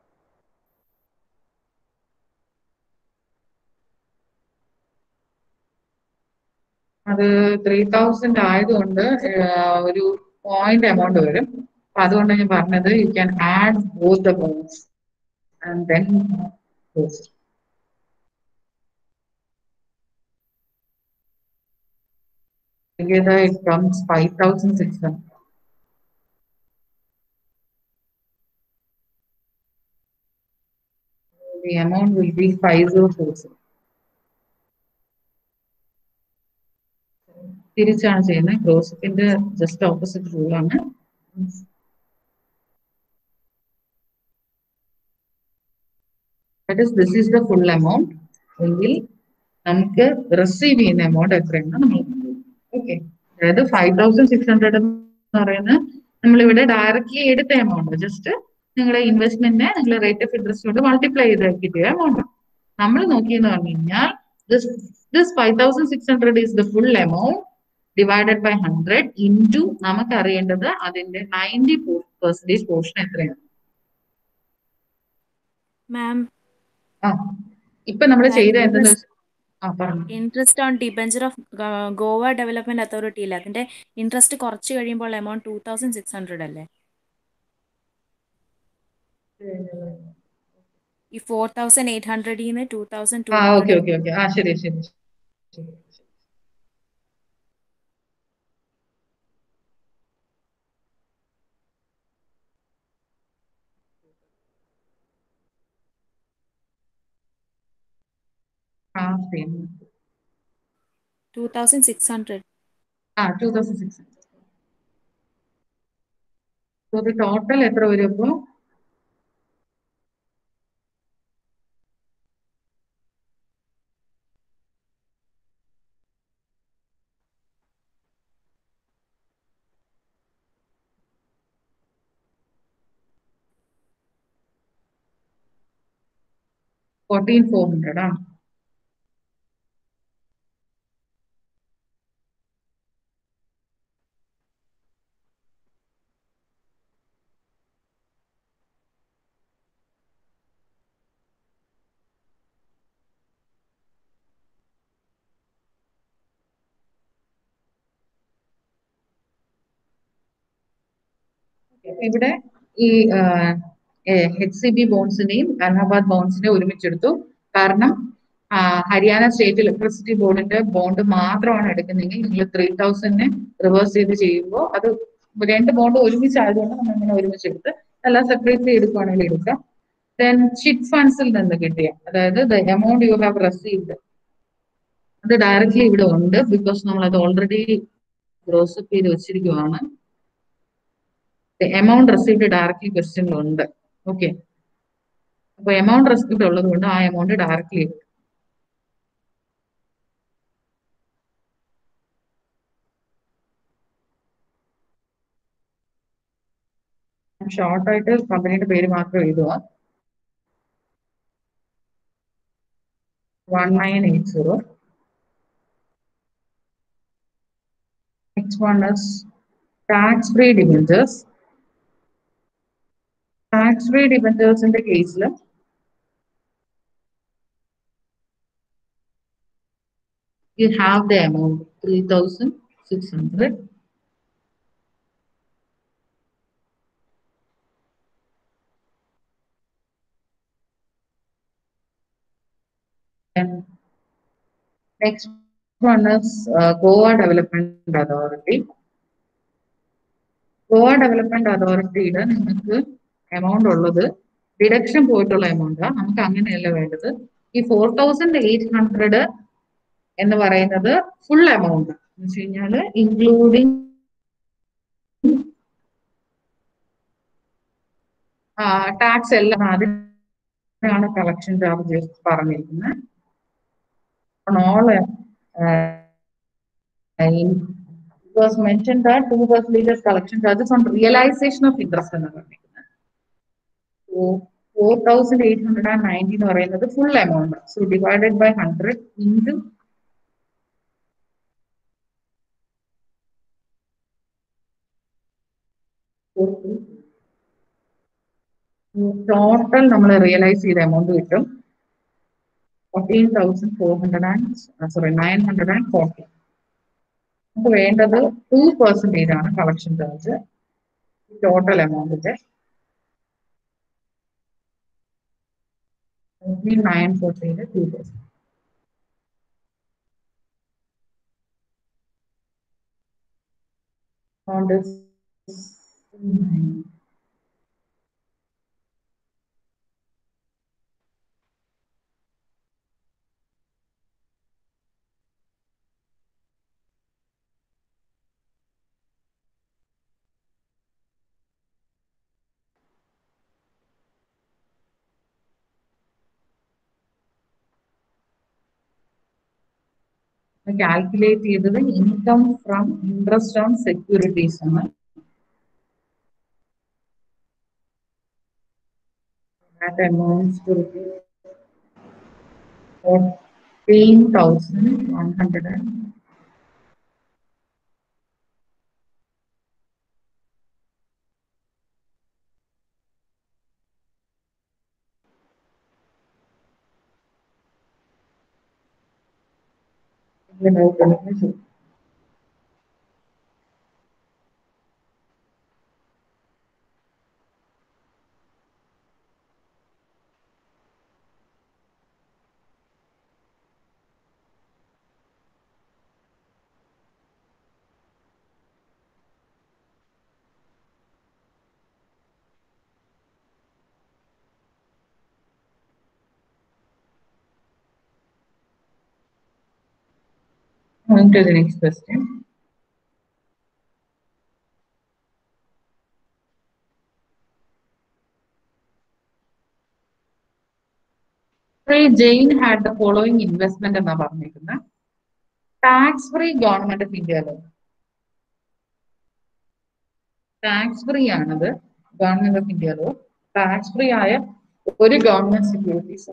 അത് ത്രീ തൗസൻഡ് ആയതുകൊണ്ട് ഒരു പോയിന്റ് എമൗണ്ട് വരും അപ്പൊ അതുകൊണ്ട് ഞാൻ പറഞ്ഞത് you can add both the bonds and then Together it comes five thousand six hundred. The amount will be five zero four zero. തിരിച്ചാണ് ചെയ്യുന്നത് ഗ്രോസപ്പിന്റെ ജസ്റ്റ് ഓപ്പോസിറ്റ് റൂളാണ് that is this is the full amount എങ്കിൽ നമുക്ക് receive ചെയ്യുന്ന amount എത്രയാണ് നമ്മൾ okay അതായത് ഫൈവ് തൗസൻഡ് സിക്സ് ഹൺഡ്രഡ് എന്ന് പറയുന്നത് നമ്മളിവിടെ ഡയറക്റ്റ്ലി എടുത്ത എമൗണ്ട് ജസ്റ്റ് നിങ്ങളുടെ ഇൻവെസ്റ്റ്മെന്റിനെ നിങ്ങൾ റേറ്റ് ഓഫ് ഇൻട്രസ്റ്റ് കൊണ്ട് മൾട്ടിപ്ലൈ ചെയ്ത് കിട്ടിയ എമൗണ്ട് നമ്മൾ നോക്കിയെന്ന് പറഞ്ഞു കഴിഞ്ഞാൽ this this five thousand six hundred is the full amount divided by hundred into നമുക്ക് അറിയേണ്ടത് അതിന്റെ നയൻറ്റി പെർസെന്റേജ് പോർഷൻ എത്രയാണ്
മാം
ആ ഇപ്പൊ നമ്മൾ ചെയ്ത എന്തെന്ന് വെച്ചാൽ ആ പറഞ്ഞു
interest on debenture of Goa development authority ഇല്ല അതിന്റെ ഇൻട്രസ്റ്റ് കുറച്ച് കഴിയുമ്പോൾ amount two thousand six hundred അല്ലേ ഈ ഫോർ തൗസൻഡ് എയ്റ്റ് ഹൺഡ്രഡിൽ നിന്ന് ടൂ തൗസൻഡ് ടു
ആ ഓക്കെ ഓക്കെ ഓക്കെ ആ ശരി ശരി ശരി ആ same
two thousand six hundred
ആ two thousand six hundred total എത്ര വരും അപ്പോ ഫോർട്ടീൻ ഫോർ ഹൺഡ്രഡ് ആ ഇവിടെ ഈ എച്ച് സി ബി ബോൺസിനെയും അലഹാബാദ് ബോൺസിനെയും ഒരുമിച്ചെടുത്തു കാരണം ആ, ഹരിയാന സ്റ്റേറ്റ് ഇലക്ട്രിസിറ്റി ബോർഡിന്റെ ബോണ്ട് മാത്രമാണ് എടുക്കുന്നതെങ്കിൽ നിങ്ങൾ ത്രീ തൗസൻഡിനെ റിവേഴ്സ് ചെയ്ത് ചെയ്യുമ്പോൾ അത് രണ്ട് ബോണ്ട് ഒരുമിച്ചായതുകൊണ്ട് നമ്മൾ ഇങ്ങനെ ഒരുമിച്ചെടുത്ത് എല്ലാം സെപ്പറേറ്റ്ലി എടുക്കുവാണെങ്കിൽ എടുക്കാം ദെൻ ചിറ്റ് ഫണ്ട്സിൽ നിന്ന് കിട്ടിയ അതായത് the amount you have received അത് ഡയറക്റ്റ്ലി ഇവിടെ ഉണ്ട് ബിക്കോസ് നമ്മൾ അത് ഓൾറെഡി ഗ്രോസപ്പ് ചെയ്ത് വെച്ചിരിക്കുവാണ് എമൗണ്ട് റെസീവ്ഡ് ഡയറക്റ്റ്ലി ക്വസ്റ്റ്യനിലുണ്ട് ഓക്കെ അപ്പൊ എമൗണ്ട് റെസീവ്ഡ് ഉള്ളത് കൊണ്ട് ആ എമൗണ്ട് ഡയറക്റ്റ്ലി ഷോർട്ട് ആയിട്ട് കമ്പനിയുടെ പേര് മാത്രം എഴുതുക one nine eight zero next one is tax free debentures tax free ഡിബഞ്ചേഴ്സിന്റെ കേസിൽ you have the amount 3600 and next one is uh, goa development authority Goa development അതോറിറ്റിയുടെ നിങ്ങൾക്ക് എമൗണ്ട് ഉള്ളത് ഡിഡക്ഷൻ പോയിട്ടുള്ള എമൗണ്ട് നമുക്ക് അങ്ങനെയല്ല വേണ്ടത് ഈ ഫോർ തൗസൻഡ് എയ്റ്റ് ഹൺഡ്രഡ് എന്ന് പറയുന്നത് ഫുൾ എമൗണ്ട് എന്ന് വെച്ച് കഴിഞ്ഞാല് ഇൻക്ലൂഡിങ് ടാക്സ് എല്ലാം അതിനാണ് കളക്ഷൻ ചാർജസ് പറഞ്ഞിരിക്കുന്നത് all was mentioned that two percentages collection charges on realization of interest എന്ന് പറഞ്ഞിരിക്കുന്നത് so four thousand eight hundred and ninety എന്ന് പറയുന്നത് full amount so divided by hundred into total നമ്മൾ realise ചെയ്ത amount കിട്ടും fourteen thousand four hundred and sorry nine hundred and forty നമുക്ക് വേണ്ടത് two percentage ആണ് കളക്ഷൻ ചാർജ് ടോട്ടൽ എമൗണ്ടിന്റെ nine ഫോർട്ടിയുടെ two percent amount is nine. Calculate ചെയ്തത് income from interest on securities ആണ് that amounts to fourteen thousand one hundred and Moving to the next question. Free Jane had the following investment എന്നാ പറഞ്ഞിരിക്കുന്നത് tax free government of ഇന്ത്യയില് tax free ആണത് government of ഇന്ത്യയിലോ tax free ആയ ഒരു government securities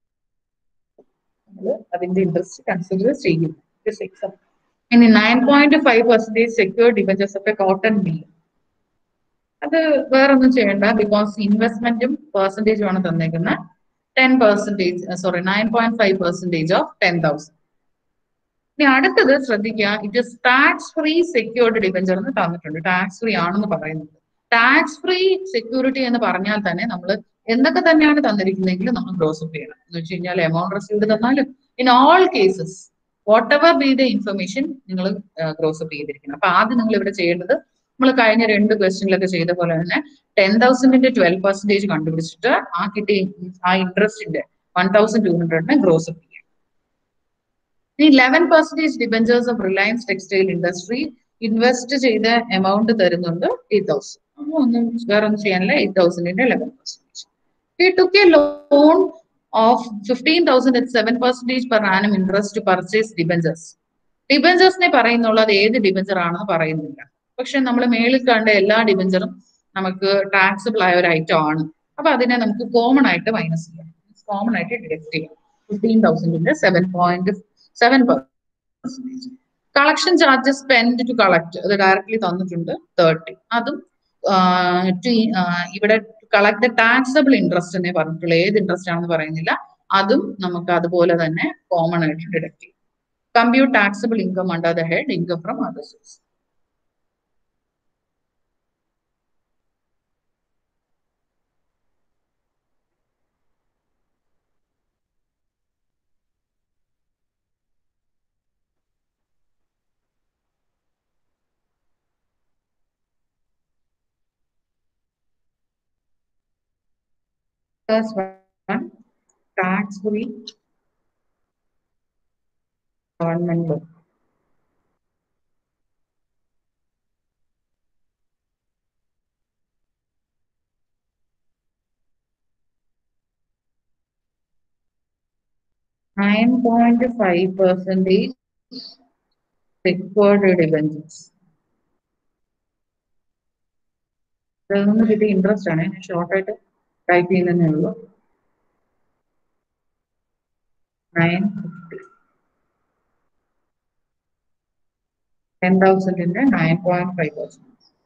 അതിന്റെ interest consider ചെയ്യും ഇനി nine point five percentage secured debentures of a cotton mill അത് വേറൊന്നും ചെയ്യണ്ട ബിക്കോസ് ഇൻവെസ്റ്റ്മെന്റും പെർസെന്റേജും ആണ് തന്നേക്കുന്നത് ten percentage sorry nine point five percentage of ten thousand ഇനി അടുത്തത് ശ്രദ്ധിക്കുക it is tax free secured debenture എന്ന് തന്നിട്ടുണ്ട് ടാക്സ് ഫ്രീ ആണെന്ന് പറയുന്നത് ടാക്സ് ഫ്രീ സെക്യൂരിറ്റി എന്ന് പറഞ്ഞാൽ തന്നെ നമ്മൾ എന്തൊക്കെ തന്നെയാണ് തന്നിരിക്കുന്നതെങ്കിൽ നമ്മൾ ഗ്രോസപ്പ് ചെയ്യണം എന്ന് വെച്ച് കഴിഞ്ഞാൽ എമൗണ്ട് റിസീവ്ഡ് തന്നാലും in all cases whatever be the information നിങ്ങൾ ഗ്രോസപ്പ് ചെയ്തിരിക്കണം അപ്പൊ ആദ്യം നിങ്ങൾ ഇവിടെ ചെയ്യേണ്ടത് നമ്മൾ കഴിഞ്ഞ രണ്ട് ക്വസ്റ്റ്യനിലൊക്കെ ചെയ്ത പോലെ തന്നെ ടെൻ തൗസൻഡിന്റെ ട്വൽവ് പെർസെന്റേജ് കണ്ടുപിടിച്ചിട്ട് ആ കിട്ടിയ ആ ഇൻട്രസ്റ്റിന്റെ വൺ തൗസൻഡ് ടു ഹൺഡ്രഡിനെ ഗ്രോസപ്പ് ചെയ്യാം ഈ eleven percentage debentures of Reliance textile industry invest ചെയ്ത എമൗണ്ട് തരുന്നുണ്ട് എയ്റ്റ് തൗസൻഡ് ഒന്നും വേറെ ഒന്നും ചെയ്യാനില്ല എയ്റ്റ് തൗസൻഡിന്റെ eleven percentage he took a loan of 15,000 at 7% per annum interest to purchase debentures. ഡിബഞ്ചേഴ്സിനെ പറയുന്നുള്ളൂ അത് ഏത് ഡിബഞ്ചർ ആണെന്ന് പറയുന്നില്ല പക്ഷെ നമ്മൾ മേളിൽ കണ്ട എല്ലാ ഡിബഞ്ചറും നമുക്ക് ടാക്സബിൾ ആയ ഒരു ഐറ്റം ആണ് അപ്പൊ അതിനെ നമുക്ക് കോമൺ ആയിട്ട് മൈനസ് ചെയ്യാം കോമൺ ആയിട്ട് ഡിഡക്ട് ചെയ്യാം ഫിഫ്റ്റീൻ തൗസൻഡിന്റെ seven point seven percentage collection charges spend to collect അത് ഡയറക്ട്ലി തന്നിട്ടുണ്ട് തേർട്ടി അതും to, ഇവിടെ കളക്ട് ടാക്സബിൾ ഇൻട്രസ്റ്റ് എന്നേ പറഞ്ഞിട്ടുള്ളൂ ഏത് ഇൻട്രസ്റ്റ് ആണെന്ന് പറയുന്നില്ല അതും നമുക്ക് അതുപോലെ തന്നെ കോമൺ ആയിട്ട് ഡിഡക്ട് ചെയ്യും compute taxable income under the head income from other source First one, tax-free government loan. Nine point five percentage required debentures. ഇതൊന്നും കിട്ടിയ ഇൻട്രസ്റ്റ് ആണ് ഷോർട്ട് ആയിട്ട് ടൈപ്പ് ചെയ്യുന്നതേ ഉള്ളൂ നയൻ ഫിഫ്റ്റി ടെൻ തൗസൻഡിന്റെ nine point five percent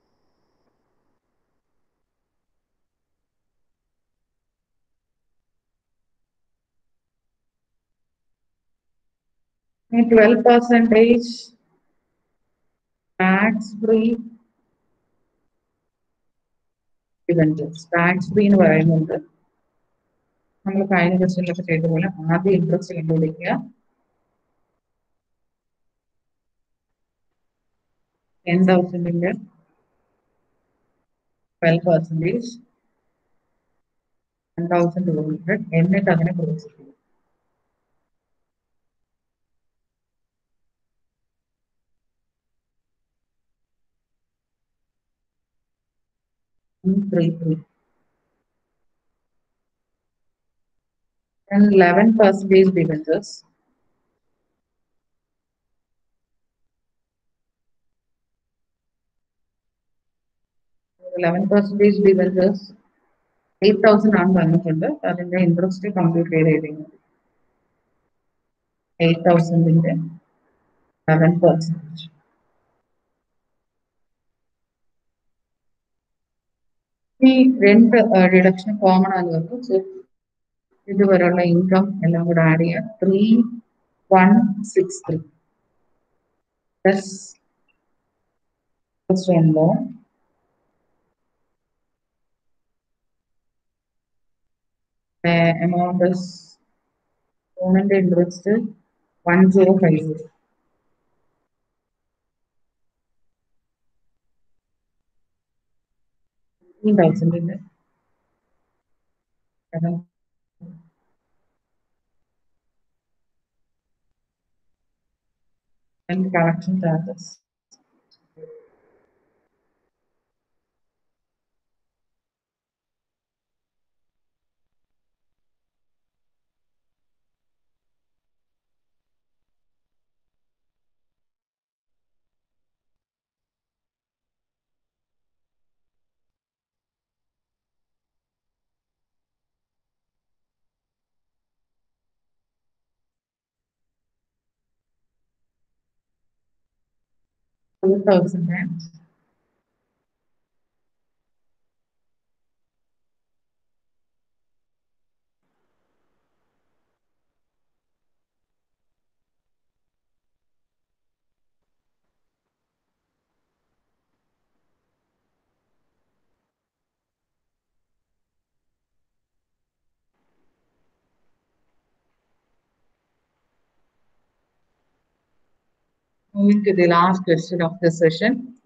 twelve percentage tax free debentures tax free എന്ന് പറയുന്നുണ്ട് നമ്മൾ കഴിഞ്ഞ ക്വസ്റ്റ്യനിലൊക്കെ ചെയ്ത പോലെ ആദ്യം ഇൻട്രസ്റ്റ് കണ്ടുപിടിക്കുക ടെൻ തൗസൻഡിന്റെ twelve percentage ten thousand two hundred എന്നിട്ട് അതിനെ ക്രോസ് ചെയ്യും three three. And eleven percentage debentures. Eleven percentage debentures. Eight thousand ആണ് തന്നിട്ടുണ്ട് അതിന്റെ ഇൻട്രസ്റ്റ് കമ്പ്യൂട്ട് ചെയ്ത് എഴുതുന്നത് എയ്റ്റ് തൗസൻഡിന്റെ ലെവൻ പെർസെൻറ്റേജ് ഈ രണ്ട് ഡിഡക്ഷൻ കോമൺ ആണ് വന്നു സോ ഇതുവരെയുള്ള ഇൻകം എല്ലാം കൂടെ ആഡ് ചെയ്യാം three one six three plus first one loan amount is loan and interest one zero five zero. Fifteen thousand in it. Seven. And collection charges. Two thousand and Moving to the last question of the session.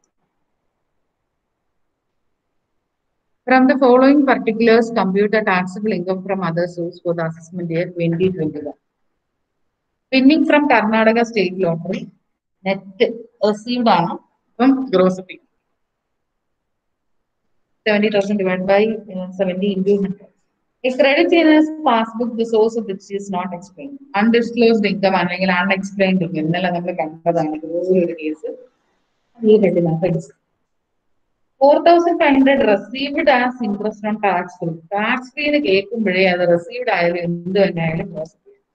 From the following particulars, compute the taxable income from other source for the assessment year 2021. Winning from Karnataka State Lottery, net received ആണ് from grocery. 70,000 divided by uh, 70 into 100. A credit in a passbook, the source of which is not explained. Undisclosed income അല്ലെങ്കിൽ unexplained income. ഇന്നലെ നമ്മൾ കണ്ടതാണ് ഇതുപോലൊരു case ഈ ഹെഡിനകത്ത് four thousand five hundred received as interest on tax free tax free എന്ന് കേൾക്കുമ്പോഴേ അത് റിസീവ്ഡ് ആയാലും എന്ത് തന്നെ ആയാലും ക്രോസ്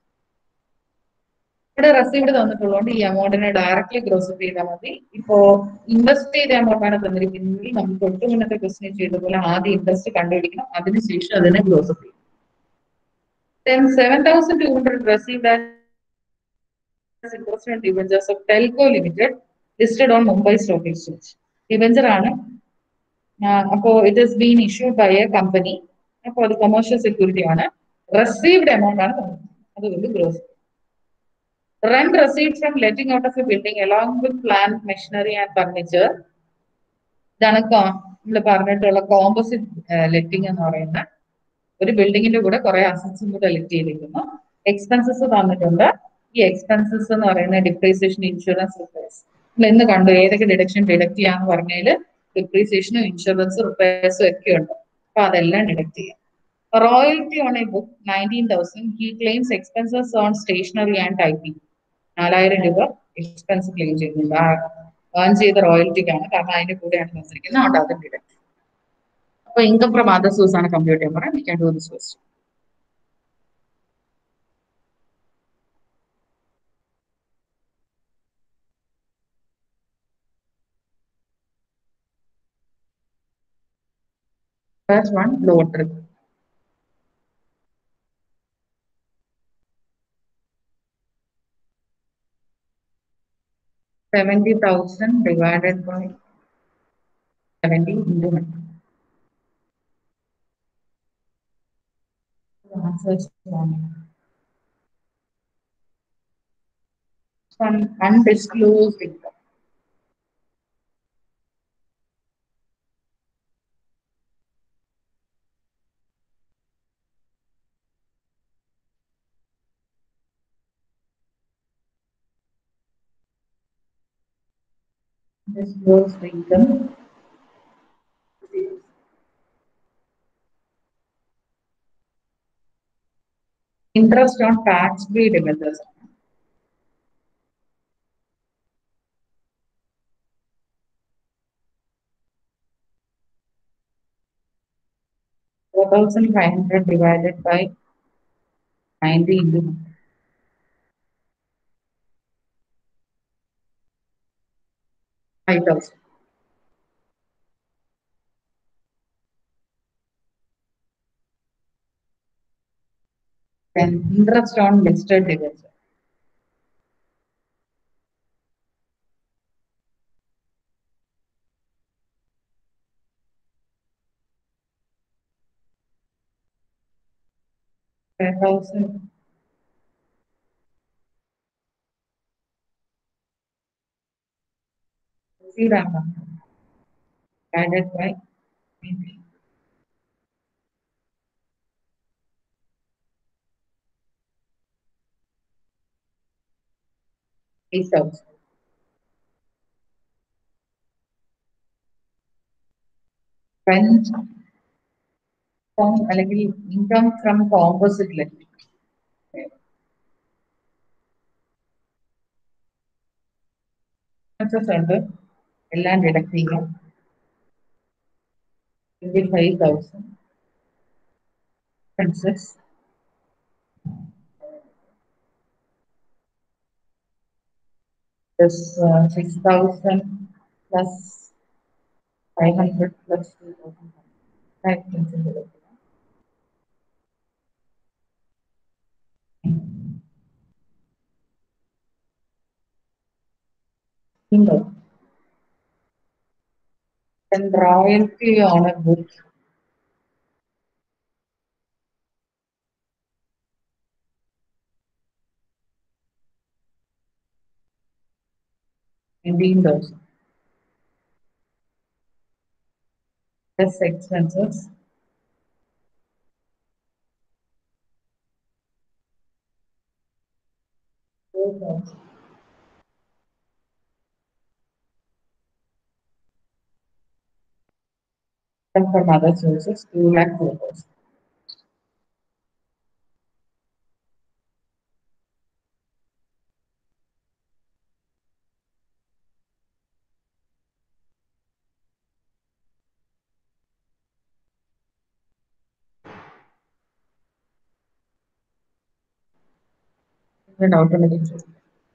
ഇവിടെ റെസീവ്ഡ് തന്നിട്ടുള്ളതുകൊണ്ട് ഈ എമൗണ്ടിനെ ഡയറക്ട്ലി ക്രോസ് ചെയ്താൽ മതി ഇപ്പോ ഇൻവെസ്റ്റ് ചെയ്ത എമൗണ്ട് ആണ് തന്നിരിക്കുന്നതെങ്കിൽ നമുക്ക് തൊട്ട് മുന്നത്തെ ക്വസ്റ്റ്യൻ ചെയ്തപോലെ ആദ്യം ഇൻട്രസ്റ്റ് കണ്ടുപിടിക്കണം അതിനുശേഷം അതിനെ ക്ലോസ് ചെയ്യും then 7,200 received as interest on debentures of Telco Limited listed on Mumbai Stock Exchange. Debenture ആണ് അപ്പോ it is been issued by a company അപ്പോൾ അത് കൊമേഴ്ഷ്യൽ സെക്യൂരിറ്റി ആണ് റെസീവ്ഡ് എമൗണ്ട് ആണ് തന്നത്. അതുകൊണ്ട് gross rent received from letting out of a building along with plant machinery and furniture ഇതാണ് നമ്മൾ പറഞ്ഞിട്ടുള്ള കോമ്പോസിറ്റ് ലെറ്റിംഗ് എന്ന് പറയുന്ന ഒരു ബിൽഡിങ്ങിന്റെ കൂടെ കുറെ അസറ്റ്സും കൂടെ ലെറ്റ് ചെയ്തിരിക്കുന്നു എക്സ്പെൻസസ് തന്നിട്ടുണ്ട് ഈ എക്സ്പെൻസസ് എന്ന് പറയുന്ന ഡിപ്രീസിയേഷൻ ഇൻഷുറൻസ് റിപ്പയർസ് നമ്മൾ ഇന്ന് കണ്ടു ഏതൊക്കെ ഡിഡക്ഷൻ ഡിഡക്ട് ചെയ്യാന്ന് പറഞ്ഞാൽ ഡിപ്രീസിയേഷനും ഇൻഷുറൻസും റിപ്പയർസും ഒക്കെ ഉണ്ട് അപ്പൊ അതെല്ലാം ഡിഡക്ട് ചെയ്യാം royalty on a book nineteen thousand he claims expenses on stationery and typing നാലായിരം രൂപ എക്സ്പെൻസ് ക്ലെയിം ചെയ്യുന്നുണ്ട് ആ ഏൺ ചെയ്ത റോയൽറ്റിക്കാണ് കാരണം അതിന്റെ കൂടെയാണ് വന്നിരിക്കുന്നത് അതുകൊണ്ട് അതും ഡിഡക്ട് അപ്പൊ ഇൻകം ഫ്രം അതർ സോഴ്സ് ആണ് കമ്പ്യൂട്ട് ചെയ്യാൻ പറയാം we can do this question First one, lottery. Seventy thousand divided by seventy into hundred. The answer is one. One undisclosed income. Disclosed income. Interest on tax-free debentures. Four thousand five hundred divided by ninety into five thousand. Then interest on listed debenture. Five thousand. See that one. Divided by ninety. Eight thousand. Rent from അല്ലെങ്കിൽ income from composite lending. Expenses ഉണ്ട് എല്ലാം deduct ചെയ്യാം twenty five thousand expenses this uh, six thousand plus five hundred plus two thousand. Five thousand. Single. And royalty on a book. Nineteen thousand. Plus expenses. Four thousand. And from other sources, two lakh four thousand. Doubt ഉണ്ടെങ്കിൽ ചോദിക്കാം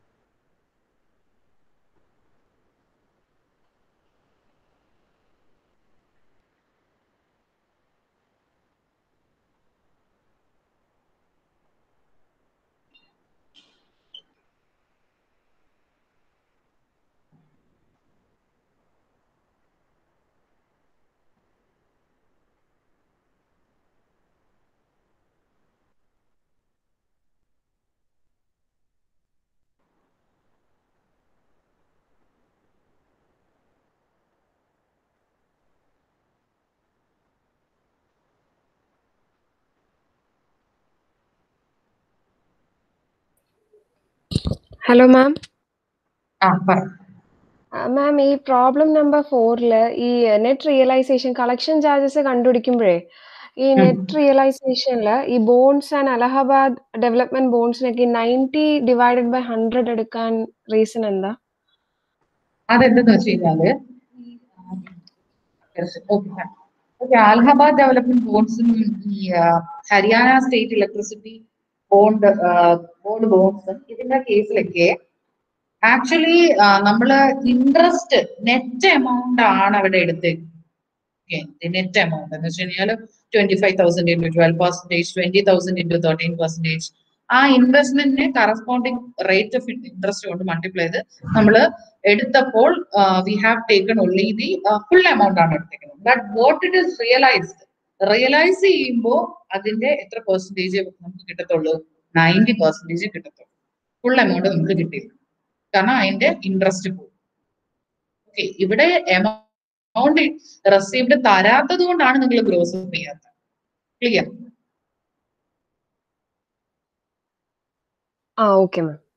hello ma'am
ആ പറ
മാം ഈ problem number ഫോറില് ഈ net realisation collection charges കണ്ടുപിടിക്കുമ്പോഴേ ഈ
ഉം.
നെറ്റ് റിയലൈസേഷനിൽ ഈ ബോൺസ് ആൻഡ് അലഹബാദ് ഡെവലപ്മെന്റ് ബോൺസിനൊക്കെ നയൻറ്റി ഡിവൈഡഡ് ബൈ ഹൺഡ്രഡ് എടുക്കാൻ റീസൺ എന്താ
അതെന്തെന്ന് വെച്ച് കഴിഞ്ഞാല് ഓക്കെ അലഹബാദ് ഡെവലപ്മെന്റ് ബോൺസും ഈ ആ, Haryana state electricity bond bond ബോൺസും ഇതിന്റെ കേസിലൊക്കെ ആക്ച്വലി നമ്മള് ഇൻട്രസ്റ്റ് നെറ്റ് എമൗണ്ട് ആണ് അവിടെ എടുത്തേക്കുന്നത് നെറ്റ് എമൗണ്ട് എന്ന് വെച്ച് കഴിഞ്ഞാൽ twenty five thousand into twelve percentage twenty thousand into thirteen percentage ആ ഇൻവെസ്റ്റ്മെന്റിനെ കറസ്പോണ്ടിങ് റേറ്റ് ഓഫ് ഇൻട്രസ്റ്റ് കൊണ്ട് മൾട്ടിപ്ലൈ ചെയ്ത് നമ്മൾ എടുത്തപ്പോൾ we have taken only the full amount ആണ് എടുത്തേക്കുന്നത് but what it is realised realise ചെയ്യുമ്പോൾ അതിന്റെ എത്ര പെർസെന്റേജ് നമുക്ക് കിട്ടത്തുള്ളൂ നയൻറ്റി പെർസെന്റേജ് കിട്ടത്തുള്ളൂ ഫുൾ എമൗണ്ട് നമുക്ക് കിട്ടില്ല കാരണം അതിന്റെ ഇൻട്രസ്റ്റ് പോകും ഓക്കെ ഇവിടെ എമൗണ്ട് റെസീവ്ഡ് തരാത്തത് കൊണ്ടാണ് നിങ്ങൾ ഗ്രോസ് ചെയ്യാത്തത് ക്ലിയർ
ആ ഓക്കെ മാം